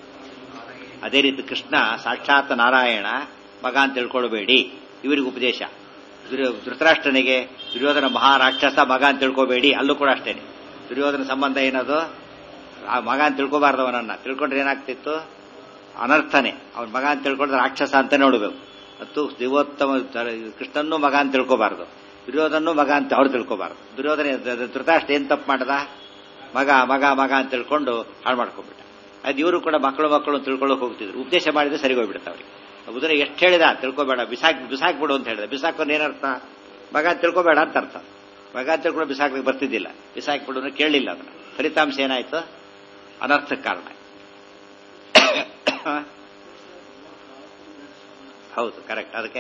ಅದೇ ರೀತಿ ಕೃಷ್ಣ ಸಾಕ್ಷಾತ್ ನಾರಾಯಣ ಮಗ ಅಂತ ತಿಳ್ಕೊಳ್ಬೇಡಿ ಇವರಿಗೆ ಉಪದೇಶ ಧೃತರಾಷ್ಟ್ರನಿಗೆ ದುರ್ಯೋಧನ ಮಹಾರಾಕ್ಷಸ ಮಗ ಅಂತ ತಿಳ್ಕೋಬೇಡಿ ಅಲ್ಲೂ ಕೂಡ ಅಷ್ಟೇನೆ ದುರ್ಯೋಧನ ಸಂಬಂಧ ಏನದು ಆ ಮಗ ಅಂತ ತಿಳ್ಕೊಬಾರ್ದವನನ್ನ ತಿಳ್ಕೊಂಡ್ರೆ ಏನಾಗ್ತಿತ್ತು ಅನರ್ಥನೆ ಅವನ ಮಗ ಅಂತ ತಿಳ್ಕೊಂಡ್ರೆ ರಾಕ್ಷಸ ಅಂತ ನೋಡಬೇಕು ಮತ್ತು ದಿವೋತ್ತಮ ಕೃಷ್ಣನ್ನೂ ಮಗ ಅಂತ ತಿಳ್ಕೋಬಾರ್ದು ದುರ್ಯೋಧನೂ ಮಗ ಅಂತ ಅವ್ರು ತಿಳ್ಕೋಬಾರ್ದು ದುರ್ಯೋಧನ ಧೃತರಾಷ್ಟ್ರ ಏನ್ ತಪ್ಪು ಮಾಡದ ಮಗ ಮಗ ಮಗ ಅಂತ ತಿಳ್ಕೊಂಡು ಹಾಳು ಮಾಡ್ಕೊಂಡ್ಬಿಟ್ಟ ಅದು ಇವರು ಕೂಡ ಮಕ್ಕಳು ಮಕ್ಕಳು ತಿಳ್ಕೊಳ್ಳೋಕೆ ಹೋಗ್ತಿದ್ರು ಉಪದೇಶ ಮಾಡಿದ್ರೆ ಸರಿ ಹೋಗ್ಬಿಡುತ್ತೆ ಅವ್ರಿಗೆ ಉದರ ಎಷ್ಟು ಹೇಳಿದ ತಿಳ್ಕೊಬೇಡ ಬಿಸಾಕ್ ಬಿಸಾಕ್ಬಿಡು ಅಂತ ಹೇಳಿದ ಬಿಸಾಕೋನ್ ಏನರ್ಥ ಮಗ ತಿಳ್ಕೊಬೇಡ ಅಂತ ಅರ್ಥ ಮಗ ತಿಳ್ಕೊಂಡು ಬಿಸಾಕ್ಲಿಕ್ಕೆ ಬರ್ತಿದ್ದಿಲ್ಲ ಬಿಸಾಕ್ಬಿಡು ಅಂದ್ರೆ ಕೇಳಲಿಲ್ಲ ಅದನ್ನ ಫಲಿತಾಂಶ ಏನಾಯ್ತು ಅನರ್ಥಕ್ಕೆ ಕಾರಣ ಹೌದು ಕರೆಕ್ಟ್ ಅದಕ್ಕೆ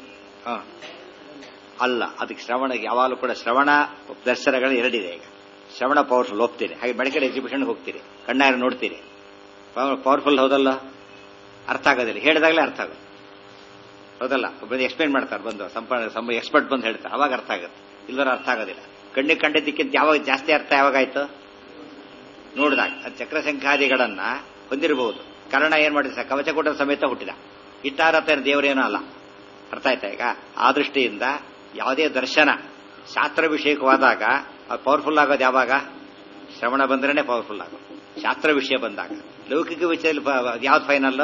ಅಲ್ಲ ಅದಕ್ಕೆ ಶ್ರವಣ ಯಾವಾಗಲೂ ಕೂಡ ಶ್ರವಣ ದರ್ಶನಗಳು ಎರಡಿದೆ ಈಗ ಶ್ರವಣ ಪವರ್ಫುಲ್ ಹೋಗ್ತೀರಿ ಹಾಗೆ ಮೆಡಿಕಲ್ ಎಕ್ಸಿಬಿಷನ್ಗೆ ಹೋಗ್ತೀರಿ ಕಣ್ಣಾರೆ ನೋಡ್ತೀರಿ ಪವರ್ಫುಲ್ ಹೌದಲ್ಲ ಅರ್ಥ ಆಗೋದಿಲ್ಲ ಹೇಳಿದಾಗಲೇ ಅರ್ಥ ಆಗೋದು ಹೌದಲ್ಲ ಒಬ್ಬರು ಎಕ್ಸ್ಪ್ಲೇನ್ ಮಾಡ್ತಾರೆ ಬಂದು ಸಂಪ ಎಕ್ಸ್ಪರ್ಟ್ ಬಂದು ಹೇಳ್ತಾರೆ ಅವಾಗ ಅರ್ಥ ಆಗುತ್ತೆ ಇಲ್ಲದ್ರೆ ಅರ್ಥ ಆಗೋದಿಲ್ಲ ಕಣ್ಣಿಗೆ ಕಂಡಿದ್ದಕ್ಕಿಂತ ಯಾವಾಗ ಜಾಸ್ತಿ ಅರ್ಥ ಯಾವಾಗಾಯ್ತು ನೋಡಿದಾಗ ಅದು ಚಕ್ರಸಂಖ್ಯಾದಿಗಳನ್ನ ಹೊಂದಿರಬಹುದು ಕರ್ಣ ಏನ್ ಮಾಡಿದ ಕವಚಕೂಟ ಸಮೇತ ಹುಟ್ಟಿದ ಇಟ್ಟಾರತ್ತ ದೇವರೇನೂ ಅಲ್ಲ ಅರ್ಥ ಆಯ್ತಾ ಈಗ ಆ ದೃಷ್ಟಿಯಿಂದ ಯಾವುದೇ ದರ್ಶನ ಶಾಸ್ತ್ರ ವಿಷಯಕವಾದಾಗ ಅದು ಪವರ್ಫುಲ್ ಆಗೋದು ಯಾವಾಗ ಶ್ರವಣ ಬಂದ್ರೇನೆ ಪವರ್ಫುಲ್ ಆಗೋದು ಶಾಸ್ತ್ರ ವಿಷಯ ಬಂದಾಗ ಲೌಕಿಕ ವಿಷಯದಲ್ಲಿ ಯಾವ್ದು ಫೈನಲ್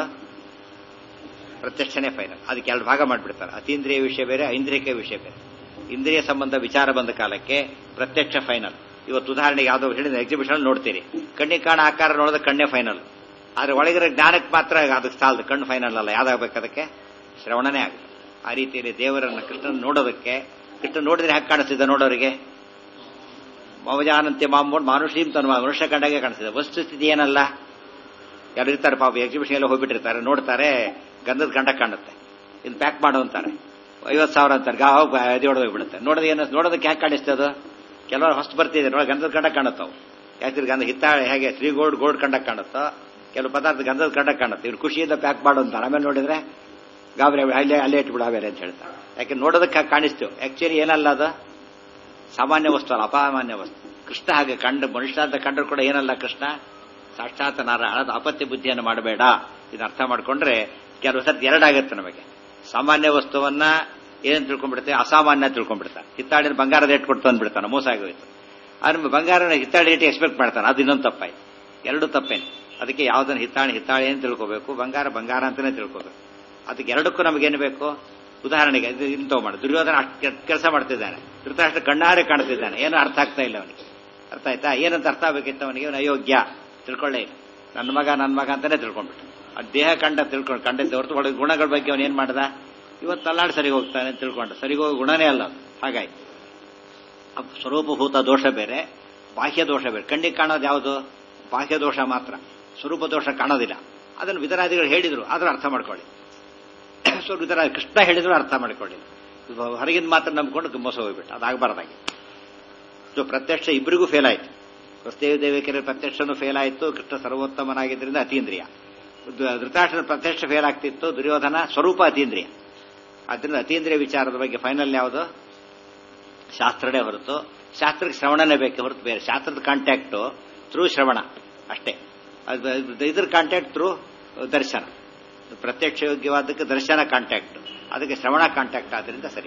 ಪ್ರತ್ಯಕ್ಷನೇ ಫೈನಲ್ ಅದಕ್ಕೆ ಎರಡು ಭಾಗ ಮಾಡಿಬಿಡ್ತಾರೆ ಅತೀಂದ್ರಿಯ ವಿಷಯ ಬೇರೆ ಐಂದ್ರಿಯಕ ವಿಷಯ ಬೇರೆ ಇಂದ್ರಿಯ ಸಂಬಂಧ ವಿಚಾರ ಬಂದ ಕಾಲಕ್ಕೆ ಪ್ರತ್ಯಕ್ಷ ಫೈನಲ್ ಇವತ್ತು ಉದಾಹರಣೆಗೆ ಯಾವುದೋ ಹೇಳಿದ ಎಕ್ಸಿಬಿಷನ್ ನೋಡ್ತೀರಿ ಕಣ್ಣಿಗೆ ಕಾಣ ಆಕಾರ ನೋಡಿದ ಕಣ್ಣೇ ಫೈನಲ್ ಆದ್ರೆ ಒಳಗಿರೋ ಜ್ಞಾನಕ್ಕೆ ಮಾತ್ರ ಅದಕ್ಕೆ ಸಾಲದು ಕಣ್ಣು ಫೈನಲ್ ಅಲ್ಲ ಯಾವ್ದಾಗಬೇಕು ಅದಕ್ಕೆ ಶ್ರವಣನೇ ಆಗುತ್ತೆ ಆ ರೀತಿಯಲ್ಲಿ ದೇವರನ್ನ ಕೃಷ್ಣನ ನೋಡೋದಕ್ಕೆ ಕೃಷ್ಣ ನೋಡಿದ್ರೆ ಹಾಗೆ ಕಾಣಿಸ್ತಿದ್ದ ನೋಡೋರಿಗೆ ಮವಜಾನಂತ್ಯ ಮಾಮೂಡ್ ಮಾನುಷೀಂ ತನ್ವ ಮನುಷ್ಯ ಕಂಡಾಗೆ ಕಾಣಿಸ್ತಿದೆ ವಸ್ತುಸ್ಥಿತಿ ಏನಲ್ಲ ಯಾರು ಇರ್ತಾರೆ ಪಾಪ ಎಕ್ಸಿಬಿಷನ್ ಎಲ್ಲ ಹೋಗ್ಬಿಟ್ಟಿರ್ತಾರೆ ನೋಡ್ತಾರೆ ಗಂಧದ ಕಂಡ ಕಾಣುತ್ತೆ ಇದು ಪ್ಯಾಕ್ ಮಾಡು ಅಂತಾರೆ ಐವತ್ತು ಸಾವಿರ ಅಂತಾರೆ ಗಾವ್ ಎದೆ ಹೊಡೆದು ಹೋಗ್ಬಿಡುತ್ತೆ ನೋಡೋದು ಏನು ನೋಡೋದಕ್ಕೆ ಯಾಕೆ ಕಾಣಿಸ್ತದೆ ಅದು ಕೆಲವರು ಹೊಸ್ತು ಬರ್ತಿದೆ ನೋಡಿ ಗಂಧದ ಕಂಡ ಕಾಣುತ್ತವು ಯಾಕೆ ಗಂಧ ಹಿತ್ತಾಳೆ ಹೇಗೆ ಶ್ರೀ ಗೋಲ್ಡ್ ಗೋಲ್ಡ್ ಕಂಡ ಕಾಣುತ್ತೋ ಕೆಲವು ಪದಾರ್ಥ ಗಂಧದ ಕಂಡ ಕಾಣುತ್ತೆ ಇವ್ರು ಖುಷಿಯಿಂದ ಪ್ಯಾಕ್ ಮಾಡು ಅಂತಾರೆ ಆಮೇಲೆ ನೋಡಿದ್ರೆ ಗಾಬರಿ ಅಲ್ಲೇ ಅಲ್ಲೇ ಇಟ್ಬಿಡು ಆಮೇಲೆ ಅಂತ ಹೇಳ್ತಾರೆ ಯಾಕೆ ನೋಡೋದಕ್ಕೆ ಕಾಣಿಸ್ತೀವಿ ಆಕ್ಚುಲಿ ಏನಲ್ಲ ಅದು ಸಾಮಾನ್ಯ ವಸ್ತು ಅಲ್ಲ ಅಪಾಮಾನ್ಯ ವಸ್ತು ಕೃಷ್ಣ ಹಾಗೆ ಕಂಡು ಮನುಷ್ಯ ಅಂತ ಕಂಡ್ರು ಕೂಡ ಏನಲ್ಲ ಕೃಷ್ಣ ಸಾಕ್ಷಾತ್ ನಾರಾಯಣ ಅದು ಅಪತ್ಯ ಬುದ್ಧಿಯನ್ನು ಮಾಡಬೇಡ ಇದು ಅರ್ಥ ಮಾಡ್ಕೊಂಡ್ರೆ ಕೆಲವು ಸರ್ತಿ ಎರಡಾಗುತ್ತೆ ನಮಗೆ ಸಾಮಾನ್ಯ ವಸ್ತುವನ್ನ ಏನ್ ತಿಳ್ಕೊಂಡ್ಬಿಡ್ತೇವೆ ಅಸಾಮಾನ್ಯ ತಿಳ್ಕೊಂಡ್ಬಿಡ್ತಾನೆ ಹಿತ್ತಾಳಿನ ಬಂಗಾರದ ರೇಟ್ ಕೊಟ್ಟು ತಂದ್ಬಿಡ್ತಾನೆ ಮೋಸ ಆಗೋಯ್ತು ಆದ್ರೆ ಬಂಗಾರನ ಹಿತ್ತಾಳಿ ರೇಟ್ ಎಕ್ಸ್ಪೆಕ್ಟ್ ಮಾಡ್ತಾನೆ ಅದು ಇನ್ನೊಂದು ತಪ್ಪಾಯ್ತು ಎರಡು ತಪ್ಪೇನು ಅದಕ್ಕೆ ಯಾವ್ದನ್ನ ಹಿತ್ತಾಳಿ ಹಿತ್ತಾಳಿ ಏನು ತಿಳ್ಕೋಬೇಕು ಬಂಗಾರ ಬಂಗಾರ ಅಂತಾನೆ ತಿಳ್ಕೋಬೇಕು ಅದಕ್ಕೆ ಎರಡಕ್ಕೂ ನಮಗೇನು ಬೇಕು ಉದಾಹರಣೆಗೆ ಇಂತ ಮಾಡಿ ದುರ್ಯೋಧನ ಕೆಲಸ ಮಾಡ್ತಿದ್ದಾನೆ ಧೃತರಾಷ್ಟ್ರ ಕಣ್ಣಾರೆ ಕಾಣ್ತಿದ್ದಾನೆ ಏನು ಅರ್ಥ ಆಗ್ತಾ ಇಲ್ಲ ಅವನಿಗೆ ಅರ್ಥ ಆಯ್ತಾ ಏನಂತ ಅರ್ಥ ಆಗಬೇಕಿತ್ತು ಅವನಿಗೆ ಅವನು ಅಯೋಗ್ಯ ತಿಳ್ಕೊಳ್ಳೇ ಇಲ್ಲ ನನ್ನ ಮಗ ನನ್ನ ಮಗ ಅಂತಾನೆ ತಿಳ್ಕೊಂಡ್ಬಿಟ್ಟು ಆ ದೇಹ ಕಂಡ ತಿಳ್ಕೊಂಡು ಕಂಡಿದ್ದ ಹೊರತು ಒಳಗೆ ಗುಣಗಳ ಬಗ್ಗೆ ಅವನು ಏನ್ ಮಾಡ್ದ ಇವತ್ತು ತಲ್ಲಾಡ್ ಸರಿ ಹೋಗ್ತಾನೆ ಅಂತ ತಿಳ್ಕೊಂಡ ಸರಿಗೆ ಹೋಗಿ ಗುಣನೇ ಅಲ್ಲ ಅದು ಹಾಗಾಯ್ತು ಸ್ವರೂಪಭೂತ ದೋಷ ಬೇರೆ ಬಾಹ್ಯ ದೋಷ ಬೇರೆ ಕಣ್ಣಿಗೆ ಕಾಣೋದು ಯಾವುದು ಬಾಹ್ಯ ದೋಷ ಮಾತ್ರ ಸ್ವರೂಪ ದೋಷ ಕಾಣೋದಿಲ್ಲ ಅದನ್ನು ವಿಧರಾದಿಗಳು ಹೇಳಿದ್ರು ಆದ್ರೂ ಅರ್ಥ ಮಾಡ್ಕೊಳ್ಳಿ ಸೊ ವಿಧರ ಕೃಷ್ಣ ಹೇಳಿದ್ರು ಅರ್ಥ ಮಾಡ್ಕೊಳ್ಳಿ ಹೊರಗಿಂದ ಮಾತ್ರ ನಂಬ್ಕೊಂಡು ಮೋಸ ಹೋಗ್ಬಿಟ್ಟು ಅದಾಗಬಾರ್ದಾಗಿ ಸೊ ಪ್ರತ್ಯಕ್ಷ ಇಬ್ಬರಿಗೂ ಫೇಲ್ ಆಯ್ತು ವಸ್ತೇವ ದೇವಿಕರ ಪ್ರತ್ಯಕ್ಷನೂ ಫೇಲ್ ಆಯಿತು ಕೃಷ್ಣ ಸರ್ವೋತ್ತಮನಾಗಿದ್ದರಿಂದ ಅತೀಂದ್ರಿಯ ಧೃತರಾಷ್ಟ್ರದ ಪ್ರತ್ಯಕ್ಷ ಫೇಲ್ ಆಗ್ತಿತ್ತು ದುರ್ಯೋಧನ ಸ್ವರೂಪ ಅತೀಂದ್ರಿಯ ಆದ್ದರಿಂದ ಅತೀಂದ್ರಿಯ ವಿಚಾರದ ಬಗ್ಗೆ ಫೈನಲ್ ಯಾವುದು ಶಾಸ್ತ್ರನೇ ಹೊರತು ಶಾಸ್ತ್ರಕ್ಕೆ ಶ್ರವಣನೇ ಬೇಕೆ ಹೊರತು ಬೇರೆ ಶಾಸ್ತ್ರದ ಕಾಂಟ್ಯಾಕ್ಟು ಥ್ರೂ ಶ್ರವಣ ಅಷ್ಟೇ ಇದ್ರ ಕಾಂಟ್ಯಾಕ್ಟ್ ಥ್ರೂ ದರ್ಶನ ಪ್ರತ್ಯಕ್ಷ ಯೋಗ್ಯವಾದಕ್ಕೆ ದರ್ಶನ ಕಾಂಟ್ಯಾಕ್ಟ್ ಅದಕ್ಕೆ ಶ್ರವಣ ಕಾಂಟ್ಯಾಕ್ಟ್ ಆದ್ರಿಂದ ಸರಿ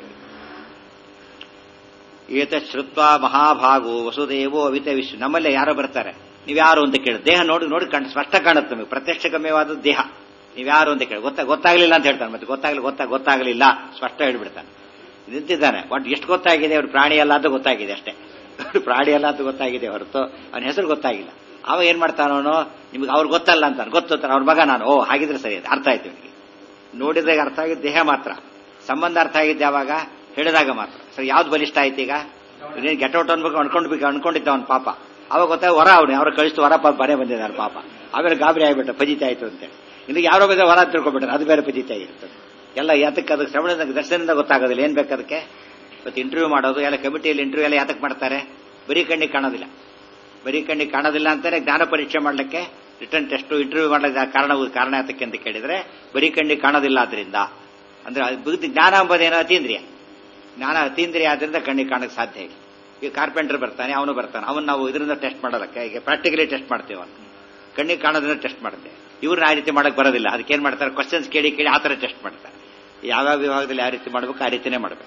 ಏತ ಶ್ರುತ್ವ ಮಹಾಭಾಗೋ ವಸುದೇವೋ ಅವಿತ ವಿಶ್ವ ನಮ್ಮಲ್ಲೇ ಯಾರೋ ಬರ್ತಾರೆ ನೀವ್ಯಾರು ಅಂತ ಕೇಳಿ ದೇಹ ನೋಡಿ ನೋಡಿ ಕಂಡು ಸ್ಪಷ್ಟ ಕಾಣುತ್ತೆ ನಮಗೆ ಪ್ರತ್ಯಕ್ಷ ಗಮ್ಯವಾದ ದೇಹ ನೀವ್ಯಾರು ಅಂತ ಕೇಳಿ ಗೊತ್ತಾ ಗೊತ್ತಾಗ್ಲಿಲ್ಲ ಅಂತ ಹೇಳ್ತಾನೆ ಮತ್ತೆ ಗೊತ್ತಾಗ್ಲಿ ಗೊತ್ತಾ ಗೊತ್ತಾಗಲಿಲ್ಲ ಸ್ಪಷ್ಟ ಹೇಳ್ಬಿಡ್ತಾನೆ ನಿಂತಿದ್ದಾನೆ ಬಟ್ ಎಷ್ಟು ಗೊತ್ತಾಗಿದೆ ಅವ್ರು ಪ್ರಾಣಿ ಅಲ್ಲ ಅಂತ ಗೊತ್ತಾಗಿದೆ ಅಷ್ಟೇ ಪ್ರಾಣಿ ಅಲ್ಲ ಅಂತ ಗೊತ್ತಾಗಿದೆ ಹೊರತು ಅವನ ಹೆಸರು ಗೊತ್ತಾಗಿಲ್ಲ ಅವ ಏನ್ ಮಾಡ್ತಾನವನು ನಿಮ್ಗೆ ಅವ್ರು ಗೊತ್ತಲ್ಲ ಅಂತಾನೆ ಗೊತ್ತಾನೆ ಅವ್ರ ಮಗ ನಾನು ಓ ಹಾಗಿದ್ರೆ ಸರಿ ಅರ್ಥ ಆಯ್ತು ಇವನಿಗೆ ನೋಡಿದಾಗ ಅರ್ಥ ಆಗಿದ್ದ ದೇಹ ಮಾತ್ರ ಸಂಬಂಧ ಅರ್ಥ ಆಗಿದ್ದು ಯಾವಾಗ ಹೇಳಿದಾಗ ಮಾತ್ರ ಸರಿ ಯಾವ್ದು ಬಲಿಷ್ಠ ಆಯ್ತು ಈಗ ನೀನು ಗೆಟೌಟ್ ಅನ್ಬೇಕು ಅನ್ಕೊಂಡ್ಬೇಕು ಅನ್ಕೊಂಡಿದ್ದ ಅವನ ಪಾಪ ಅವಾಗ ಗೊತ್ತಾಗ ವರ ಅವನು ಅವ್ರ ಕಳಿಸ್ತು ವರ ಪಾಪ ಬರೇ ಬಂದಿದ್ದಾರೆ ಪಾಪ ಆಮೇಲೆ ಗಾಬರಿ ಆಗಿಬಿಟ್ಟ ಫಜಿತ ಆಯ್ತು ಅಂತೇಳಿ ಇನ್ನು ಯಾರೋ ಬೇರೆ ವರ ತಿಳ್ಕೊಬಿಟ್ರೆ ಅದು ಬೇರೆ ಫಜಿತ ಆಗಿರ್ತದೆ ಎಲ್ಲ ಯಾತಕ್ಕೆ ಅದಕ್ಕೆ ಶ್ರವಣದ ದರ್ಶನದಿಂದ ಗೊತ್ತಾಗೋದಿಲ್ಲ ಏನ್ ಬೇಕು ಅದಕ್ಕೆ ಇವತ್ತು ಇಂಟರ್ವ್ಯೂ ಮಾಡೋದು ಎಲ್ಲ ಕಮಿಟಿಯಲ್ಲಿ ಇಂಟರ್ವ್ಯೂ ಎಲ್ಲ ಯಾತಕ್ಕೆ ಮಾಡ್ತಾರೆ ಬರೀ ಕಣ್ಣಿಗೆ ಕಾಣೋದಿಲ್ಲ ಬರೀ ಕಣ್ಣಿಗೆ ಕಾಣೋದಿಲ್ಲ ಅಂತಾರೆ ಜ್ಞಾನ ಪರೀಕ್ಷೆ ಮಾಡಲಿಕ್ಕೆ ರಿಟರ್ನ್ ಟೆಸ್ಟ್ ಇಂಟರ್ವ್ಯೂ ಮಾಡಲಿಕ್ಕೆ ಕಾರಣ ಕಾರಣ ಯಾತಕ್ಕೆ ಅಂತ ಕೇಳಿದ್ರೆ ಬರೀ ಕಣ್ಣಿಗೆ ಕಾಣೋದಿಲ್ಲ ಅದರಿಂದ ಅಂದ್ರೆ ಬುದ್ಧಿ ಜ್ಞಾನ ಎಂಬುದೇನೋ ಅತೀಂದ್ರಿಯ ಜ್ಞಾನ ಅತೀಂದ್ರಿಯ ಆದ್ರಿಂದ ಕಣ್ಣಿಗೆ ಕಾಣಕ್ಕೆ ಸಾಧ್ಯ ಇಲ್ಲ ಈಗ ಕಾರ್ಪೆಂಟರ್ ಬರ್ತಾನೆ ಅವನು ಬರ್ತಾನೆ ಅವನು ನಾವು ಇದರಿಂದ ಟೆಸ್ಟ್ ಮಾಡೋದಕ್ಕೆ ಈಗ ಪ್ರಾಕ್ಟಿಕಲಿ ಟೆಸ್ಟ್ ಮಾಡ್ತೇವೆ ಅವನು ಕಣ್ಣಿಗೆ ಕಾಣೋದ್ರಿಂದ ಟೆಸ್ಟ್ ಮಾಡ್ತೇವೆ ಇವ್ರನ್ನ ಆ ರೀತಿ ಮಾಡಕ್ ಬರೋದಿಲ್ಲ ಅದಕ್ಕೆ ಏನ್ ಮಾಡ್ತಾರೆ ಕ್ವಶನ್ಸ್ ಕೇಳಿ ಕೇಳಿ ಆ ಥರ ಟೆಸ್ಟ್ ಮಾಡ್ತಾರೆ ಯಾವ್ಯಾವ ವಿಭಾಗದಲ್ಲಿ ಯಾವ ರೀತಿ ಮಾಡಬೇಕು ಆ ರೀತಿನೇ ಮಾಡಬೇಕು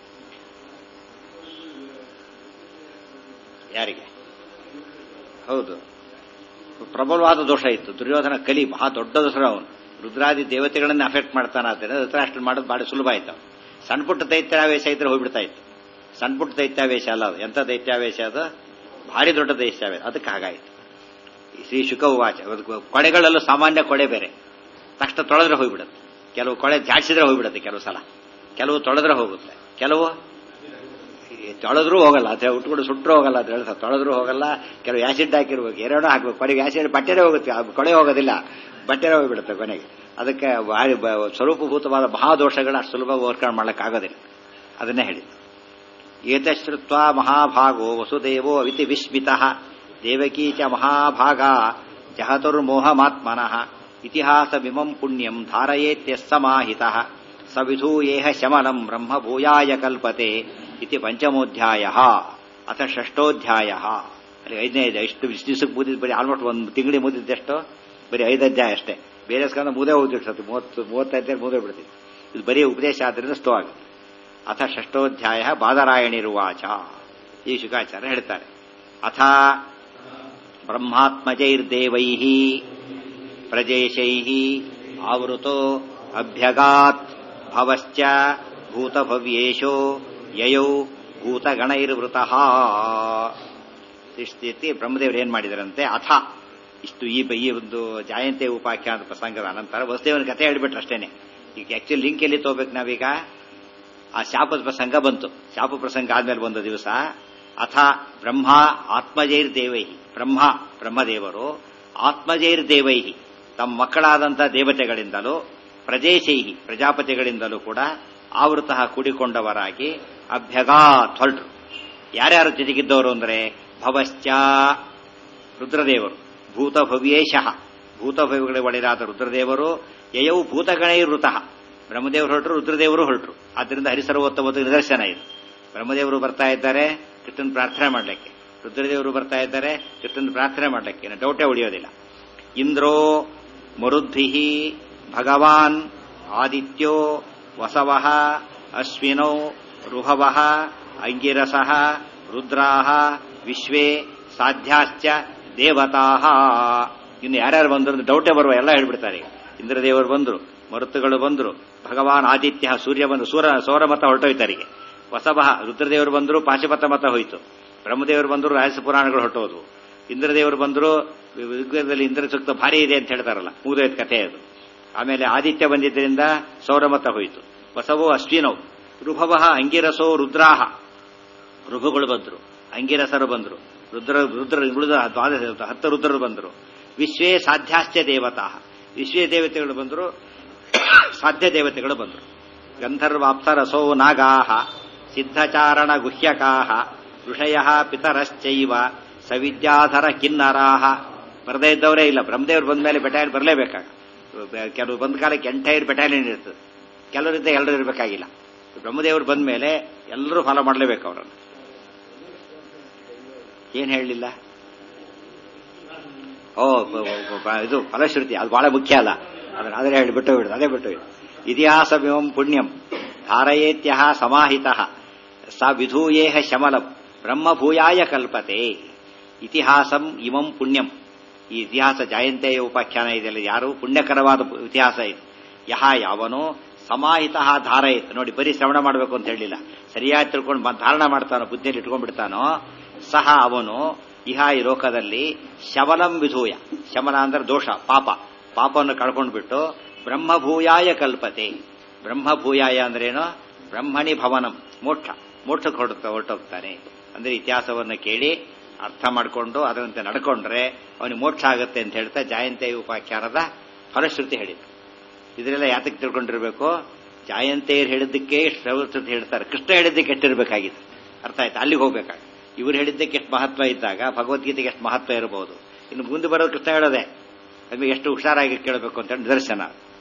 ಯಾರಿಗೆ ಹೌದು ಪ್ರಬಲವಾದ ದೋಷ ಇತ್ತು ದುರ್ಯೋಧನ ಕಲಿ ಬಹಳ ದೊಡ್ಡ ದೋಷ ಅವನು ರುದ್ರಾದಿ ದೇವತೆಗಳನ್ನ ಅಫೆಕ್ಟ್ ಮಾಡ್ತಾನ ಆದ್ದರಿಂದ ಧೃತರಾಷ್ಟ್ರ ಮಾಡೋದು ಬಹಳ ಸುಲಭ ಆಯ್ತು ಸಣ್ಣ ಪುಟ್ಟ ದೈತ್ಯಾವೇಶ ಇದ್ರೆ ಹೋಗ್ಬಿಡ್ತಾ ಇತ್ತು ಸಣ್ಣ ಪುಟ್ಟ ದೈತ್ಯಾವೇಶ ಅಲ್ಲ ಅದು ಎಂಥ ದೈತ್ಯಾವೇಶ ಅದು ಭಾರಿ ದೊಡ್ಡ ದೈತ್ಯಾವೇಶ ಅದಕ್ಕೆ ಹಾಗಾಯಿತು ಶ್ರೀ ಶುಕ ವಾಚ ಕೊಳೆಗಳಲ್ಲೂ ಸಾಮಾನ್ಯ ಕೊಳೆ ಬೇರೆ ತಕ್ಷಣ ತೊಳೆದ್ರೆ ಹೋಗ್ಬಿಡುತ್ತೆ ಕೆಲವು ಕೊಳೆ ಜಾಡ್ಸಿದ್ರೆ ಹೋಗ್ಬಿಡುತ್ತೆ ಕೆಲವು ಸಲ ಕೆಲವು ತೊಳೆದ್ರೆ ಹೋಗುತ್ತೆ ಕೆಲವು ತೊಳೆದ್ರೂ ಹೋಗಲ್ಲ ಅದೇ ಉಟ್ಕೊಂಡು ಸುಟ್ಟರು ಹೋಗಲ್ಲ ಅಂತ ಹೇಳ್ತಾರೆ ತೊಳೆದ್ರೂ ಹೋಗಲ್ಲ ಕೆಲವು ಆಸಿಡ್ ಹಾಕಿರ್ಬೇಕು ಎರಡೂ ಹಾಕ್ಬೇಕು ಕೊನೆಗೆ ಆಸಿಡ್ ಬಟ್ಟೆನೇ ಹೋಗುತ್ತೆ ಕೊಳೆ ಹೋಗೋದಿಲ್ಲ ಬಟ್ಟೆನೇ ಹೋಗ್ಬಿಡುತ್ತೆ ಕೊನೆಗೆ ಅದಕ್ಕೆ ಸ್ವರೂಪಭೂತವಾದ ಮಹಾದೋಷಗಳ ಅಷ್ಟು ಸುಲಭ ಓವರ್ಕಮ್ ಮಾಡಲಿಕ್ಕಾಗೋದಿಲ್ಲ ಅದನ್ನೇ ಹೇಳಿದ್ದು ಏತಶ್ರುತ್ವಾ ಮಹಾಭಾಗೋ ವಸುದೇವೋ ಅವಿತಿ ವಿಸ್ಮಿತಃ ದೇವಕೀ ಚ ಮಹಾಭಾಗ ಜಹತುರ್ಮೋಹಮಾತ್ಮನಃ ಇತಿಹಾಸಮಿಮಂ ಪುಣ್ಯಂ ಧಾರಯೇತ್ಯಸ್ಸಮಾಹಿತಃ ಸವಿಧೂಯೇಹ ಶಮನಂ ಬ್ರಹ್ಮಭೂಯಾಯ ಕಲ್ಪತೆ ಇತಿ ಪಂಚಮೋಧ್ಯಾಯ ಅಥ ಷಷ್ಠೋಧ್ಯಾಯ ಅಲ್ಲಿ ಐದನೇ ಇಷ್ಟು ಇಷ್ಟು ದಿವಸಕ್ಕೆ ಮುಗಿದಿದ್ದು ಬರೀ ಆಲ್ಮೋಸ್ಟ್ ಒಂದು ತಿಂಗಳಿಗೆ ಮುಗಿದಿದ್ದೆಷ್ಟು ಬರೀ ಐದು ಅಧ್ಯಾಯ ಅಷ್ಟೇ ಬೇರೆ ಸ್ಕಂದ ಮುದೇ ಹೋಗ್ತಿರ್ತದೆ ಮೂವತ್ತು ಮೂವತ್ತೈದು ಮುದೇ ಬಿಡ್ತೀವಿ ಇದು ಬರೀ ಉಪದೇಶ ಆದ್ರಿಂದ ಸ್ಟೋ ಆಗುತ್ತೆ ಅಥ ಷಷ್ಠೋಧ್ಯಾಯ ಬಾದರಾಯಣಿರುವಾಚ ಈ ಶುಕಾಚಾರ್ಯ ಹೇಳ್ತಾರೆ ಅಥ ಬ್ರಹ್ಮಾತ್ಮಜೈರ್ದೇವೈ ಪ್ರಜೇಶೈ ಆವೃತೋ ಅಭ್ಯಗಾತ್ ಭವಶ್ಚ ಭೂತಭವ್ಯೇಶೋ ಯಯೌ ಭೂತಗಣೈರ್ವೃತಃ ಸ್ಥಿತಿ ಬ್ರಹ್ಮದೇವರು ಏನ್ ಮಾಡಿದರಂತೆ ಅಥ ಇಷ್ಟು ಈ ಈ ಒಂದು ಜಾಯಂತಿ ಉಪಾಖ್ಯಾನ ಪ್ರಸಂಗದ ಅನಂತರ ವಸುದೇವನ ಕಥೆ ಹೇಳ್ಬಿಟ್ರು ಅಷ್ಟೇನೆ ಈಗ ಆಕ್ಚುಲಿ ಲಿಂಕ್ ಎಲ್ಲಿ ತಗೋಬೇಕು ನಾವೀಗ ಆ ಶಾಪದ ಪ್ರಸಂಗ ಬಂತು ಶಾಪ ಪ್ರಸಂಗ ಆದ್ಮೇಲೆ ಒಂದು ದಿವಸ ಅಥ ಬ್ರಹ್ಮ ಆತ್ಮಜೈರ್ ದೇವೈ ಬ್ರಹ್ಮ ಬ್ರಹ್ಮದೇವರು ಆತ್ಮಜೈರ್ ದೇವೈ ತಮ್ಮ ಮಕ್ಕಳಾದಂಥ ದೇವತೆಗಳಿಂದಲೂ ಪ್ರಜೇಶೈಹಿ ಪ್ರಜಾಪತಿಗಳಿಂದಲೂ ಕೂಡ ಆವೃತ ಕೂಡಿಕೊಂಡವರಾಗಿ ಅಭ್ಯಗಾತ್ ಹೊರಟರು ಯಾರ್ಯಾರು ಜೊತೆಗಿದ್ದವರು ಅಂದರೆ ಭವಶ್ಚ ರುದ್ರದೇವರು ಭೂತಭವ್ಯೇಶಃ ಭೂತಭವ್ಯಗಳ ಒಡೆಯರಾದ ರುದ್ರದೇವರು ಯಯೌ ಭೂತಗಣೈರುತಃ ಬ್ರಹ್ಮದೇವರು ಹೊರಟರು ರುದ್ರದೇವರು ಹೊರಟರು ಆದ್ದರಿಂದ ಹರಿಸರ್ವೋತ್ತಮದ ನಿದರ್ಶನ ಇದು ಬ್ರಹ್ಮದೇವರು ಬರ್ತಾ ಇದ್ದಾರೆ ಕೃಷ್ಣನ್ ಪ್ರಾರ್ಥನೆ ಮಾಡಲಿಕ್ಕೆ ರುದ್ರದೇವರು ಬರ್ತಾ ಇದ್ದಾರೆ ಕೃಷ್ಣನ್ ಪ್ರಾರ್ಥನೆ ಮಾಡಲಿಕ್ಕೆ ಡೌಟೇ ಉಳಿಯೋದಿಲ್ಲ ಇಂದ್ರೋ ಮರುದ್ಭಿ ಭಗವಾನ್ ಆದಿತ್ಯೋ ವಸವಃ ಅಶ್ವಿನೌ ರುಹವಃ ಅಂಗಿರಸಃ ರುದ್ರಾಹ ವಿಶ್ವೇ ಸಾಧ್ಯಾಶ್ಚ ದೇವತಾ ಇನ್ನು ಯಾರ್ಯಾರು ಬಂದ್ರು ಡೌಟೇ ಬರುವ ಎಲ್ಲ ಹೇಳ್ಬಿಡ್ತಾರೆ ಈಗ ಇಂದ್ರದೇವರು ಬಂದ್ರು ಮರುತ್ತುಗಳು ಬಂದ್ರು ಭಗವಾನ್ ಆದಿತ್ಯ ಸೂರ್ಯ ಬಂದು ಸೂರ ಸೌರಮತ ಹೊರಟೋಯ್ತಾರಿಗೆ ಹೊಸಬಹ ರುದ್ರದೇವರು ಬಂದ್ರು ಪಾಶುಪತ ಮತ ಹೋಯಿತು ಬ್ರಹ್ಮದೇವರು ಬಂದ್ರು ರಾಜಸ ಪುರಾಣಗಳು ಹೊರಟೋದು ಇಂದ್ರದೇವರು ಬಂದ್ರು ಋಗ್ವೇದದಲ್ಲಿ ಇಂದ್ರ ಸೂಕ್ತ ಭಾರಿ ಇದೆ ಅಂತ ಹೇಳ್ತಾರಲ್ಲ ಮುಗಿದೋಯ್ತು ಕಥೆ ಅದು ಆಮೇಲೆ ಆದಿತ್ಯ ಬಂದಿದ್ದರಿಂದ ಸೌರಮತ ಹೋಯಿತು ಬಸವೋ ಅಶ್ವಿನವು ರುಭವ ಅಂಗಿರಸೋ ರುದ್ರಾಹ ಋಭುಗಳು ಬಂದ್ರು ಅಂಗಿರಸರು ಬಂದ್ರು ರುದ್ರ ರುದ್ರ ಉಳಿದ ದ್ವಾದಶ ಹತ್ತು ರುದ್ರರು ಬಂದರು ವಿಶ್ವೇ ಸಾಧ್ಯಾಶ್ಚ ದೇವತಾ ವಿಶ್ವೇ ದೇವತೆಗಳು ಬಂದರು ಸಾಧ್ಯ ದೇವತೆಗಳು ಬಂದರು ಗಂಧರ್ವಾಪ್ಸರಸೋ ನಾಗಾಹ ಸಿದ್ಧಚಾರಣ ಗುಹ್ಯಕಾಹ ಋಷಯ ಪಿತರಶ್ಚೈವ ಸವಿದ್ಯಾಧರ ಕಿನ್ನರಾಹ ಬರದೇ ಇದ್ದವರೇ ಇಲ್ಲ ಬ್ರಹ್ಮದೇವರು ಬಂದ ಮೇಲೆ ಬೆಟಾಲಿಯನ್ ಬರಲೇಬೇಕಾಗ ಕೆಲವು ಬಂದ ಕಾಲಕ್ಕೆ ಎಂಟೈರ್ ಬೆಟಾಲಿಯನ್ ಇರ್ತದೆ ಕೆಲವರಿಂದ ಎಲ್ಲರೂ ಇರಬೇಕಾಗಿಲ್ಲ ಬ್ರಹ್ಮದೇವರು ಬಂದ ಮೇಲೆ ಎಲ್ಲರೂ ಫಾಲೋ ಮಾಡಲೇಬೇಕು ಅವರನ್ನು ಏನ್ ಹೇಳಲಿಲ್ಲ ಓ ಇದು ಫಲಶ್ರುತಿ ಅದು ಬಹಳ ಮುಖ್ಯ ಅಲ್ಲ ಅದನ್ನ ಅದೇ ಹೇಳಿ ಬಿಟ್ಟು ಬಿಡುದು ಅದೇ ಬಿಟ್ಟು ಬಿಡು ಇತಿಹಾಸಮಿಮಂ ಪುಣ್ಯಂ ಧಾರಯೇತ್ಯ ಸಮಾಹಿತ ಸ ವಿಧೂಯೇಹ ಶಮಲಂ ಬ್ರಹ್ಮಭೂಯಾಯ ಕಲ್ಪತೆ ಇತಿಹಾಸಂ ಇಮಂ ಪುಣ್ಯಂ ಈ ಇತಿಹಾಸ ಜಯಂತೆಯ ಉಪಾಖ್ಯಾನ ಇದೆಲ್ಲ ಯಾರು ಪುಣ್ಯಕರವಾದ ಇತಿಹಾಸ ಇದು ಯಹ ಯಾವನೋ ಸಮಾಹಿತ ಧಾರಯಿತ್ ನೋಡಿ ಬರೀ ಶ್ರವಣ ಮಾಡಬೇಕು ಅಂತ ಹೇಳಿಲ್ಲ ಸರಿಯಾಗಿ ತಿಳ್ಕೊಂಡು ಧಾರಣ ಮಾಡ್ತಾನೋ ಬುದ್ಧಿಯಲ್ಲಿ ಇಟ್ಕೊಂಡ್ಬಿಡ್ತಾನೋ ಸಹ ಅವನು ಇಹ ಈ ಲೋಕದಲ್ಲಿ ಶಮಲಂ ವಿಧೂಯ ಶಮನ ಅಂದ್ರೆ ದೋಷ ಪಾಪ ಪಾಪವನ್ನು ಕಳ್ಕೊಂಡ್ಬಿಟ್ಟು ಬ್ರಹ್ಮಭೂಯಾಯ ಕಲ್ಪತೆ ಬ್ರಹ್ಮಭೂಯಾಯ ಅಂದ್ರೇನು ಬ್ರಹ್ಮಣಿ ಭವನಂ ಮೋಕ್ಷ ಮೋಕ್ಷಕ್ಕೆ ಹೊರಟ ಹೊರಟೋಗ್ತಾನೆ ಅಂದ್ರೆ ಇತಿಹಾಸವನ್ನು ಕೇಳಿ ಅರ್ಥ ಮಾಡಿಕೊಂಡು ಅದರಂತೆ ನಡ್ಕೊಂಡ್ರೆ ಅವನಿಗೆ ಮೋಕ್ಷ ಆಗುತ್ತೆ ಅಂತ ಹೇಳ್ತಾ ಜಾಯಂತಿ ಉಪಾಖ್ಯಾನದ ಫಲಶ್ರುತಿ ಹೇಳಿದ್ರು ಇದರೆಲ್ಲ ಯಾತಕ್ಕೆ ತಿಳ್ಕೊಂಡಿರ್ಬೇಕು ಜಾಯಂತೆಯರು ಹೇಳಿದ್ದಕ್ಕೆ ಶ್ರವಶ್ರುತಿ ಹೇಳ್ತಾರೆ ಕೃಷ್ಣ ಹೇಳಿದ್ದಕ್ಕೆ ಎಷ್ಟಿರ್ಬೇಕಾಗಿತ್ತು ಅರ್ಥ ಆಯ್ತು ಅಲ್ಲಿಗೆ ಹೋಗ್ಬೇಕಾಗ ಇವ್ರು ಹೇಳಿದ್ದಕ್ಕೆ ಎಷ್ಟು ಮಹತ್ವ ಇದ್ದಾಗ ಭಗವದ್ಗೀತೆಗೆ ಎಷ್ಟು ಮಹತ್ವ ಇರಬಹುದು ಇನ್ನು ಮುಂದೆ ಬರೋದು ಕೃಷ್ಣ ಹೇಳೋದೆ ನಮಗೆ ಎಷ್ಟು ಹುಷಾರಾಗಿ ಕೇಳಬೇಕು ಅಂತ ನಿದರ್ಶನ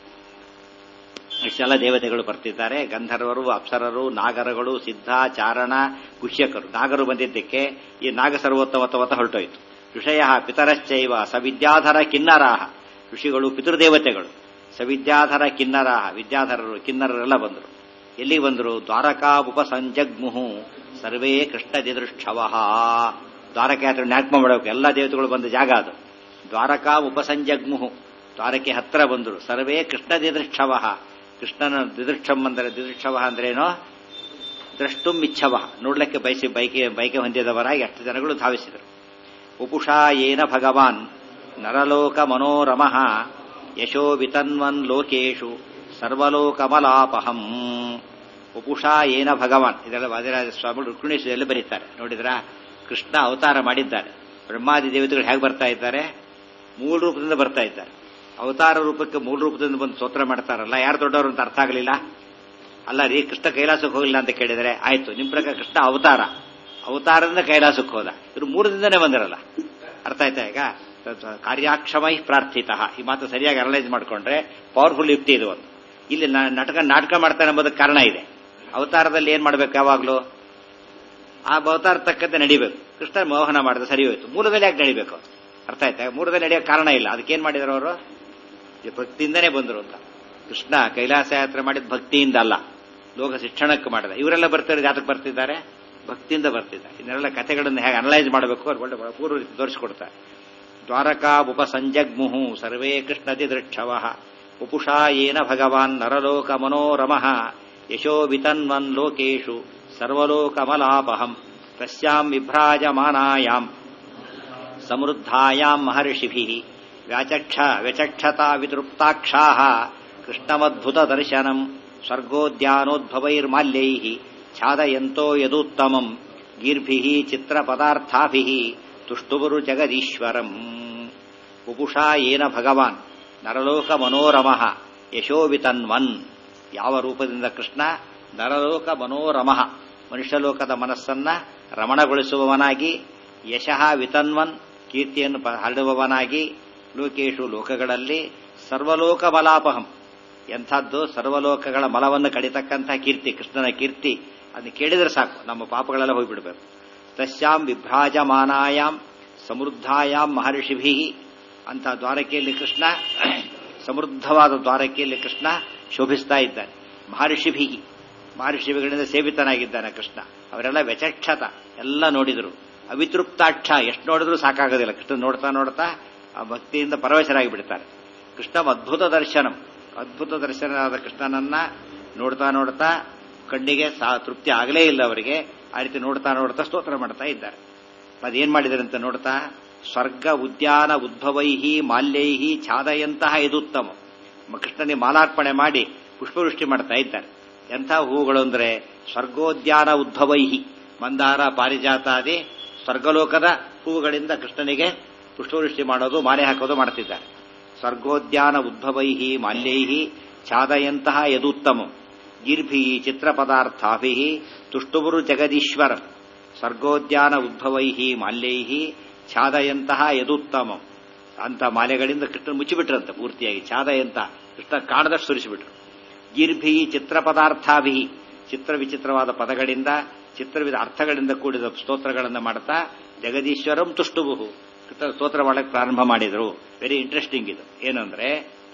ಇಷ್ಟೆಲ್ಲ ದೇವತೆಗಳು ಬರ್ತಿದ್ದಾರೆ ಗಂಧರ್ವರು ಅಪ್ಸರರು ನಾಗರಗಳು ಸಿದ್ಧ ಚಾರಣ ಗುಹ್ಯಕರು ನಾಗರು ಬಂದಿದ್ದಕ್ಕೆ ಈ ನಾಗ ಸರ್ವೋತ್ತಮತವತ ಹೊರಟೋಯ್ತು ಋಷಯ ಪಿತರಶ್ಚೈವ ಸವಿದ್ಯಾಧರ ಕಿನ್ನರಾಹ ಋಷಿಗಳು ಪಿತೃದೇವತೆಗಳು ಸವಿದ್ಯಾಧರ ಕಿನ್ನರಾಹ ವಿದ್ಯಾಧರರು ಕಿನ್ನರರೆಲ್ಲ ಬಂದರು ಎಲ್ಲಿ ಬಂದರು ದ್ವಾರಕಾ ಉಪಸಂಜಗ್ಮುಹು ಸರ್ವೇ ಕೃಷ್ಣ ದಿದೃಷ್ಟವ ದ್ವಾರಕೆ ಹತ್ರ ಜ್ಞಾಪಕ ಮಾಡಬೇಕು ಎಲ್ಲ ದೇವತೆಗಳು ಬಂದ ಜಾಗ ಅದು ದ್ವಾರಕಾ ಉಪಸಂಜಗ್ಮುಹು ದ್ವಾರಕೆ ಹತ್ರ ಬಂದರು ಸರ್ವೇ ಕೃಷ್ಣ ದಿದೃಷ್ಟವ ಕೃಷ್ಣನ ದಿದೃಕ್ಷಂ ಅಂದರೆ ದಿದೃಕ್ಷವ ಅಂದ್ರೇನೋ ದ್ರಷ್ಟುಂ ಇಚ್ಛವ ನೋಡ್ಲಿಕ್ಕೆ ಬಯಸಿ ಬೈಕೆ ಬೈಕೆ ಹೊಂದಿದವರಾಗಿ ಅಷ್ಟು ಜನಗಳು ಧಾವಿಸಿದರು ಉಪುಷಾ ಏನ ಭಗವಾನ್ ನರಲೋಕ ಮನೋರಮಃ ಯಶೋ ವಿತನ್ವನ್ ಲೋಕೇಶು ಸರ್ವಲೋಕಮಲಾಪಹಂ ಉಪುಷಾ ಏನ ಭಗವಾನ್ ಇದೆಲ್ಲ ವಾದಿರಾಜ ಸ್ವಾಮಿಗಳು ರುಕ್ಮಿಣೀಶ್ವರಲ್ಲಿ ಬರೀತಾರೆ ನೋಡಿದ್ರ ಕೃಷ್ಣ ಅವತಾರ ಮಾಡಿದ್ದಾರೆ ಬ್ರಹ್ಮಾದಿ ದೇವತೆಗಳು ಹೇಗೆ ಬರ್ತಾ ಇದ್ದಾರೆ ಮೂಲ ರೂಪದಿಂದ ಬರ್ತಾ ಇದ್ದಾರೆ ಅವತಾರ ರೂಪಕ್ಕೆ ಮೂಲ ರೂಪದಿಂದ ಬಂದು ಸ್ತೋತ್ರ ಮಾಡ್ತಾರಲ್ಲ ಯಾರು ದೊಡ್ಡವರು ಅಂತ ಅರ್ಥ ಆಗಲಿಲ್ಲ ಅಲ್ಲ ರೀ ಕೃಷ್ಣ ಕೈಲಾಸಕ್ಕೆ ಹೋಗಿಲ್ಲ ಅಂತ ಕೇಳಿದರೆ ಆಯ್ತು ನಿಮ್ ಪ್ರಕಾರ ಕೃಷ್ಣ ಅವತಾರ ಅವತಾರದಿಂದ ಕೈಲಾಸಕ್ಕೆ ಹೋದ ಇವರು ಮೂರದಿಂದನೇ ಬಂದಿರಲ್ಲ ಅರ್ಥ ಆಯ್ತಾ ಈಗ ಕಾರ್ಯಾಕ್ಷಮೈ ಪ್ರಾರ್ಥಿತ ಈ ಮಾತು ಸರಿಯಾಗಿ ಅನಲೈಸ್ ಮಾಡ್ಕೊಂಡ್ರೆ ಪವರ್ಫುಲ್ ಯುಕ್ತಿ ಇದು ಒಂದು ಇಲ್ಲಿ ನಾ- ನಾಟಕ ನಾಟಕ ಮಾಡ್ತಾನೆ ಎಂಬುದಕ್ಕೆ ಕಾರಣ ಇದೆ ಅವತಾರದಲ್ಲಿ ಏನ್ ಮಾಡ್ಬೇಕು ಯಾವಾಗ್ಲೂ ಆ ಅವತಾರ ತಕ್ಕಂತೆ ನಡಿಬೇಕು ಕೃಷ್ಣ ಮೋಹನ ಮಾಡಿದ ಸರಿ ಹೋಯ್ತು ಮೂಲದಲ್ಲಿ ಯಾಕೆ ನಡಿಬೇಕು ಅರ್ಥ ಆಯ್ತಾ ಮೂಲದಲ್ಲಿ ನಡೆಯೋ ಕಾರಣ ಇಲ್ಲ ಅದಕ್ಕೇನ್ ಮಾಡಿದ್ರು ಅವರು ಭಕ್ತಿಯಿಂದನೇ ಬಂದರು ಅಂತ ಕೃಷ್ಣ ಕೈಲಾಸ ಯಾತ್ರೆ ಮಾಡಿದ ಭಕ್ತಿಯಿಂದ ಅಲ್ಲ ಲೋಕ ಶಿಕ್ಷಣಕ್ಕೆ ಮಾಡಿದ ಇವರೆಲ್ಲ ಬರ್ತಾರೆ ಯಾತಕ್ಕೆ ಬರ್ತಿದ್ದಾರೆ ಭಕ್ತಿಯಿಂದ ಬರ್ತಿದ್ದಾರೆ ಇದನ್ನೆಲ್ಲ ಕಥೆಗಳನ್ನು ಹೇಗೆ ಅನಲೈಸ್ ಮಾಡಬೇಕು ಅವ್ರು ಒಳ್ಳೆ ಪೂರ್ವ ರೀತಿ ತೋರಿಸಿಕೊಡ್ತಾರೆ ದ್ವಾರಕಾ ಉಪಸಂಜಗ್ಮುಹು ಸರ್ವೇ ಕೃಷ್ಣತಿ ದೃಕ್ಷವ ಉಪುಷಾ ಏನ ಭಗವಾನ್ ನರಲೋಕ ಮನೋರಮಃ ಯಶೋ ವಿತನ್ವನ್ ಲೋಕೇಶು ಸರ್ವಲೋಕಮಲಾಪಹಂ ತಸ್ಯಾಂ ವಿಭ್ರಾಜಮಾನಾಯಾಂ ಸಮೃದ್ಧಾಯಾಂ ಮಹರ್ಷಿಭಿಃ ವ್ಯಾಚಕ್ಷ ವ್ಯಚಕ್ಷತಾ ವಿತೃಪ್ತಾಕ್ಷಾಃ ಕೃಷ್ಣಮದ್ಭುತ ದರ್ಶನಂ ಸ್ವರ್ಗೋದ್ಯಾನೋದ್ಭವೈರ್ಮಾಲ್ಯೈಃ ಛಾದಯಂತೋ ಯದುತ್ತಮಂ ಗೀರ್ಭಿಃ ಚಿತ್ರಪದಾರ್ಥಾಭಿಃ ತುಷ್ಟುಬರು ಜಗದೀಶ್ವರಂ ಉಪುಷಾ ಏನ ಭಗವಾನ್ ನರಲೋಕ ಮನೋರಮಃ ಯಶೋವಿತನ್ವನ್ ಯಾವ ರೂಪದಿಂದ ಕೃಷ್ಣ ನರಲೋಕ ಮನೋರಮಃ ಮನುಷ್ಯಲೋಕದ ಮನಸ್ಸನ್ನ ರಮಣಗೊಳಿಸುವವನಾಗಿ ಯಶಃ ವಿತನ್ವನ್ ಕೀರ್ತಿಯನ್ನು ಪ- ಹರಡುವವನಾಗಿ ಲೋಕೇಶು ಲೋಕಗಳಲ್ಲಿ ಸರ್ವಲೋಕ ಮಲಾಪಹಂ ಎಂಥದ್ದು ಸರ್ವಲೋಕಗಳ ಮಲವನ್ನು ಕಡಿತಕ್ಕಂಥ ಕೀರ್ತಿ ಕೃಷ್ಣನ ಕೀರ್ತಿ ಅದನ್ನ ಕೇಳಿದ್ರೆ ಸಾಕು ನಮ್ಮ ಪಾಪಗಳೆಲ್ಲ ಹೋಗ್ಬಿಡ್ಬೇಕು ತಸ್ಯಾಂ ವಿಭ್ರಾಜಮಾನಾಯಾಮ್ ಸಮೃದ್ಧಾಯಾಮ್ ಮಹರ್ಷಿಭಿ ಅಂತ ದ್ವಾರಕೆಯಲ್ಲಿ ಕೃಷ್ಣ ಸಮೃದ್ಧವಾದ ದ್ವಾರಕೆಯಲ್ಲಿ ಕೃಷ್ಣ ಶೋಭಿಸ್ತಾ ಇದ್ದಾನೆ ಮಹರ್ಷಿಭಿ ಮಹರ್ಷಿಗಳಿಂದ ಸೇವಿತನಾಗಿದ್ದಾನೆ ಕೃಷ್ಣ ಅವರೆಲ್ಲ ವ್ಯಚಕ್ಷತ ಎಲ್ಲ ನೋಡಿದ್ರು ಅವಿತೃಪ್ತಾಕ್ಷ ಎಷ್ಟು ನೋಡಿದ್ರು ಸಾಕಾಗೋದಿಲ್ಲ ಕೃಷ್ಣ ನೋಡ್ತಾ ನೋಡ್ತಾ ಆ ಭಕ್ತಿಯಿಂದ ಪರವಶರಾಗಿ ಬಿಡ್ತಾರೆ ಕೃಷ್ಣ ಅದ್ಭುತ ದರ್ಶನಂ ಅದ್ಭುತ ದರ್ಶನವಾದ ಕೃಷ್ಣನನ್ನ ನೋಡ್ತಾ ನೋಡ್ತಾ ಕಣ್ಣಿಗೆ ಸಾ ತೃಪ್ತಿ ಆಗಲೇ ಇಲ್ಲ ಅವರಿಗೆ ಆ ರೀತಿ ನೋಡ್ತಾ ನೋಡ್ತಾ ಸ್ತೋತ್ರ ಮಾಡ್ತಾ ಇದ್ದಾರೆ ಅದೇನ್ ಮಾಡಿದ್ದಾರೆ ಅಂತ ನೋಡ್ತಾ ಸ್ವರ್ಗ ಉದ್ಯಾನ ಉದ್ಭವೈಹಿ ಮಾಲ್ಯೈಹಿ ಛಾದಯಂತಹ ಇದುತ್ತಮ ಮ- ಕೃಷ್ಣನಿಗೆ ಮಾಲಾರ್ಪಣೆ ಮಾಡಿ ಪುಷ್ಪವೃಷ್ಟಿ ಮಾಡ್ತಾ ಇದ್ದಾರೆ ಎಂಥ ಹೂಗಳು ಅಂದ್ರೆ ಸ್ವರ್ಗೋದ್ಯಾನ ಉದ್ಭವೈಹಿ ಮಂದಾರ ಪಾರಿಜಾತಾದಿ ಸ್ವರ್ಗಲೋಕದ ಹೂವುಗಳಿಂದ ಕೃಷ್ಣನಿಗೆ ಪುಷ್ಪವೃಷ್ಟಿ ಮಾಡೋದು ಮಾಲೆ ಹಾಕೋದು ಮಾಡ್ತಿದ್ದಾರೆ ಸ್ವರ್ಗೋದ್ಯಾನ ಉದ್ಭವೈಹಿ ಮಾಲ್ಯೈಹಿ ಛಾದಯಂತಹ ಯದುತ್ತಮ ಗಿರ್ಭಿ ಚಿತ್ರಪದಾರ್ಥಾಭಿ ತುಷ್ಟುಬುರು ಜಗದೀಶ್ವರಂ ಸ್ವರ್ಗೋದ್ಯಾನ ಉದ್ಭವೈಹಿ ಮಾಲ್ಯೈಹಿ ಛಾದಯಂತಹ ಯದುತ್ತಮಂ ಅಂತ ಮಾಲೆಗಳಿಂದ ಕೃಷ್ಣ ಮುಚ್ಚಿಬಿಟ್ರಂತೆ ಪೂರ್ತಿಯಾಗಿ ಛಾದಯಂತ ಕೃಷ್ಣ ಕಾಣದಷ್ಟು ಸುರಿಸಿಬಿಟ್ರು ಗಿರ್ಭಿ ಚಿತ್ರಪದಾರ್ಥಾಭಿ ಚಿತ್ರ ವಿಚಿತ್ರವಾದ ಪದಗಳಿಂದ ಚಿತ್ರವಿಧ ಅರ್ಥಗಳಿಂದ ಕೂಡಿದ ಸ್ತೋತ್ರಗಳನ್ನು ಮಾಡ್ತಾ ಜಗದೀಶ್ವರಂ ತುಷ್ಟುಬುಹು ಕೃಷ್ಣ ಸ್ತೋತ್ರ ಮಾಡಕ್ಕೆ ಪ್ರಾರಂಭ ಮಾಡಿದರು ವೆರಿ ಇಂಟ್ರೆಸ್ಟಿಂಗ್ ಇದು ಏನಂದ್ರೆ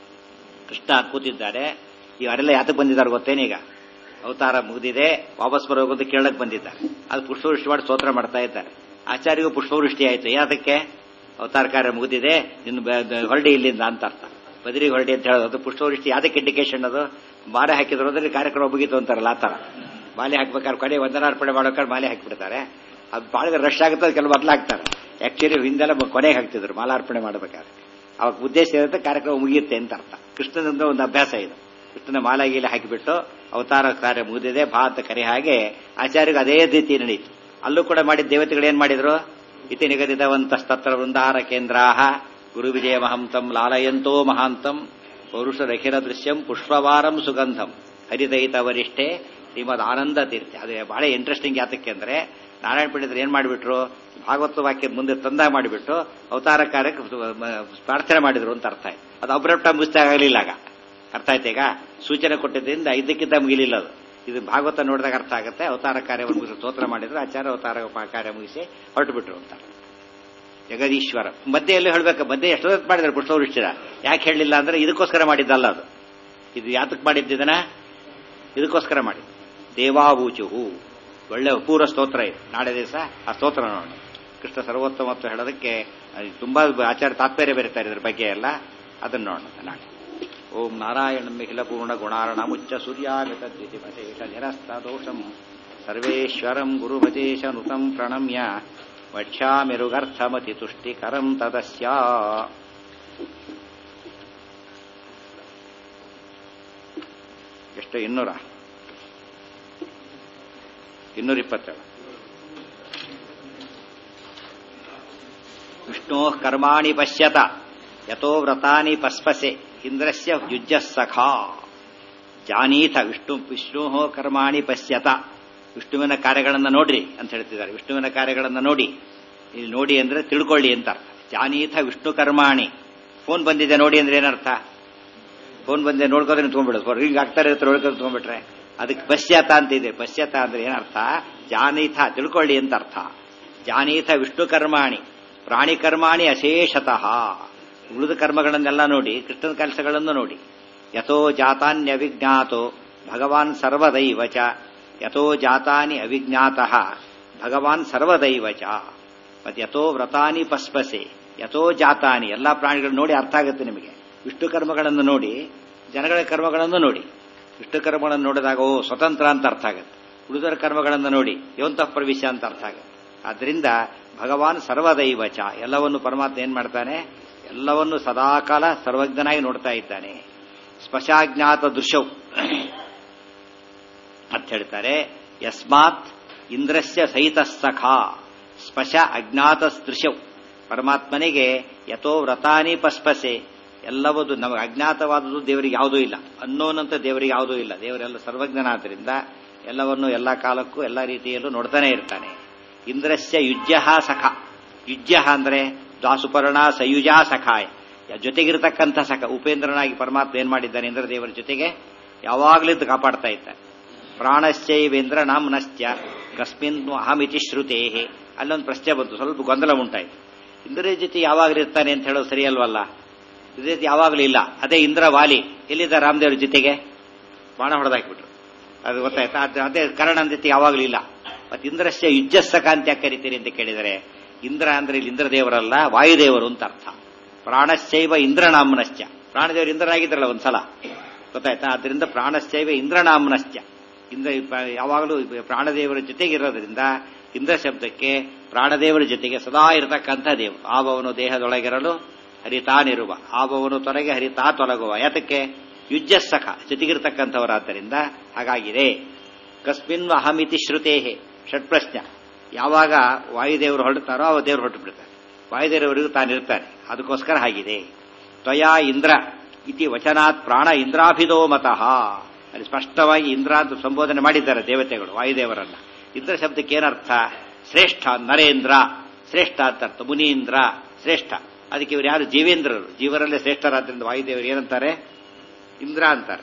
ಕೃಷ್ಣ ಕೂತಿದ್ದಾರೆ ಇವರೆಲ್ಲ ಯಾತಕ್ಕೆ ಬಂದಿದ್ದಾರೆ ಗೊತ್ತೇನೀಗ ಅವತಾರ ಮುಗಿದಿದೆ ವಾಪಸ್ ಬರೋದು ಅಂತ ಕೇಳಕ್ ಬಂದಿದ್ದಾರೆ ಅದು ಪುಷ್ಪವೃಷ್ಟಿ ಮಾಡಿ ಸ್ತೋತ್ರ ಮಾಡ್ತಾ ಇದ್ದಾರೆ ಆಚಾರ್ಯಗೂ ಪುಷ್ಪವೃಷ್ಟಿ ಆಯ್ತು ಯಾತಕ್ಕೆ ಅವತಾರ ಕಾರ್ಯ ಮುಗಿದಿದೆ ಇನ್ನು ಬ- ಬ- ಹೊರಡಿ ಇಲ್ಲಿಂದ ಅಂತ ಅರ್ಥ ಬದರಿಗೆ ಹೊರಡಿ ಅಂತ ಹೇಳೋದು ಅದು ಪುಷ್ಪವೃಷ್ಟಿ ಯಾತಕ್ಕೆ ಇಂಡಿಕೇಶನ್ ಅದು ಮಾಲೆ ಹಾಕಿದ್ರು ಅಂದ್ರೆ ಕಾರ್ಯಕ್ರಮ ಮುಗೀತು ಅಂತಾರಲ್ಲ ಆ ಥರ ಮಾಲೆ ಹಾಕ್ಬೇಕಾದ್ರೆ ಕಡೆ ವಂದನಾರ್ಪಣೆ ಮಾಡೋಕಾದ್ರೆ ಮಾಲೆ ಹಾಕಿಬಿಡ್ತಾರೆ ಅದು ಭಾಳ ರಶ್ ಆಗುತ್ತೆ ಅದು ಕೆಲವು ಬದಲಾಗ್ತಾರೆ ಆಕ್ಚುಲಿ ಹಿಂದೆಲ್ಲ ಕೊನೆಗೆ ಹಾಕ್ತಿದ್ರು ಮಾಲಾರ್ಪಣೆ ಮಾಡಬೇಕಾದ್ರೆ ಅವಾಗ ಉದ್ದೇಶ ಇರುತ್ತೆ ಕಾರ್ಯಕ್ರಮ ಮುಗಿಯುತ್ತೆ ಅಂತ ಅರ್ಥ ಕೃಷ್ಣನಿಂದ ಒಂದು ಅಭ್ಯಾಸ ಇದು ಕೃಷ್ಣನ ಮಾಲ ಗೀಲೆ ಹಾಕಿಬಿಟ್ಟು ಅವತಾರ ಕಾರ್ಯ ಮುಗಿದಿದೆ ಭಾ ಅಂತ ಕರೆ ಹಾಗೆ ಆಚಾರ್ಯಗೆ ಅದೇ ರೀತಿ ನಡೀತು ಅಲ್ಲೂ ಕೂಡ ಮಾಡಿದ ದೇವತೆಗಳು ಏನ್ ಮಾಡಿದ್ರು ಇತಿ ನಿಗದಿತವಂತಸ್ತತ್ರ ವೃಂದಾರ ಕೇಂದ್ರಾಹ ಗುರು ವಿಜಯ ಮಹಂತಂ ಲಾಲಯಂತೋ ಮಹಾಂತಂ ಪೌರುಷರಖಿರ ದೃಶ್ಯಂ ಪುಷ್ಪವಾರಂ ಸುಗಂಧಂ ಹರಿದಯಿತ ವರಿಷ್ಠೆ ಶ್ರೀಮದ್ ಆನಂದ ತೀರ್ಥ ಅದು ಬಹಳ ಇಂಟ್ರೆಸ್ಟಿಂಗ್ ಯಾತಕ್ಕೆ ಅಂದ್ರೆ ನಾರಾಯಣ ಪಂಡಿತರು ಏನ್ ಮಾಡಿಬಿಟ್ರು ಭಾಗವತ ವಾಕ್ಯ ಮುಂದೆ ತಂದ ಮಾಡಿಬಿಟ್ಟು ಅವತಾರ ಕಾರ್ಯಕ್ಕೆ ಪ್ರಾರ್ಥನೆ ಮಾಡಿದ್ರು ಅಂತ ಅರ್ಥ ಆಯ್ತು ಅದು ಅಬ್ರಪ್ಟ ಮುಗಿಸ್ತಾ ಆಗಲಿಲ್ಲ ಆಗ ಅರ್ಥ ಆಯ್ತು ಈಗ ಸೂಚನೆ ಕೊಟ್ಟಿದ್ದರಿಂದ ಇದಕ್ಕಿಂತ ಮುಗಿಲಿಲ್ಲ ಅದು ಇದು ಭಾಗವತ ನೋಡಿದಾಗ ಅರ್ಥ ಆಗುತ್ತೆ ಅವತಾರ ಕಾರ್ಯವನ್ನು ಮುಗಿಸಿ ಸ್ತೋತ್ರ ಮಾಡಿದ್ರು ಆಚಾರ್ಯ ಅವತಾರ ಕಾರ್ಯ ಮುಗಿಸಿ ಹೊರಟು ಬಿಟ್ರು ಅಂತ ಜಗದೀಶ್ವರ ಮಧ್ಯೆಯಲ್ಲಿ ಹೇಳ್ಬೇಕು ಮಧ್ಯೆ ಎಷ್ಟೊತ್ತು ಮಾಡಿದ್ರು ಪುಷ್ಪವೃಷ್ಟಿರ ಯಾಕೆ ಹೇಳಲಿಲ್ಲ ಅಂದ್ರೆ ಇದಕ್ಕೋಸ್ಕರ ಮಾಡಿದ್ದಲ್ಲ ಅದು ಇದು ಯಾತಕ್ಕೆ ಮಾಡಿದ್ದಿದನ ಇದಕ್ಕೋಸ್ಕರ ಮಾಡಿ ದೇವಾವೂಚುಹು ಒಳ್ಳೆ ಪೂರ್ವ ಸ್ತೋತ್ರ ಇದೆ ನಾಳೆ ದಿವಸ ಆ ಸ್ತೋತ್ರ ನೋಡೋಣ ಕೃಷ್ಣ ಸರ್ವೋತ್ತಮತ್ವ ಹೇಳೋದಕ್ಕೆ ಅದು ತುಂಬಾ ಆಚಾರ ತಾತ್ಪರ್ಯ ಬರೀತಾರೆ ಇದ್ರ ಬಗ್ಗೆ ಎಲ್ಲ ಅದನ್ನ ನೋಡೋಣ ನಾಳೆ ಓಂ ನಾರಾಯಣ ಮಿಖಿಲ ಪೂರ್ಣ ಗುಣಾರಣ ಮುಚ್ಚ ಸೂರ್ಯಾಗತ ದ್ವಿತಿಪತೇಶ ನಿರಸ್ತ ದೋಷಂ ಸರ್ವೇಶ್ವರಂ ಗುರುಪತೇಶ ನುತಂ ಪ್ರಣಮ್ಯ ವಕ್ಷ್ಯಾಮಿರುಗರ್ಥಮತಿ ತುಷ್ಟಿಕರಂ ತದಸ್ಯ ಎಷ್ಟು ಇನ್ನೂರ ಇನ್ನೂರ ಇಪ್ಪತ್ತೇಳು ವಿಷ್ಣೋ ಕರ್ಮಾಣಿ ಪಶ್ಯತ ಯಥೋ ವ್ರತಾನಿ ಪಸ್ಪಸೆ ಇಂದ್ರಸ್ಯ ಯುಜ್ಯ ಸಖಾ ಜಾನೀತ ವಿಷ್ಣು ವಿಷ್ಣು ಕರ್ಮಾಣಿ ಪಶ್ಯತ ವಿಷ್ಣುವಿನ ಕಾರ್ಯಗಳನ್ನು ನೋಡ್ರಿ ಅಂತ ಹೇಳ್ತಿದ್ದಾರೆ ವಿಷ್ಣುವಿನ ಕಾರ್ಯಗಳನ್ನು ನೋಡಿ ಇಲ್ಲಿ ನೋಡಿ ಅಂದ್ರೆ ತಿಳ್ಕೊಳ್ಳಿ ಅಂತ ಅರ್ಥ ಜಾನೀತ ವಿಷ್ಣು ಕರ್ಮಾಣಿ ಫೋನ್ ಬಂದಿದೆ ನೋಡಿ ಅಂದ್ರೆ ಏನರ್ಥ ಫೋನ್ ಬಂದಿದೆ ನೋಡ್ಕೋದ್ರೆ ನಿಂತ್ಕೊಂಡ್ಬಿಡೋದು ರಿಂಗ್ ಆಗ್ತಾರೆ ಹತ್ರ ನೋಡ್ಕೊಂಡು ನಿಂತ್ಕೊಂಡ್ಬಿಟ್ರೆ ಅದಕ್ಕೆ ಪಶ್ಚಾತ ಅಂತ ಇದೆ ಪಶ್ಚಾತ ಅಂದ್ರೆ ಏನರ್ಥ ಜಾನೀತ ತಿಳ್ಕೊಳ್ಳಿ ಅಂತ ಅರ್ಥ ಜಾನೀತ ವಿಷ್ಣು ಕರ್ಮಾಣಿ ಪ್ರಾಣಿ ಕರ್ಮಾಣಿ ಅಶೇಷತಃ ಉಳಿದ ಕರ್ಮಗಳನ್ನೆಲ್ಲ ನೋಡಿ ಕೃಷ್ಣನ ಕೆಲಸಗಳನ್ನು ನೋಡಿ ಯಥೋ ಜಾತಾನ್ಯವಿಜ್ಞಾತೋ ಭಗವಾನ್ ಸರ್ವದೈವ ಚ ಯಥೋ ಜಾತಾನಿ ಅವಿಜ್ಞಾತಃ ಭಗವಾನ್ ಸರ್ವದೈವ ಚ ಮತ್ತೆ ಯಥೋ ವ್ರತಾನಿ ಪಸ್ಪಸೆ ಯಥೋ ಜಾತಾನಿ ಎಲ್ಲಾ ಪ್ರಾಣಿಗಳು ನೋಡಿ ಅರ್ಥ ಆಗುತ್ತೆ ನಿಮಗೆ ವಿಷ್ಣು ಕರ್ಮಗಳನ್ನು ನೋಡಿ ಜನಗಳ ಕರ್ಮಗಳನ್ನು ನೋಡಿ ವಿಷ್ಣು ಕರ್ಮಗಳನ್ನು ನೋಡಿದಾಗ ಓ ಸ್ವತಂತ್ರ ಅಂತ ಅರ್ಥ ಆಗುತ್ತೆ ಉಳಿದರ ಕರ್ಮಗಳನ್ನು ನೋಡಿ ಯೋಂತಃ ಪ್ರವೇಶ ಅಂತ ಅರ್ಥ ಆಗುತ್ತೆ ಆದ್ರಿಂದ ಭಗವಾನ್ ಸರ್ವದೈವ ಚ ಎಲ್ಲವನ್ನು ಪರಮಾತ್ಮ ಏನ್ ಮಾಡ್ತಾನೆ ಎಲ್ಲವನ್ನು ಸದಾಕಾಲ ಸರ್ವಜ್ಞನಾಗಿ ನೋಡ್ತಾ ಇದ್ದಾನೆ ಸ್ಪಶಾಜ್ಞಾತ ದೃಶ್ಯವು ಅಂತ ಹೇಳ್ತಾರೆ ಯಸ್ಮಾತ್ ಇಂದ್ರಸ್ಯ ಸಹಿತ ಸಖ ಸ್ಪಶ ಅಜ್ಞಾತ ದೃಶ್ಯವು ಪರಮಾತ್ಮನಿಗೆ ಯಥೋ ವ್ರತಾನಿ ಪಸ್ಪಸೆ ಎಲ್ಲವದು ನಮಗೆ ಅಜ್ಞಾತವಾದುದು ದೇವರಿಗೆ ಯಾವುದೂ ಇಲ್ಲ ಅನ್ನೋನಂತ ದೇವರಿಗೆ ಯಾವುದೂ ಇಲ್ಲ ದೇವರೆಲ್ಲ ಸರ್ವಜ್ಞನಾದ್ರಿಂದ ಎಲ್ಲವನ್ನು ಎಲ್ಲ ಕಾಲಕ್ಕೂ ಎಲ್ಲ ರೀತಿಯಲ್ಲೂ ನೋಡ್ತಾನೆ ಇರ್ತಾನೆ ಇಂದ್ರಸ್ಯ ಯುಜ್ಯ ಸಖ ಯುಜ್ಯ ಅಂದ್ರೆ ದ್ವಾಸುಪರ್ಣ ಸಯುಜ ಸಖಾಯ ಜೊತೆಗಿರತಕ್ಕಂಥ ಸಖ ಉಪೇಂದ್ರನಾಗಿ ಪರಮಾತ್ಮ ಏನ್ ಮಾಡಿದ್ದಾನೆ ಇಂದ್ರ ದೇವರ ಜೊತೆಗೆ ಯಾವಾಗಲಿದ್ದು ಕಾಪಾಡ್ತಾ ಇದ್ದಾನೆ ಪ್ರಾಣಶ್ಚೈವೇಂದ್ರ ನಾಮ್ನಶ್ಚ ಕಸ್ಮಿನ್ ಅಹಮಿತಿ ಶ್ರುತೇ ಅಲ್ಲೊಂದು ಪ್ರಶ್ನೆ ಬಂತು ಸ್ವಲ್ಪ ಗೊಂದಲ ಉಂಟಾಯಿತು ಇಂದ್ರನ ಜೊತೆ ಯಾವಾಗಲಿರ್ತಾನೆ ಅಂತ ಹೇಳೋದು ಸರಿಯಲ್ವಲ್ಲ ಇದೇ ಯಾವಾಗಲೂ ಇಲ್ಲ ಅದೇ ಇಂದ್ರ ವಾಲಿ ಎಲ್ಲಿದ್ದ ರಾಮದೇವ್ರ ಜೊತೆಗೆ ಬಾಣ ಹೊಡೆದಾಕ್ಬಿಟ್ರು ಅದು ಗೊತ್ತಾಯ್ತಾ ಅದು ಅದೇ ಕರ್ಣನ ಜೊತೆ ಯಾವಾಗಲೂ ಇಲ್ಲ ಮತ್ತೆ ಇಂದ್ರಶ್ಯ ಯುಜ್ಜಸ್ಸಕ ಅಂತ ಯಾಕೆ ಕರಿತೀರಿ ಅಂತ ಕೇಳಿದರೆ ಇಂದ್ರ ಅಂದ್ರೆ ಇಲ್ಲಿ ಇಂದ್ರದೇವರಲ್ಲ ವಾಯುದೇವರು ಅಂತ ಅರ್ಥ ಪ್ರಾಣಶ್ಚೈವ ಇಂದ್ರನಾಮನಶ್ಚ ಪ್ರಾಣದೇವರು ಇಂದ್ರನಾಗಿದ್ರಲ್ಲ ಒಂದ್ಸಲ ಗೊತ್ತಾಯ್ತಾ ಅದರಿಂದ ಪ್ರಾಣಶ್ಚೈವ ಇಂದ್ರನಾಮನಶ್ಚ ಇಂದ್ರ ಯಾವಾಗಲೂ ಪ್ರಾಣದೇವರ ಜೊತೆಗಿರೋದ್ರಿಂದ ಇಂದ್ರ ಶಬ್ದಕ್ಕೆ ಪ್ರಾಣದೇವರ ಜೊತೆಗೆ ಸದಾ ಇರತಕ್ಕಂಥ ದೇವರು ಆಬವನು ದೇಹದೊಳಗಿರಲು ಹರಿತಾನಿರುವ ಆಬವನು ತೊಲಗೆ ಹರಿತಾ ತೊಲಗುವ ಯಾತಕ್ಕೆ ಯುಜ್ಜಸ್ಸಖ ಜೊತೆಗಿರ್ತಕ್ಕಂಥವರಾದ್ದರಿಂದ ಹಾಗಾಗಿದೆ ಕಸ್ಮಿನ್ ಅಹಮಿತಿ ಶ್ರುತೇಹೆ ಷಟ್ಪ್ರಶ್ನ ಯಾವಾಗ ವಾಯುದೇವರು ಹೊರಡ್ತಾರೋ ಅವ ದೇವರು ಹೊರಟು ಬಿಡ್ತಾರೆ ವಾಯುದೇವರಿಗೂ ತಾನಿರ್ತಾನೆ ಅದಕ್ಕೋಸ್ಕರ ಹಾಗಿದೆ ತ್ವಯಾ ಇಂದ್ರ ಇತಿ ವಚನಾತ್ ಪ್ರಾಣ ಇಂದ್ರಾಭಿದೋ ಮತಃ ಅಲ್ಲಿ ಸ್ಪಷ್ಟವಾಗಿ ಇಂದ್ರ ಅಂತ ಸಂಬೋಧನೆ ಮಾಡಿದ್ದಾರೆ ದೇವತೆಗಳು ವಾಯುದೇವರನ್ನ ಇಂದ್ರ ಶಬ್ದಕ್ಕೆ ಏನರ್ಥ ಶ್ರೇಷ್ಠ ನರೇಂದ್ರ ಶ್ರೇಷ್ಠ ಅಂತ ಅರ್ಥ ಮುನೀಂದ್ರ ಶ್ರೇಷ್ಠ ಅದಕ್ಕೆ ಇವರು ಯಾರು ಜೀವೇಂದ್ರರು ಜೀವರಲ್ಲೇ ಶ್ರೇಷ್ಠರಾದ್ರಿಂದ ವಾಯುದೇವರು ಏನಂತಾರೆ ಇಂದ್ರ ಅಂತಾರೆ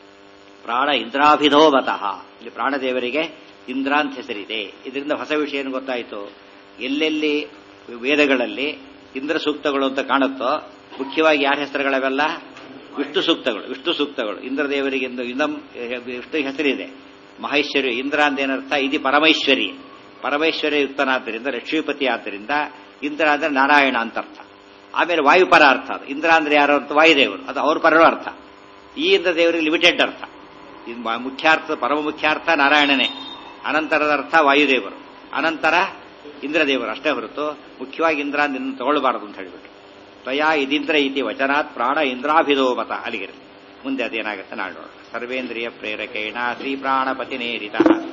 ಪ್ರಾಣ ಇಂದ್ರಾಭಿಧೋ ಮತಃ ಇಲ್ಲಿ ಪ್ರಾಣದೇವರಿಗೆ ಇಂದ್ರ ಅಂತ ಹೆಸರಿದೆ ಇದರಿಂದ ಹೊಸ ವಿಷಯ ಏನು ಗೊತ್ತಾಯಿತು ಎಲ್ಲೆಲ್ಲಿ ವೇದಗಳಲ್ಲಿ ಇಂದ್ರ ಸೂಕ್ತಗಳು ಅಂತ ಕಾಣುತ್ತೋ ಮುಖ್ಯವಾಗಿ ಯಾರ ಹೆಸರುಗಳವೆಲ್ಲ ವಿಷ್ಣು ಸೂಕ್ತಗಳು ವಿಷ್ಣು ಸೂಕ್ತಗಳು ಇಂದ್ರದೇವರಿಗೆ ಇಂದು ಇಂದಂ ವಿಷ್ಣು ಹೆಸರಿದೆ ಮಹೇಶ್ವರಿ ಇಂದ್ರ ಅಂತ ಏನರ್ಥ ಇದು ಪರಮೈಶ್ವರಿ ಪರಮೈಶ್ವರ್ಯ ಯುಕ್ತನಾದ್ದರಿಂದ ಲಕ್ಷ್ಮೀಪತಿ ಆದ್ದರಿಂದ ಇಂದ್ರ ಅಂದ್ರೆ ನಾರಾಯಣ ಅಂತ ಅರ್ಥ ಆಮೇಲೆ ವಾಯುಪರ ಅರ್ಥ ಅದು ಇಂದ್ರ ಅಂದ್ರೆ ಯಾರು ಅಂತ ವಾಯುದೇವರು ಅದು ಅವ್ರ ಪರವ ಅರ್ಥ ಈ ಇಂದ್ರ ದೇವರಿಗೆ ಲಿಮಿಟೆಡ್ ಅರ್ಥ ಇದು ಮುಖ್ಯಾರ್ಥ ಪರಮ ಮುಖ್ಯಾರ್ಥ ನಾರಾಯಣನೇ ಅನಂತರದ ಅರ್ಥ ವಾಯುದೇವರು ಅನಂತರ ಇಂದ್ರದೇವರು ಅಷ್ಟೇ ಹೊರತು ಮುಖ್ಯವಾಗಿ ಇಂದ್ರ ಅಂತ ತಗೊಳ್ಬಾರದು ಅಂತ ಹೇಳಿಬಿಟ್ಟು ತ್ವಯಾ ಇದಿಂದ್ರ ಇತಿ ವಚನಾತ್ ಪ್ರಾಣ ಇಂದ್ರಾಭಿದೋ ಮತ ಅಲ್ಲಿಗಿರಲಿ ಮುಂದೆ ಅದೇನಾಗುತ್ತೆ ನಾಡೋಣ ಸರ್ವೇಂದ್ರಿಯ ಪ್ರೇರಕೇಣ ಶ್ರೀ ಪ್ರಾಣಪತಿನೇರಿತ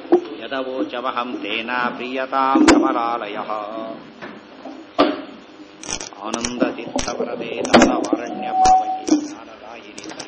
ಯದವೋಚಮಹಂ ತೇನ ಪ್ರಿಯತಾಂ ಕಮಲಾಲಯ ಆನಂದತೀರ್ಥವರದೇ ದಾನವಾರಣ್ಯ ಪಾವಕಿ ಜ್ಞಾನದಾಯಿನಿ